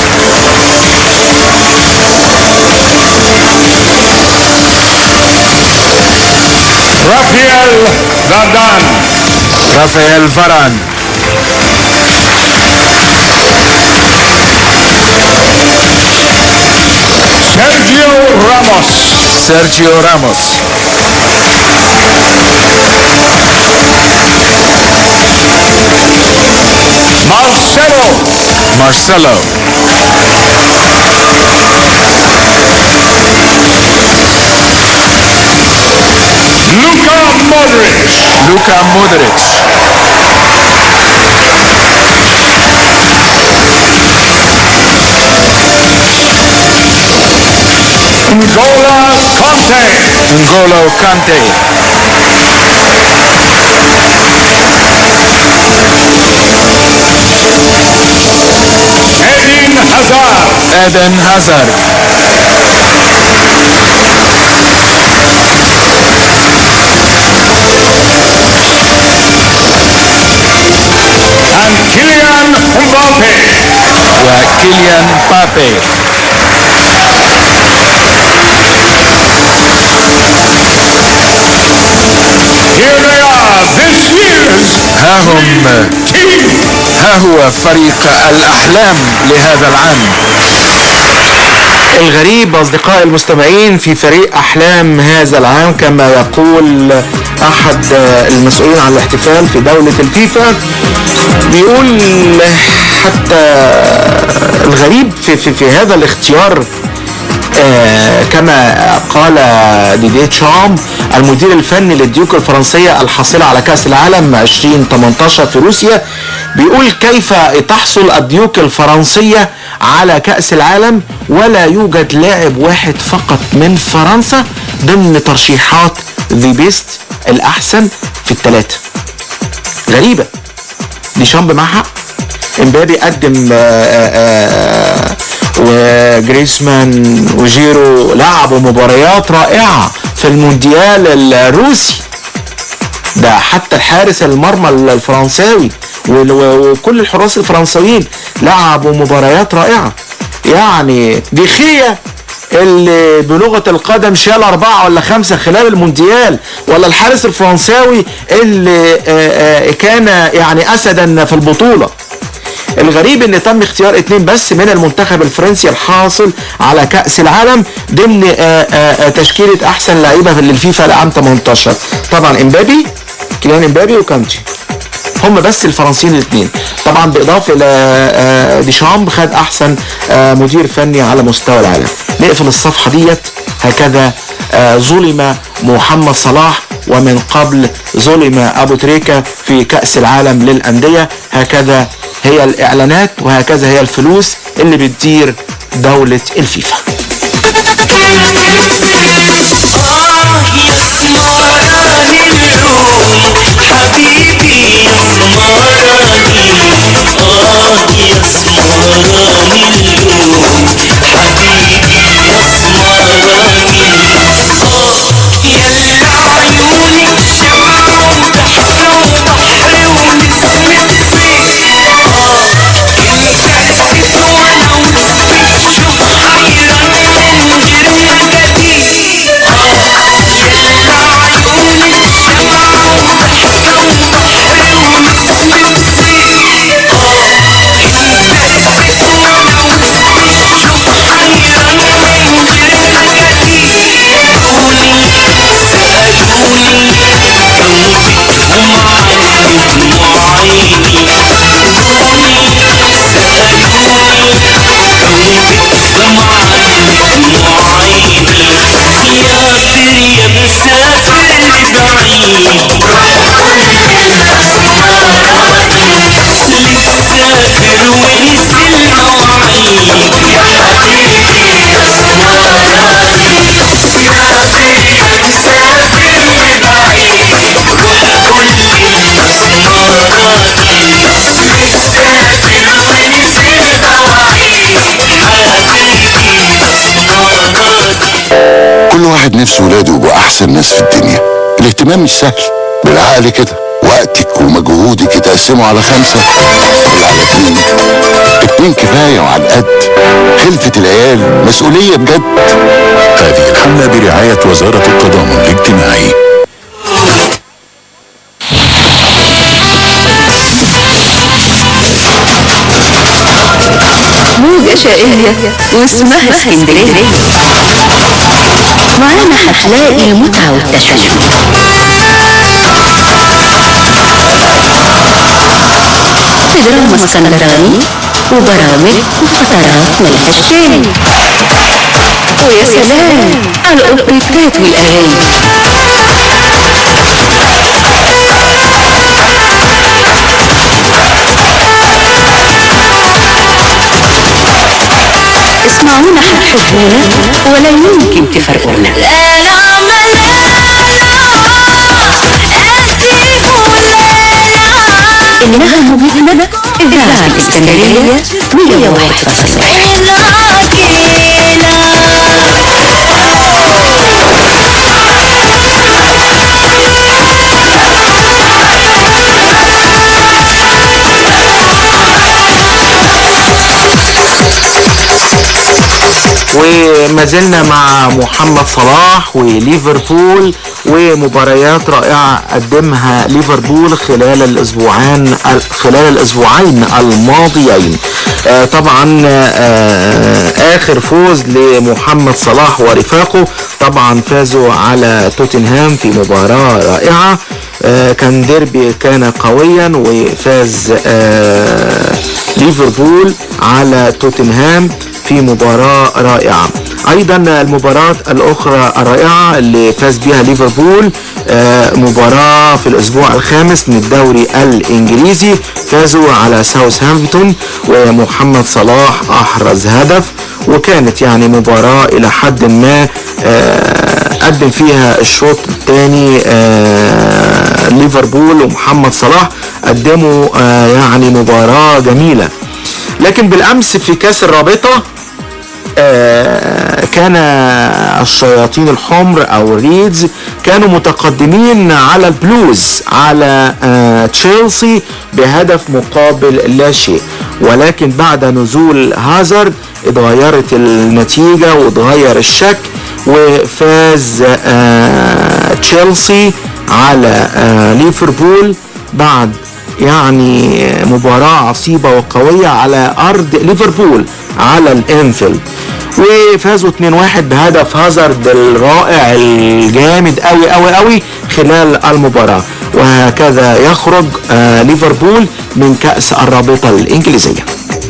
Speaker 2: Rafael Vardan,
Speaker 22: رافائيل فاران
Speaker 2: Sergio Ramos,
Speaker 22: سيرجيو راموس
Speaker 2: Marcelo,
Speaker 22: مارسيلو
Speaker 2: Luka Modric,
Speaker 22: لوكا مودريتش
Speaker 2: N'Gola Conte,
Speaker 22: نغولو كانتي
Speaker 2: Eden Hazard,
Speaker 22: ايدن هازارد
Speaker 2: and Kylian Mbappe.
Speaker 22: وكيليان بابي
Speaker 2: Here they are, this year's
Speaker 22: ها هم
Speaker 2: team.
Speaker 22: ها هو فريق الأحلام لهذا العام
Speaker 9: الغريب أصدقائي المستمعين في فريق أحلام هذا العام كما يقول أحد المسؤولين عن الاحتفال في دولة الفيفا بيقول حتى الغريب في, في, في هذا الاختيار آه كما قال ديديه تشام المدير الفني للديوك الفرنسية الحاصلة على كأس العالم 2018 في روسيا بيقول كيف تحصل الديوك الفرنسية على كأس العالم ولا يوجد لاعب واحد فقط من فرنسا ضمن ترشيحات ذا بيست الأحسن في الثلاثة غريبة ديشامب معاه حق امبابي قدم آآ آآ وجريسمان وجيرو لعبوا مباريات رائعة في المونديال الروسي ده حتى الحارس المرمى الفرنساوي وال- وكل الحراس الفرنساويين لعبوا مباريات رائعة يعني ديخيا اللي بلغة القدم شال أربعة ولا خمسة خلال المونديال ولا الحارس الفرنساوي اللي آه، آه، كان يعني أسدا في البطولة الغريب ان تم اختيار اتنين بس من المنتخب الفرنسي الحاصل على كأس العالم ضمن آه، آه، آه، تشكيلة احسن لعيبة للفيفا لعام 18 طبعا امبابي كيليان امبابي وكانتي هم بس الفرنسيين الاثنين طبعا بالاضافه الى آه، ديشامب خد احسن آه، مدير فني على مستوى العالم نقفل الصفحه ديت هكذا آه، ظلم محمد صلاح ومن قبل ظلم ابو تريكه في كاس العالم للانديه هكذا هي الاعلانات وهكذا هي الفلوس اللي بتدير دوله الفيفا
Speaker 3: حيران
Speaker 12: الواحد نفسه ولاده يبقوا احسن ناس في الدنيا الاهتمام مش سهل بالعقل كده وقتك ومجهودك يتقسموا على خمسة ولا على اتنين اتنين كفاية وعلى القد خلفة العيال مسؤولية بجد
Speaker 2: هذه الحملة برعاية وزارة التضامن الاجتماعي
Speaker 10: موجة شقية واسمها اسكندرية معانا هتلاقي المتعة والتشويق في دراما اسكندراني وبرامج وفترات ملهاش تاني ويا سلام على الأوبريتات والأغاني اسمعونا هتحبونا ولا يمكن تفرقونا إنها موجودة إذاعة الإسكندرية 101.7
Speaker 9: وما زلنا مع محمد صلاح وليفربول ومباريات رائعة قدمها ليفربول خلال الأسبوعين خلال الأسبوعين الماضيين آه طبعا آه آخر فوز لمحمد صلاح ورفاقه طبعا فازوا على توتنهام في مباراة رائعة آه كان ديربي كان قويا وفاز آه ليفربول على توتنهام في مباراة رائعة ايضا المباراة الاخرى الرائعة اللي فاز بها ليفربول آه مباراة في الاسبوع الخامس من الدوري الانجليزي فازوا على ساوثهامبتون ومحمد صلاح احرز هدف وكانت يعني مباراة الى حد ما آه قدم فيها الشوط الثاني آه ليفربول ومحمد صلاح قدموا آه يعني مباراة جميلة لكن بالامس في كاس الرابطه آه كان الشياطين الحمر او الريدز كانوا متقدمين على البلوز على آه تشيلسي بهدف مقابل لا شيء ولكن بعد نزول هازارد اتغيرت النتيجة واتغير الشكل وفاز آه تشيلسي على ليفربول بعد يعني مباراة عصيبة وقوية على أرض ليفربول على الانفيلد وفازوا 2-1 بهدف هازارد الرائع الجامد قوي قوي قوي خلال المباراة وهكذا يخرج آه ليفربول من كأس الرابطة الإنجليزية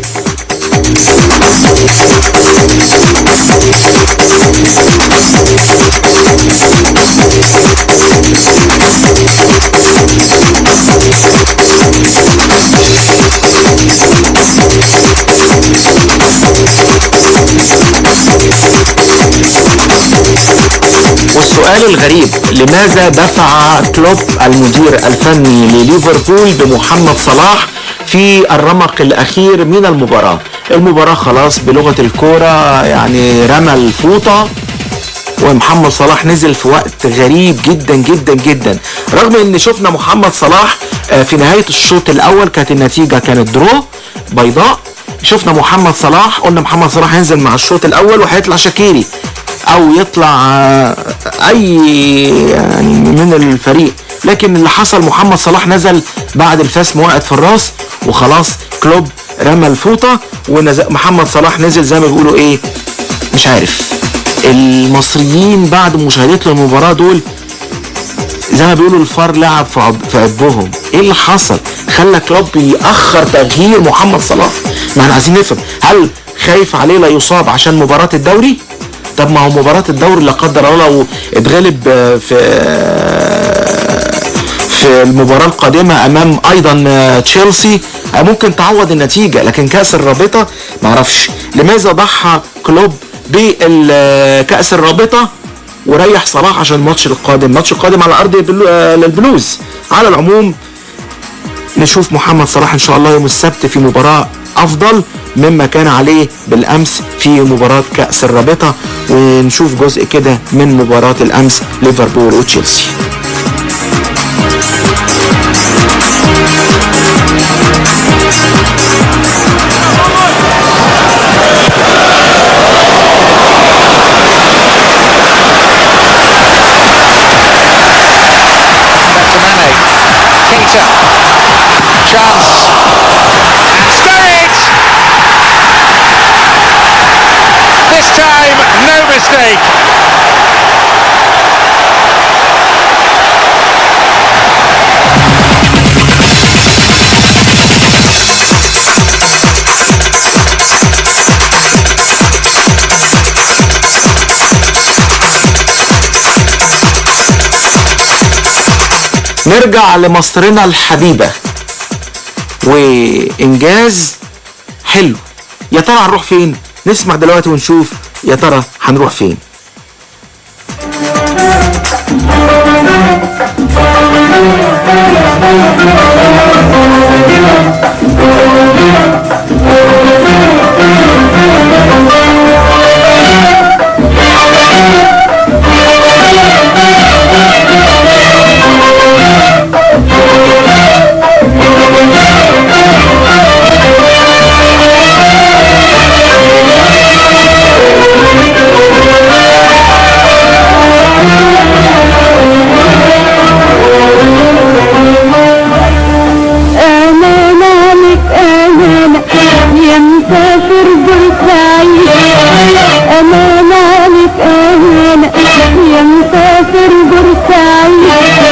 Speaker 9: والسؤال الغريب لماذا دفع كلوب المدير الفني لليفربول بمحمد صلاح في الرمق الاخير من المباراة المباراة خلاص بلغة الكورة يعني رمى الفوطة ومحمد صلاح نزل في وقت غريب جدا جدا جدا رغم ان شفنا محمد صلاح في نهاية الشوط الاول كانت النتيجة كانت درو بيضاء شفنا محمد صلاح قلنا محمد صلاح هينزل مع الشوط الاول وهيطلع شاكيري او يطلع اي يعني من الفريق لكن اللي حصل محمد صلاح نزل بعد الفاس وقعت في الراس وخلاص كلوب رمى الفوطة ومحمد صلاح نزل زي ما بيقولوا ايه مش عارف المصريين بعد مشاهدة المباراة دول زي ما بيقولوا الفار لعب في عب في عبهم ايه اللي حصل خلى كلوب يأخر تغيير محمد صلاح ما احنا عايزين نفهم هل خايف عليه لا يصاب عشان مباراة الدوري طب ما هو مباراة الدوري لا قدر الله لو اتغلب في في المباراة القادمة امام ايضا تشيلسي ممكن تعوض النتيجة لكن كأس الرابطة معرفش لماذا ضحى كلوب بكأس الرابطة وريح صلاح عشان الماتش القادم الماتش القادم على ارض البلوز على العموم نشوف محمد صلاح ان شاء الله يوم السبت في مباراة افضل مما كان عليه بالامس في مباراه كاس الرابطه ونشوف جزء كده من مباراه الامس ليفربول وتشيلسي
Speaker 1: Keita. Chance. And Sturridge. This time, no mistake.
Speaker 9: نرجع لمصرنا الحبيبة وإنجاز حلو يا ترى هنروح فين؟ نسمع دلوقتي ونشوف يا ترى هنروح فين
Speaker 3: أمانة لك أمانة يا مسافر بورسعيد أمانة لك أمانة يا مسافر بورسعيد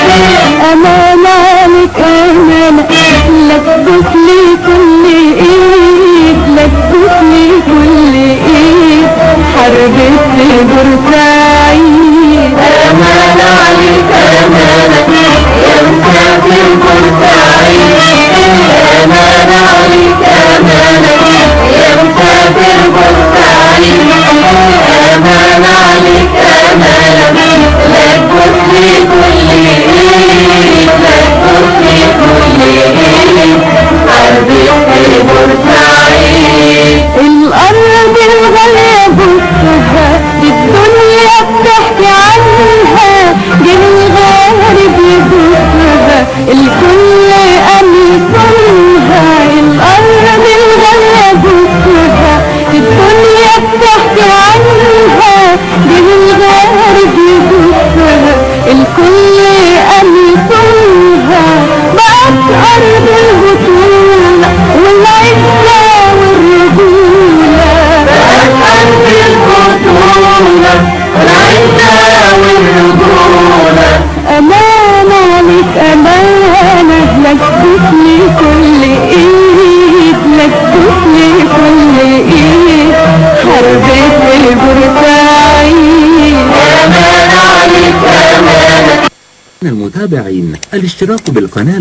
Speaker 3: أمانة لك أمانة لا تبوس لي كل إيد لا تبوس لي كل إيد حربت في بورسعيد أمانة عليك أمانة يا مسافر بورسعيد أمانة عليك أمانة يا مسافر بورسعيد أمانة عليك أمانة لا تبص لي كل إيد لا تبص لي كل إيد حربي في بورسعيد الأرض الغالية بصها الدنيا بتحكي عنها جه الغارب يبصها الكل أميصونها الأرض الغالية بصها الدنيا بتحكي عنها جه الغارب يبصها الكل أميصونها بقت أرض البطولة والعزة والرجولة بقت أرض البطولة والعزة والرجولة أمانة لك أمانة لك تسلي كل إيد لك تسلي كل إيد حربت البورسعيد أمانة عليك أمانة
Speaker 13: المتابعين الاشتراك بالقناة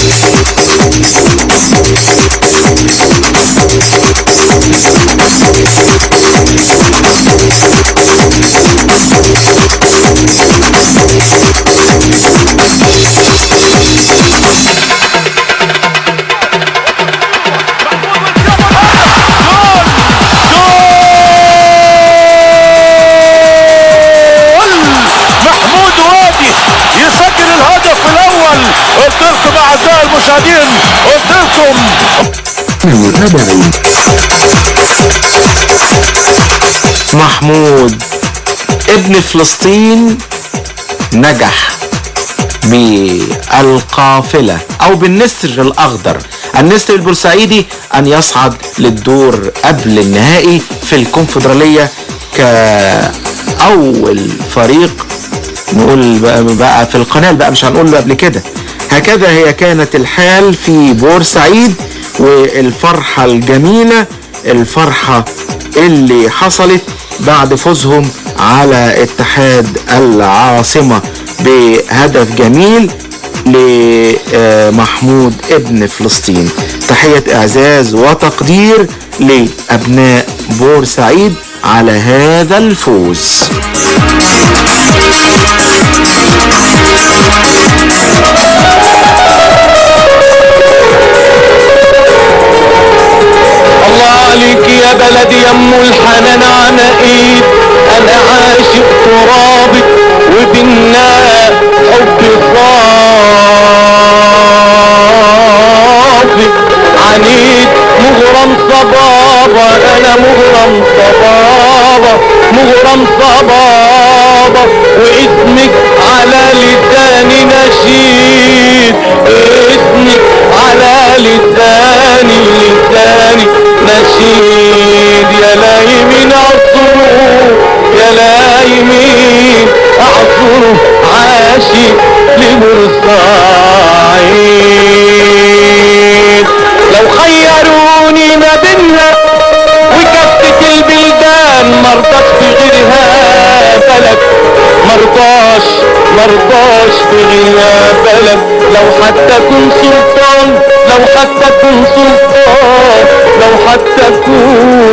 Speaker 1: محمود وادي يسجل الهدف الاول قلت لكم اعزائي المشاهدين قلت لكم
Speaker 13: المتابعين
Speaker 9: محمود ابن فلسطين نجح بالقافلة أو بالنسر الأخضر النسر البورسعيدي أن يصعد للدور قبل النهائي في الكونفدرالية كأول فريق نقول بقى, بقى في القناة بقى مش هنقول له قبل كده هكذا هي كانت الحال في بورسعيد والفرحة الجميلة الفرحة اللي حصلت بعد فوزهم على اتحاد العاصمة بهدف جميل لمحمود ابن فلسطين تحية اعزاز وتقدير لابناء بورسعيد على هذا الفوز
Speaker 1: الله عليك
Speaker 17: والحنان عناقيد انا عاشق ترابك وبينا حب صافي عنيد مغرم صبابة انا مغرم صبابة مغرم صبابة واسمك على لساني نشيد اسمك على لساني لساني نشيد يا لايمين اعصره يا لايمين اعصره عاشق لبورسعيد لو خيروني ما بينها وكفة البلدان مرضاش في غيرها بلد مرضاش مرضاش في غيرها بلد لو حتى كن سلطان لو حتى كن سلطان لو حتى كن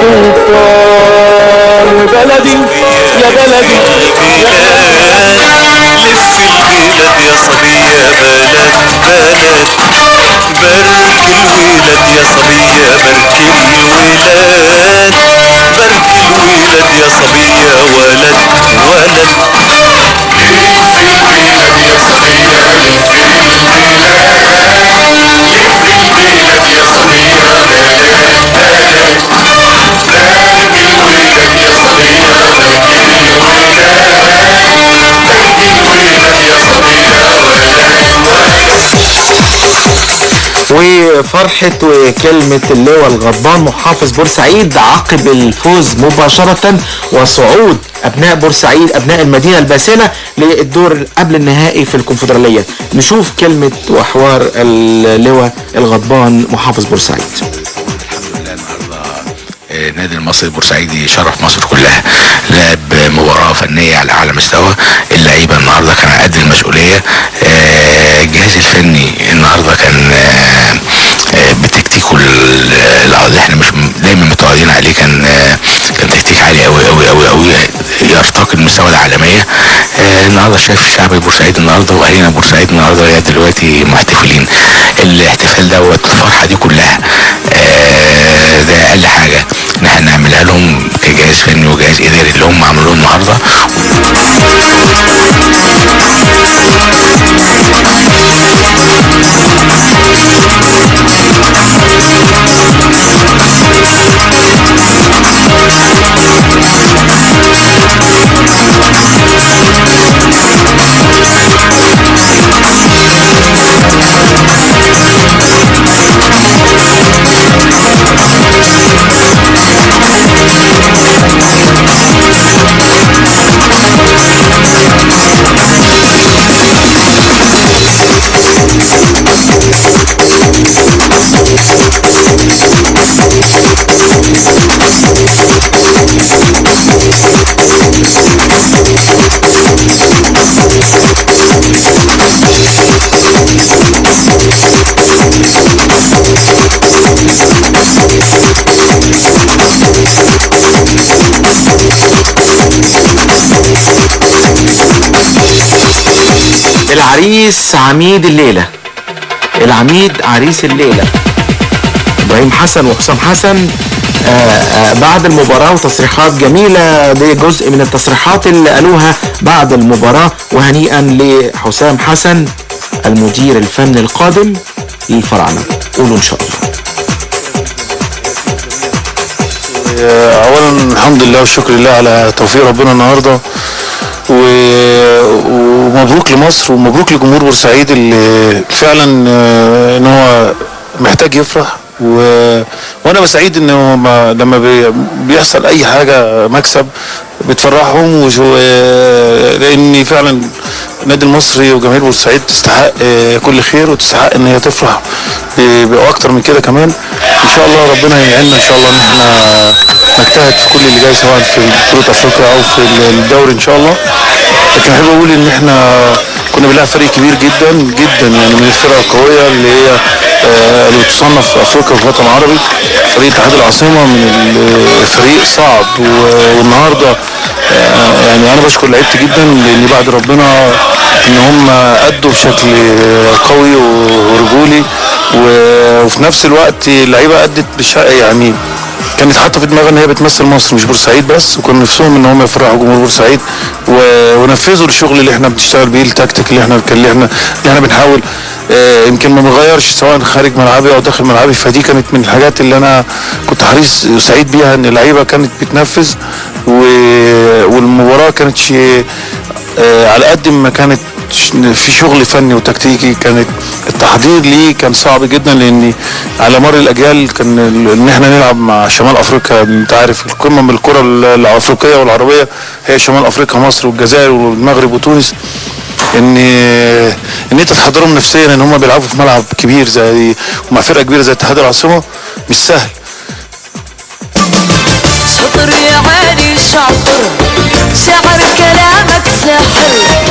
Speaker 17: سلطان بلدي يا بلدي يا
Speaker 11: لف البلاد يا صبية بلد بلد برك الولد يا صبية برك الولد برك الولد يا صبية ولد ولد
Speaker 9: وفرحة وكلمة اللواء الغضبان محافظ بورسعيد عقب الفوز مباشرة وصعود أبناء بورسعيد أبناء المدينة الباسلة للدور قبل النهائي في الكونفدرالية نشوف كلمة وحوار اللواء الغضبان محافظ بورسعيد
Speaker 22: النادي المصري البورسعيدي شرف مصر كلها لعب مباراة فنية على أعلى مستوى اللعيبة النهاردة كان على قد المسؤولية آه، الجهاز الفني النهاردة كان آه، آه، بتكتيكه ال- اللي احنا مش م- دايما متعودين عليه كان آه، كان تكتيك عالي قوي قوي قوي قوي يرتقي المستوى العالمية آه، النهارده شايف الشعب البورسعيدي النهارده واهالينا بورسعيد النهارده لغايه دلوقتي محتفلين الاحتفال دوت الفرحه دي كلها آه، ده اقل حاجه ان احنا نعملها لهم كجهاز فني وجهاز اداري اللي هم عملوه النهارده
Speaker 9: العريس عميد الليلة العميد عريس الليلة ابراهيم حسن وحسام حسن آه، آه، بعد المباراة وتصريحات جميلة دي جزء من التصريحات اللي قالوها بعد المباراة وهنيئا لحسام حسن المدير الفني القادم للفراعنة قولوا ان شاء الله
Speaker 20: اولا الحمد لله والشكر لله على توفيق ربنا النهارده و- ومبروك لمصر ومبروك لجمهور بورسعيد اللي فعلا آه، ان هو محتاج يفرح و... وانا بسعيد ان هو ما- لما بي... بيحصل اي حاجه مكسب بتفرحهم وشو... آه، لان فعلا النادي المصري وجماهير بورسعيد تستحق آه، كل خير وتستحق ان هي تفرح ب- باكتر من كده كمان ان شاء الله ربنا يعيننا ان شاء الله ان احنا نجتهد في كل اللي جاي سواء في بطوله افريقيا او في الدوري ان شاء الله لكن احب اقول ان احنا كنا بنلعب فريق كبير جدا جدا يعني من الفرق القويه اللي هي آه، اللي بتصنف في افريقيا وفي الوطن العربي فريق اتحاد العاصمه من الفريق صعب و- والنهارده آه، يعني انا بشكر لعيبتي جدا لان بعد ربنا ان هم ادوا بشكل قوي ورجولي و- وفي نفس الوقت اللعيبه ادت بش يعني كانت حاطه في دماغها ان هي بتمثل مصر مش بورسعيد بس وكان نفسهم ان هم يفرحوا جمهور بورسعيد و... ونفذوا الشغل اللي احنا بنشتغل بيه التكتيك اللي احنا اللي احنا اللي احنا بنحاول آه، يمكن ما بنغيرش سواء خارج ملعبي او داخل ملعبي فدي كانت من الحاجات اللي انا كنت حريص وسعيد بيها ان اللعيبه كانت بتنفذ و... والمباراه كانت شيء آه، على قد ما كانت ش- في شغل فني وتكتيكي كانت التحضير ليه كان صعب جدا لان على مر الاجيال كان ال- ان احنا نلعب مع شمال افريقيا انت عارف القمه من الكره ال- الافريقيه والعربيه هي شمال افريقيا مصر والجزائر والمغرب وتونس ان ان انت تحضرهم نفسيا ان هم بيلعبوا في ملعب كبير زي ومع فرقه كبيره زي اتحاد العاصمه مش سهل
Speaker 3: شطر يا عيني شاطر شعر كلامك سحر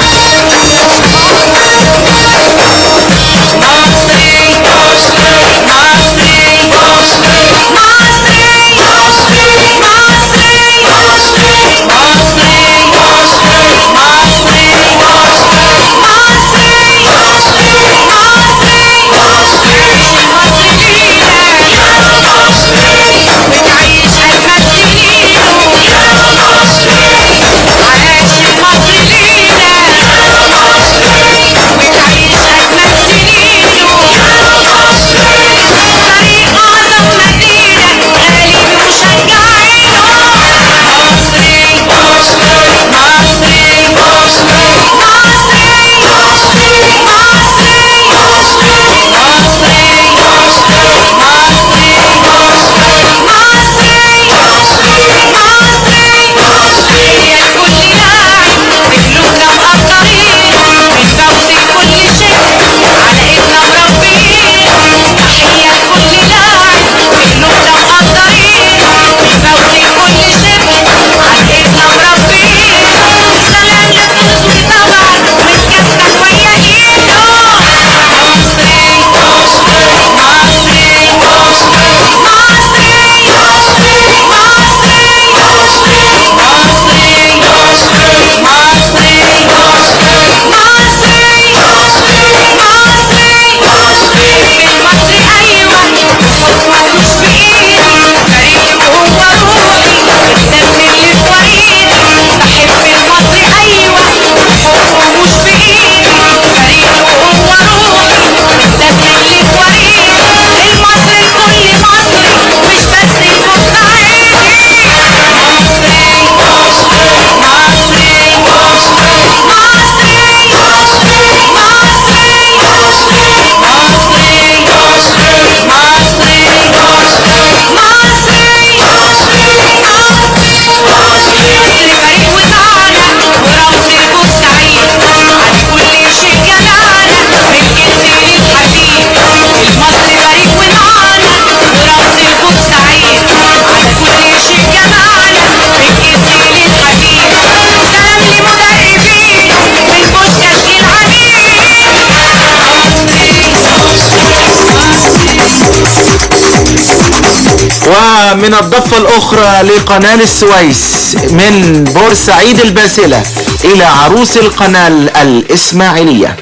Speaker 9: ومن الضفة الأخرى لقناة السويس من بورسعيد الباسلة إلى عروس القناة الإسماعيلية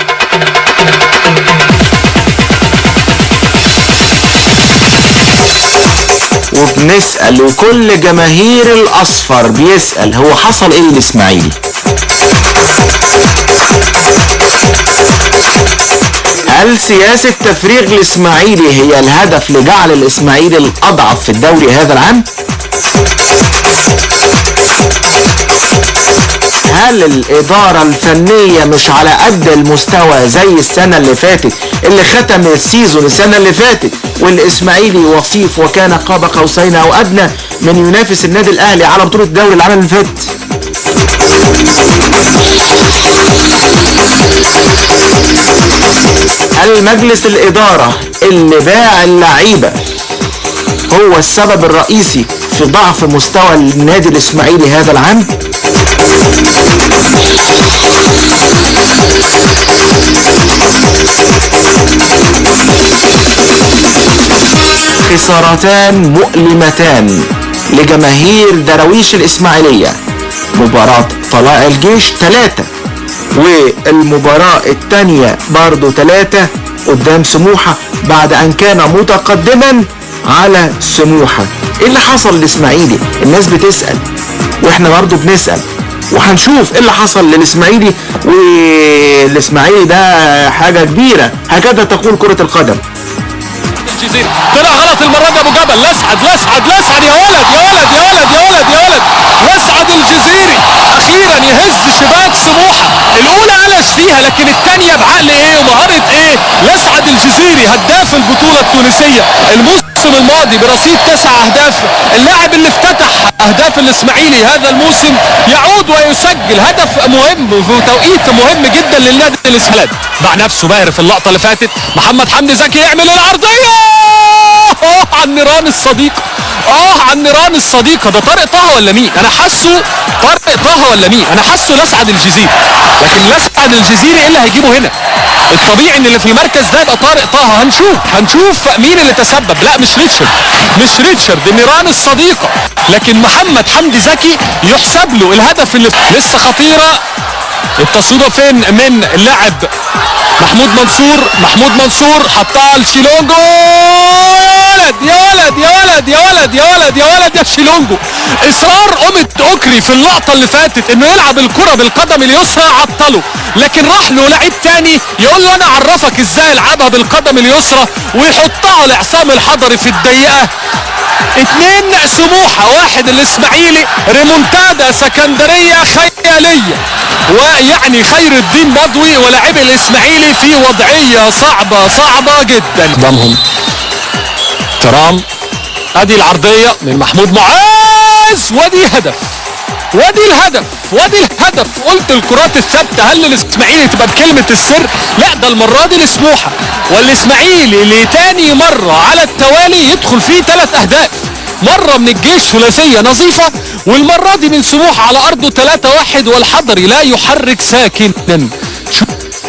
Speaker 9: وبنسأل وكل جماهير الأصفر بيسأل هو حصل إيه للإسماعيلي هل سياسة تفريغ الإسماعيلي هي الهدف لجعل الإسماعيلي الأضعف في الدوري هذا العام؟ هل الإدارة الفنية مش على قد المستوى زي السنة اللي فاتت اللي ختم السيزون السنة اللي فاتت والإسماعيلي وصيف وكان قاب قوسين أو أدنى من ينافس النادي الأهلي على بطولة الدوري العام اللي فات؟ هل مجلس الإدارة اللي باع اللعيبة هو السبب الرئيسي في ضعف مستوى النادي الإسماعيلي هذا العام؟ خسارتان مؤلمتان لجماهير دراويش الإسماعيلية مباراة طلائع الجيش ثلاثة والمباراة الثانية برضو ثلاثة قدام سموحة بعد أن كان متقدما على سموحة ايه اللي حصل للاسماعيلي الناس بتسال واحنا برضه بنسال وهنشوف ايه اللي حصل للاسماعيلي والاسماعيلي ده حاجه كبيره هكذا تقول كره القدم
Speaker 16: الجزيري طلع غلط المره دي ابو جبل لسعد لسعد لسعد يا ولد يا ولد يا ولد يا ولد يا ولد لسعد الجزيري اخيرا يهز شباك سموحه الاولى قلش فيها لكن الثانيه بعقل ايه ومهاره ايه لسعد الجزيري هداف البطوله التونسيه الموسم الماضي برصيد تسع اهداف اللاعب اللي افتتح اهداف الاسماعيلي هذا الموسم يعود ويسجل هدف مهم في توقيت مهم جدا للنادي الاسماعيلي باع نفسه باهر في اللقطه اللي فاتت محمد حمدي زكي يعمل العرضيه اه على النيران الصديقه اه على النيران الصديقه ده طارق طه ولا مين انا حاسه طارق طه ولا مين انا حاسه لسعد الجزيري لكن لسعد الجزيري ايه اللي هيجيبه هنا الطبيعي ان اللي في المركز ده يبقى طارق طه هنشوف هنشوف مين اللي تسبب لا مش ريتشارد مش ريتشارد النيران الصديقه لكن محمد حمدي زكي يحسب له الهدف اللي لسه خطيره التصويبه فين من اللاعب محمود منصور محمود منصور حطها لشيلونجو يا ولد يا ولد يا ولد يا ولد يا ولد يا شيلونجو اصرار اومت اوكري في اللقطه اللي فاتت انه يلعب الكره بالقدم اليسرى عطله لكن راح له لعيب تاني يقول له انا اعرفك ازاي العبها بالقدم اليسرى ويحطها لعصام الحضري في الضيقه اتنين سموحة واحد الاسماعيلي ريمونتادا سكندرية خيالية ويعني خير الدين بدوي ولاعب الاسماعيلي في وضعية صعبة صعبة جدا قدامهم ترام ادي العرضية من محمود معاذ ودي هدف ودي الهدف ودي الهدف قلت الكرات الثابته هل الاسماعيلي تبقى بكلمه السر لا ده المره دي لسموحه والاسماعيلي لتاني مره على التوالي يدخل فيه ثلاث اهداف مرة من الجيش ثلاثية نظيفة والمرة دي من سموحة على أرضه 3-1 والحضري لا يحرك ساكنا شو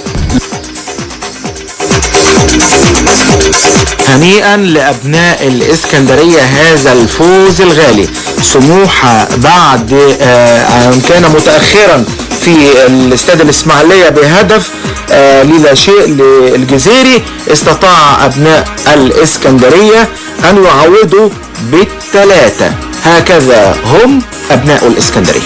Speaker 9: هنيئا لابناء الاسكندريه هذا الفوز الغالي سموحه بعد آه، ان كان متاخرا في الاستاد الاسماعيليه بهدف آه، للا شيء للجزيري استطاع ابناء الاسكندريه ان يعوضوا بالثلاثه هكذا هم ابناء الاسكندريه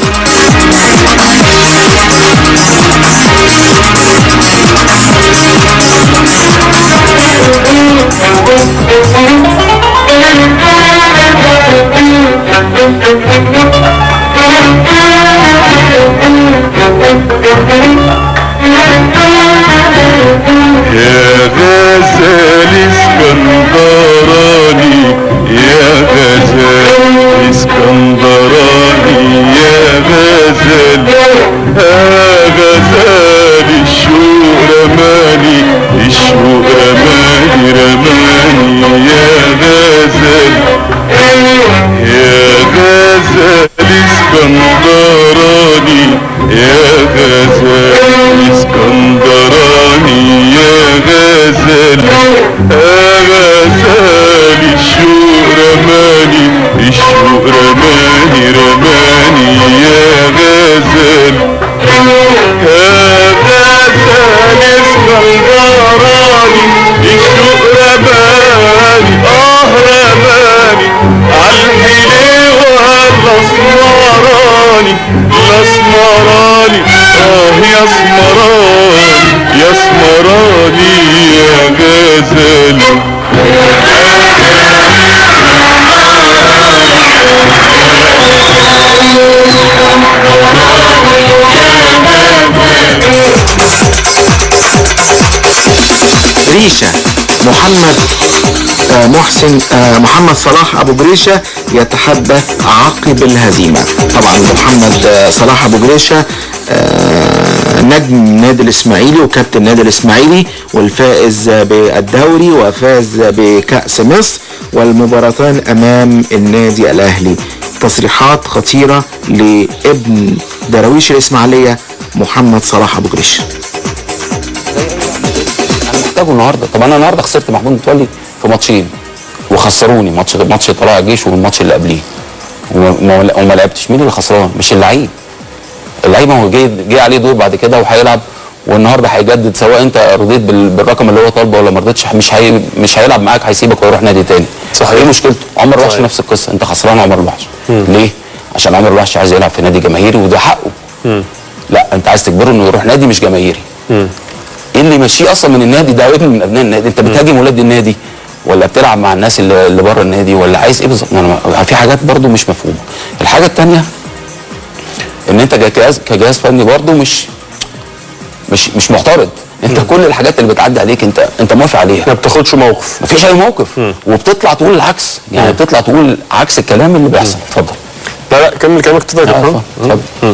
Speaker 2: يا غزال اسكندراني يا غزال اسكندراني يا غزال يا غزال الشوق رماني الشوق رماني رماني يا غزال يا غزال اسكندراني يا غزال اسكندراني يا غزال يا غزال الشوق رماني الشوق رماني رماني يا غزال يا غزال اسكندراني الشوق رماني اه رماني عالحليوة الاسمراني الاسمراني اه يا اسمراني يا اسمراني يا غزال
Speaker 9: ريشة محمد آه، محسن آه، محمد صلاح ابو جريشه يتحدث عقب الهزيمه طبعا محمد آه، صلاح ابو جريشه آه، نجم نادي الاسماعيلي وكابتن نادي الاسماعيلي والفائز بالدوري وفاز بكاس مصر والمباراتان امام النادي الاهلي تصريحات خطيره لابن دراويش الاسماعيليه محمد صلاح ابو جريشه
Speaker 6: انا محتاجه النهارده طب انا النهارده خسرت محمود متولي في ماتشين وخسروني ماتش ماتش طلائع الجيش والماتش اللي قبليه وما وما لعبتش مين اللي خسران مش اللعيب اللعيب هو جاي جاي عليه دور بعد كده وهيلعب والنهارده هيجدد سواء انت رضيت بال- بالرقم اللي هو طالبه ولا ما رضيتش مش هي مش هيلعب معاك هيسيبك ويروح نادي تاني صحيح ايه مشكلته عمر الوحش
Speaker 5: صحيح.
Speaker 6: نفس القصه انت خسران عمر الوحش ليه عشان عمر الوحش عايز يلعب في نادي جماهيري وده حقه لا انت عايز تجبره انه يروح نادي مش جماهيري ايه اللي يمشيه اصلا من النادي ده ابن من ابناء النادي انت بتهاجم ولاد النادي ولا بتلعب مع الناس اللي, اللي بره النادي ولا عايز ايه بالظبط ما أنا- في حاجات برضو مش مفهومه الحاجه الثانيه ان انت كجهاز كجهاز فني برضو مش مش مش معترض انت كل الحاجات اللي بتعدي عليك انت انت موافق عليها
Speaker 5: ما بتاخدش موقف
Speaker 6: مفيش اي موقف وبتطلع تقول العكس يعني بتطلع تقول عكس الكلام اللي بيحصل اتفضل
Speaker 5: لا لا كمل كلامك اتفضل يا كابتن
Speaker 6: اتفضل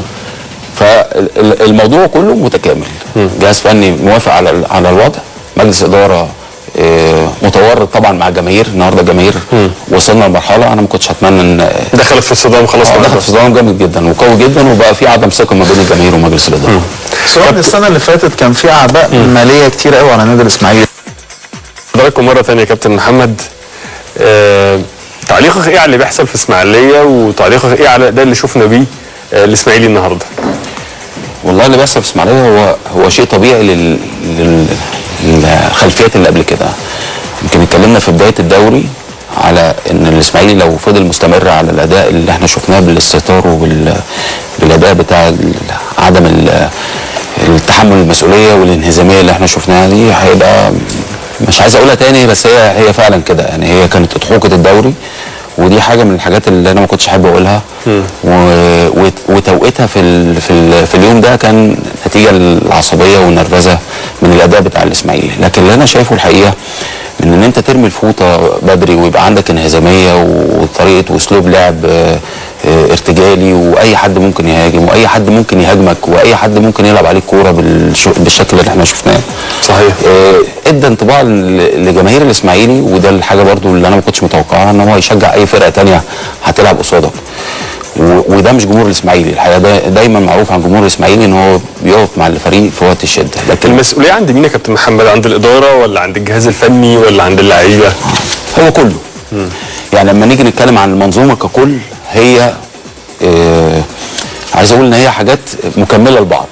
Speaker 6: فالموضوع كله متكامل جهاز فني موافق على ال- على الوضع مجلس اداره آه، متورط طبعا مع الجماهير النهارده الجماهير وصلنا لمرحله انا ما كنتش اتمنى ان
Speaker 5: دخلت في الصدام خلاص
Speaker 6: آه، دخلت في صدام جامد جدا وقوي جدا وبقى في عدم ثقه ما بين الجماهير ومجلس الاداره
Speaker 9: سواء السنه اللي فاتت كان في اعباء ماليه كتير قوي على نادي الاسماعيلي
Speaker 5: حضراتكم مره ثانيه يا كابتن محمد آه تعليقك ايه على اللي بيحصل في اسماعيليه وتعليقك ايه على الاداء اللي شفنا بيه آه الاسماعيلي النهارده
Speaker 6: والله اللي بيحصل في اسماعيليه هو هو شيء طبيعي لل... لل... للخلفيات اللي قبل كده يمكن اتكلمنا في بدايه الدوري على ان الاسماعيلي لو فضل مستمر على الاداء اللي احنا شفناه بالاستهتار وبال بالاداء بتاع ال- عدم ال... التحمل المسؤوليه والانهزاميه اللي احنا شفناها دي هيبقى مش عايز اقولها تاني بس هي هي فعلا كده يعني هي كانت اضحوكه الدوري ودي حاجه من الحاجات اللي انا ما كنتش احب اقولها و... وت- وتوقيتها في ال... في, ال... في اليوم ده كان نتيجه العصبيه والنرفزه من الاداء بتاع الاسماعيلي لكن اللي انا شايفه الحقيقه ان ان انت ترمي الفوطه بدري ويبقى عندك انهزاميه وطريقه واسلوب لعب آه، آه، ارتجالي واي حد ممكن يهاجم واي حد ممكن يهاجمك واي حد ممكن يلعب عليك كوره بالش... بالشكل اللي احنا شفناه
Speaker 5: صحيح
Speaker 6: ادى انطباع ل- لجماهير الاسماعيلي وده الحاجه برضو اللي انا ما كنتش متوقعها ان هو يشجع اي فرقه تانية هتلعب قصادك و- وده مش جمهور الاسماعيلي الحقيقه دا دايما معروف عن جمهور الاسماعيلي ان هو بيقف مع الفريق في وقت الشده لكن
Speaker 5: المسؤوليه عند مين يا كابتن محمد عند الاداره ولا عند الجهاز الفني ولا عند اللعيبه
Speaker 6: هو كله يعني لما نيجي نتكلم عن المنظومه ككل هي آه عايز اقول ان هي حاجات مكمله لبعض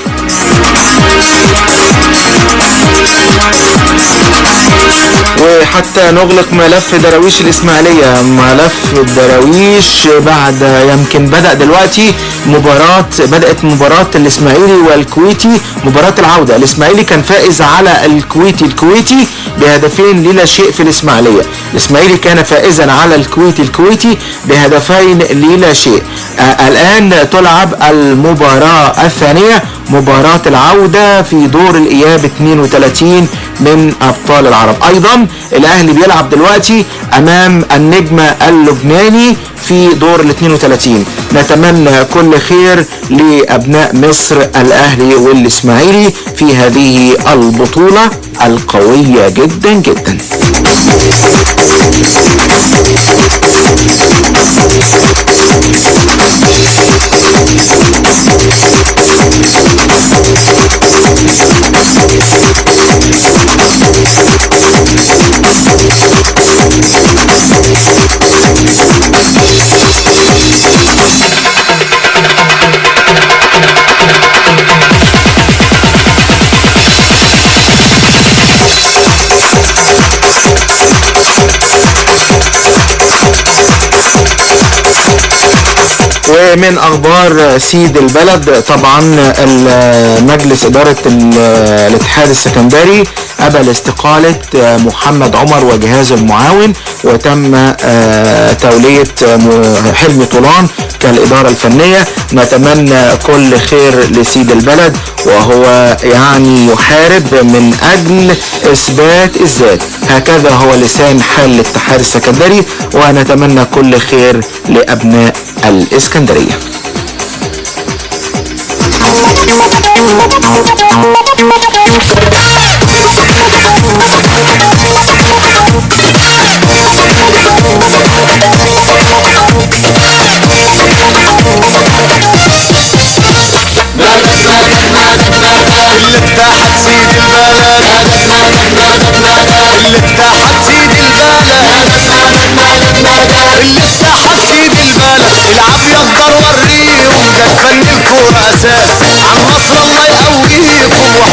Speaker 9: وحتى نغلق ملف دراويش الإسماعيلية ملف الدراويش بعد يمكن بدأ دلوقتي مباراة بدأت مباراة الإسماعيلي والكويتي مباراة العودة الإسماعيلي كان فائز على الكويتي الكويتي بهدفين للا شيء في الإسماعيلية الإسماعيلي كان فائزا على الكويتي الكويتي بهدفين للا شيء آه الآن تلعب المباراة الثانية مباراة العودة في دور الإياب 32 من أبطال العرب أيضا الأهلي بيلعب دلوقتي أمام النجم اللبناني في دور ال 32 نتمنى كل خير لأبناء مصر الأهلي والإسماعيلي في هذه البطولة القوية جدا جدا ومن اخبار سيد البلد طبعا ال- مجلس اداره ال- الاتحاد السكندري قبل استقاله محمد عمر وجهازه المعاون وتم آه، توليه م- حلمي طولان كالاداره الفنيه نتمنى كل خير لسيد البلد وهو يعني يحارب من اجل اثبات الذات هكذا هو لسان حال الاتحاد السكندري ونتمنى كل خير لابناء الاسكندريه
Speaker 11: اللي اتحد سيد البلد اللي اتحد سيد البلد اللي اتحد سيد البلد العب يقدر وريهم ده فن الكورة اساس عن مصر الله يقويكم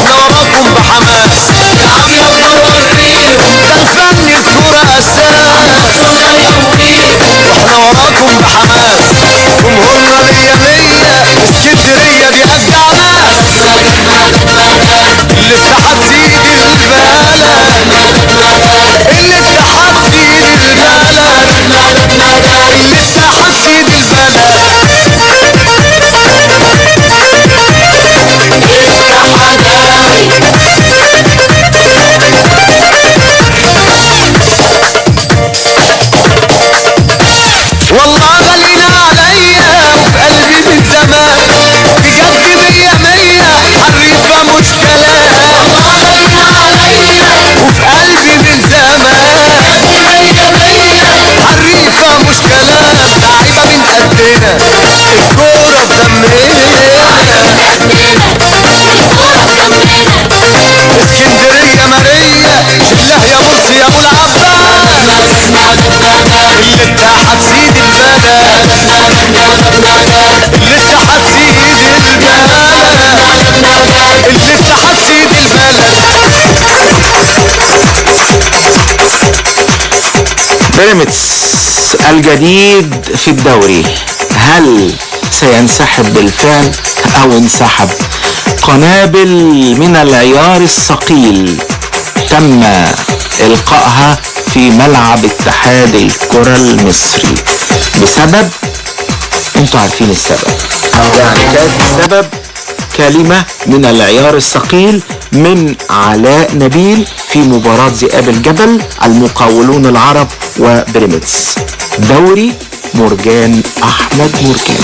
Speaker 9: بيراميدز الجديد في الدوري هل سينسحب بالفعل او انسحب قنابل من العيار الثقيل تم القائها في ملعب اتحاد الكرة المصري بسبب انتوا عارفين السبب يعني كانت السبب كلمة من العيار الثقيل من علاء نبيل في مباراة ذئاب الجبل المقاولون العرب وبريميدز دوري مرجان أحمد مرجان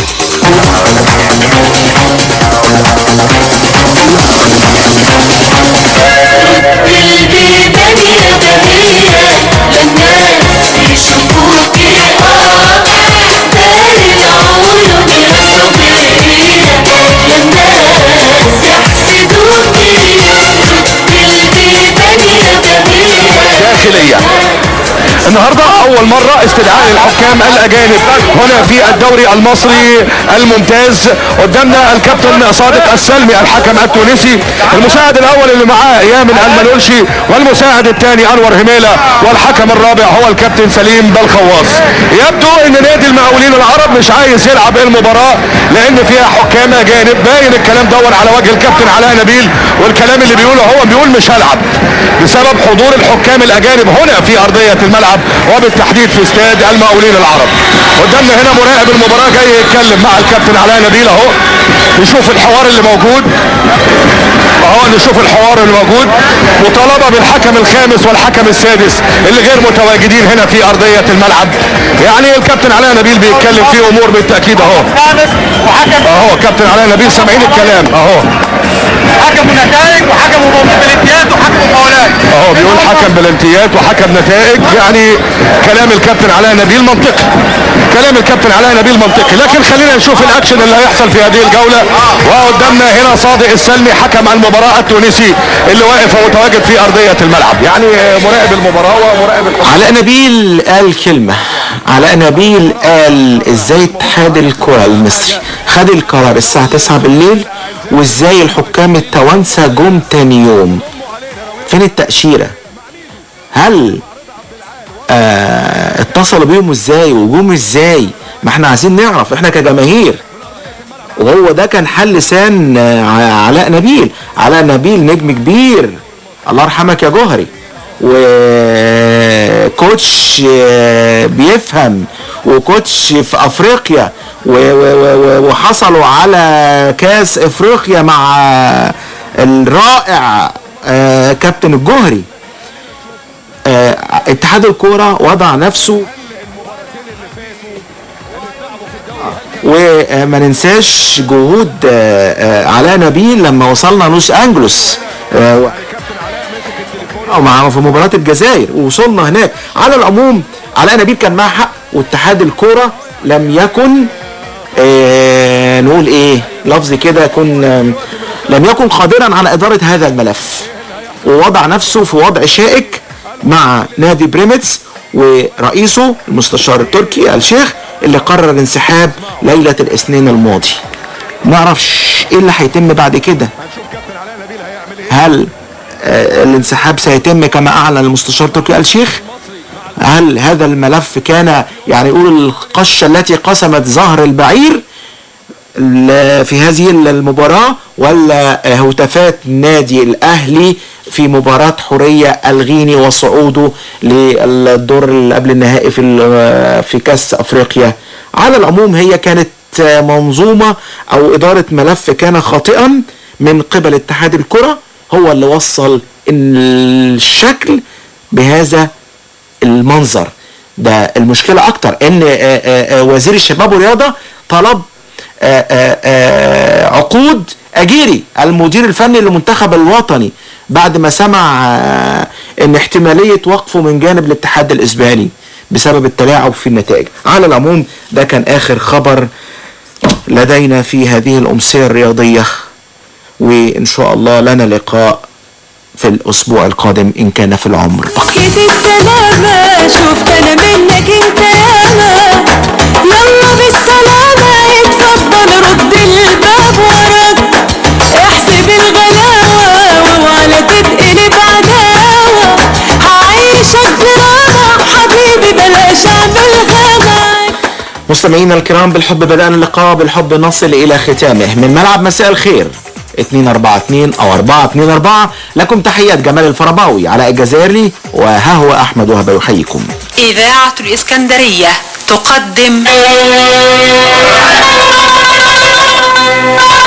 Speaker 1: داخلية النهاردة أول مرة استدعاء الحكام الأجانب هنا في الدوري المصري الممتاز قدامنا الكابتن صادق السلمي الحكم التونسي المساعد الأول اللي معاه يامن المنولشي والمساعد الثاني أنور هميلة والحكم الرابع هو الكابتن سليم بالخواص يبدو ان نادي المقاولين العرب مش عايز يلعب المباراة لان فيها حكام اجانب باين الكلام دون على وجه الكابتن علاء نبيل والكلام اللي بيقوله هو بيقول مش هلعب بسبب حضور الحكام الاجانب هنا في ارضية الملعب وبالتحديد في استاد المقاولين العرب قدامنا هنا مراقب المباراة جاي يتكلم مع الكابتن علاء نبيل اهو نشوف الحوار اللي موجود اهو نشوف الحوار اللي موجود مطالبة بالحكم الخامس والحكم السادس اللي غير متواجدين هنا في ارضية الملعب يعني الكابتن علاء نبيل بيتكلم في امور بالتاكيد اهو اهو كابتن علاء نبيل سامعين الكلام اهو
Speaker 16: حكم نتائج وحكم بالامتياز وحكم مقاولات
Speaker 1: اهو بيقول حكم بالامتياز وحكم نتائج يعني كلام الكابتن علاء نبيل منطقي كلام الكابتن علاء نبيل منطقي لكن خلينا نشوف الاكشن اللي هيحصل في هذه الجوله وقدامنا هنا صادق السلمي حكم المباراه التونسي اللي واقف ومتواجد في ارضيه الملعب يعني مراقب المباراه ومراقب الحكم
Speaker 9: علاء نبيل قال كلمة علاء نبيل قال ازاي اتحاد الكرة المصري خد القرار الساعة 9 بالليل وازاي الحكام التوانسة جم تاني يوم فين التأشيرة هل آه اتصلوا بيهم ازاي وجم ازاي ما احنا عايزين نعرف احنا كجماهير وهو ده كان حل لسان آه، علاء نبيل علاء نبيل نجم كبير الله يرحمك يا جوهري وكوتش آه، بيفهم وكوتش في افريقيا و- و- و- و- وحصلوا على كاس افريقيا مع الرائع آه، كابتن الجوهري آه، اتحاد الكوره وضع نفسه وما ننساش جهود آه، آه، علاء نبيل لما وصلنا لوس انجلوس آه، و- او مع في مباراه الجزائر ووصلنا هناك على العموم علاء نبيل كان معاه حق واتحاد الكوره لم يكن آه نقول ايه لفظ كده يكون آه لم يكن قادرا على اداره هذا الملف ووضع نفسه في وضع شائك مع نادي بريميتس ورئيسه المستشار التركي الشيخ اللي قرر الانسحاب ليله الاثنين الماضي نعرفش ايه اللي هيتم بعد كده هل آه، الانسحاب سيتم كما اعلن المستشار تركي آل شيخ هل هذا الملف كان يعني يقول القشة التي قسمت ظهر البعير ال- في هذه المباراة ولا هتافات نادي الأهلي في مباراة حورية الغيني وصعوده للدور اللي قبل النهائي في ال- في كأس أفريقيا على العموم هي كانت منظومة أو إدارة ملف كان خاطئا من قبل اتحاد الكرة هو اللي وصل إن الشكل بهذا المنظر ده المشكلة أكتر إن آه، آه، آه، وزير الشباب والرياضة طلب آه، آه، آه، عقود أجيري المدير الفني للمنتخب الوطني بعد ما سمع آه، إن احتمالية وقفه من جانب الاتحاد الإسباني بسبب التلاعب في النتائج على العموم ده كان آخر خبر لدينا في هذه الأمسية الرياضية وإن شاء الله لنا لقاء في الأسبوع القادم إن كان في العمر بقي
Speaker 3: جيت السلامة شفت انا منك انت ياما يلا بالسلامة اتفضل رد الباب وراك احسب الغلاوة وعلى تتقلب عداوة هعيشك دراما حبيبي بلاش
Speaker 9: مستمعينا الكرام بالحب بدأنا اللقاء بالحب نصل إلى ختامه من ملعب مساء الخير 242 أو 424 لكم تحيات جمال الفرباوي علاء الجزائري وها هو أحمد وهبة يحييكم
Speaker 10: إذاعة الإسكندرية تقدم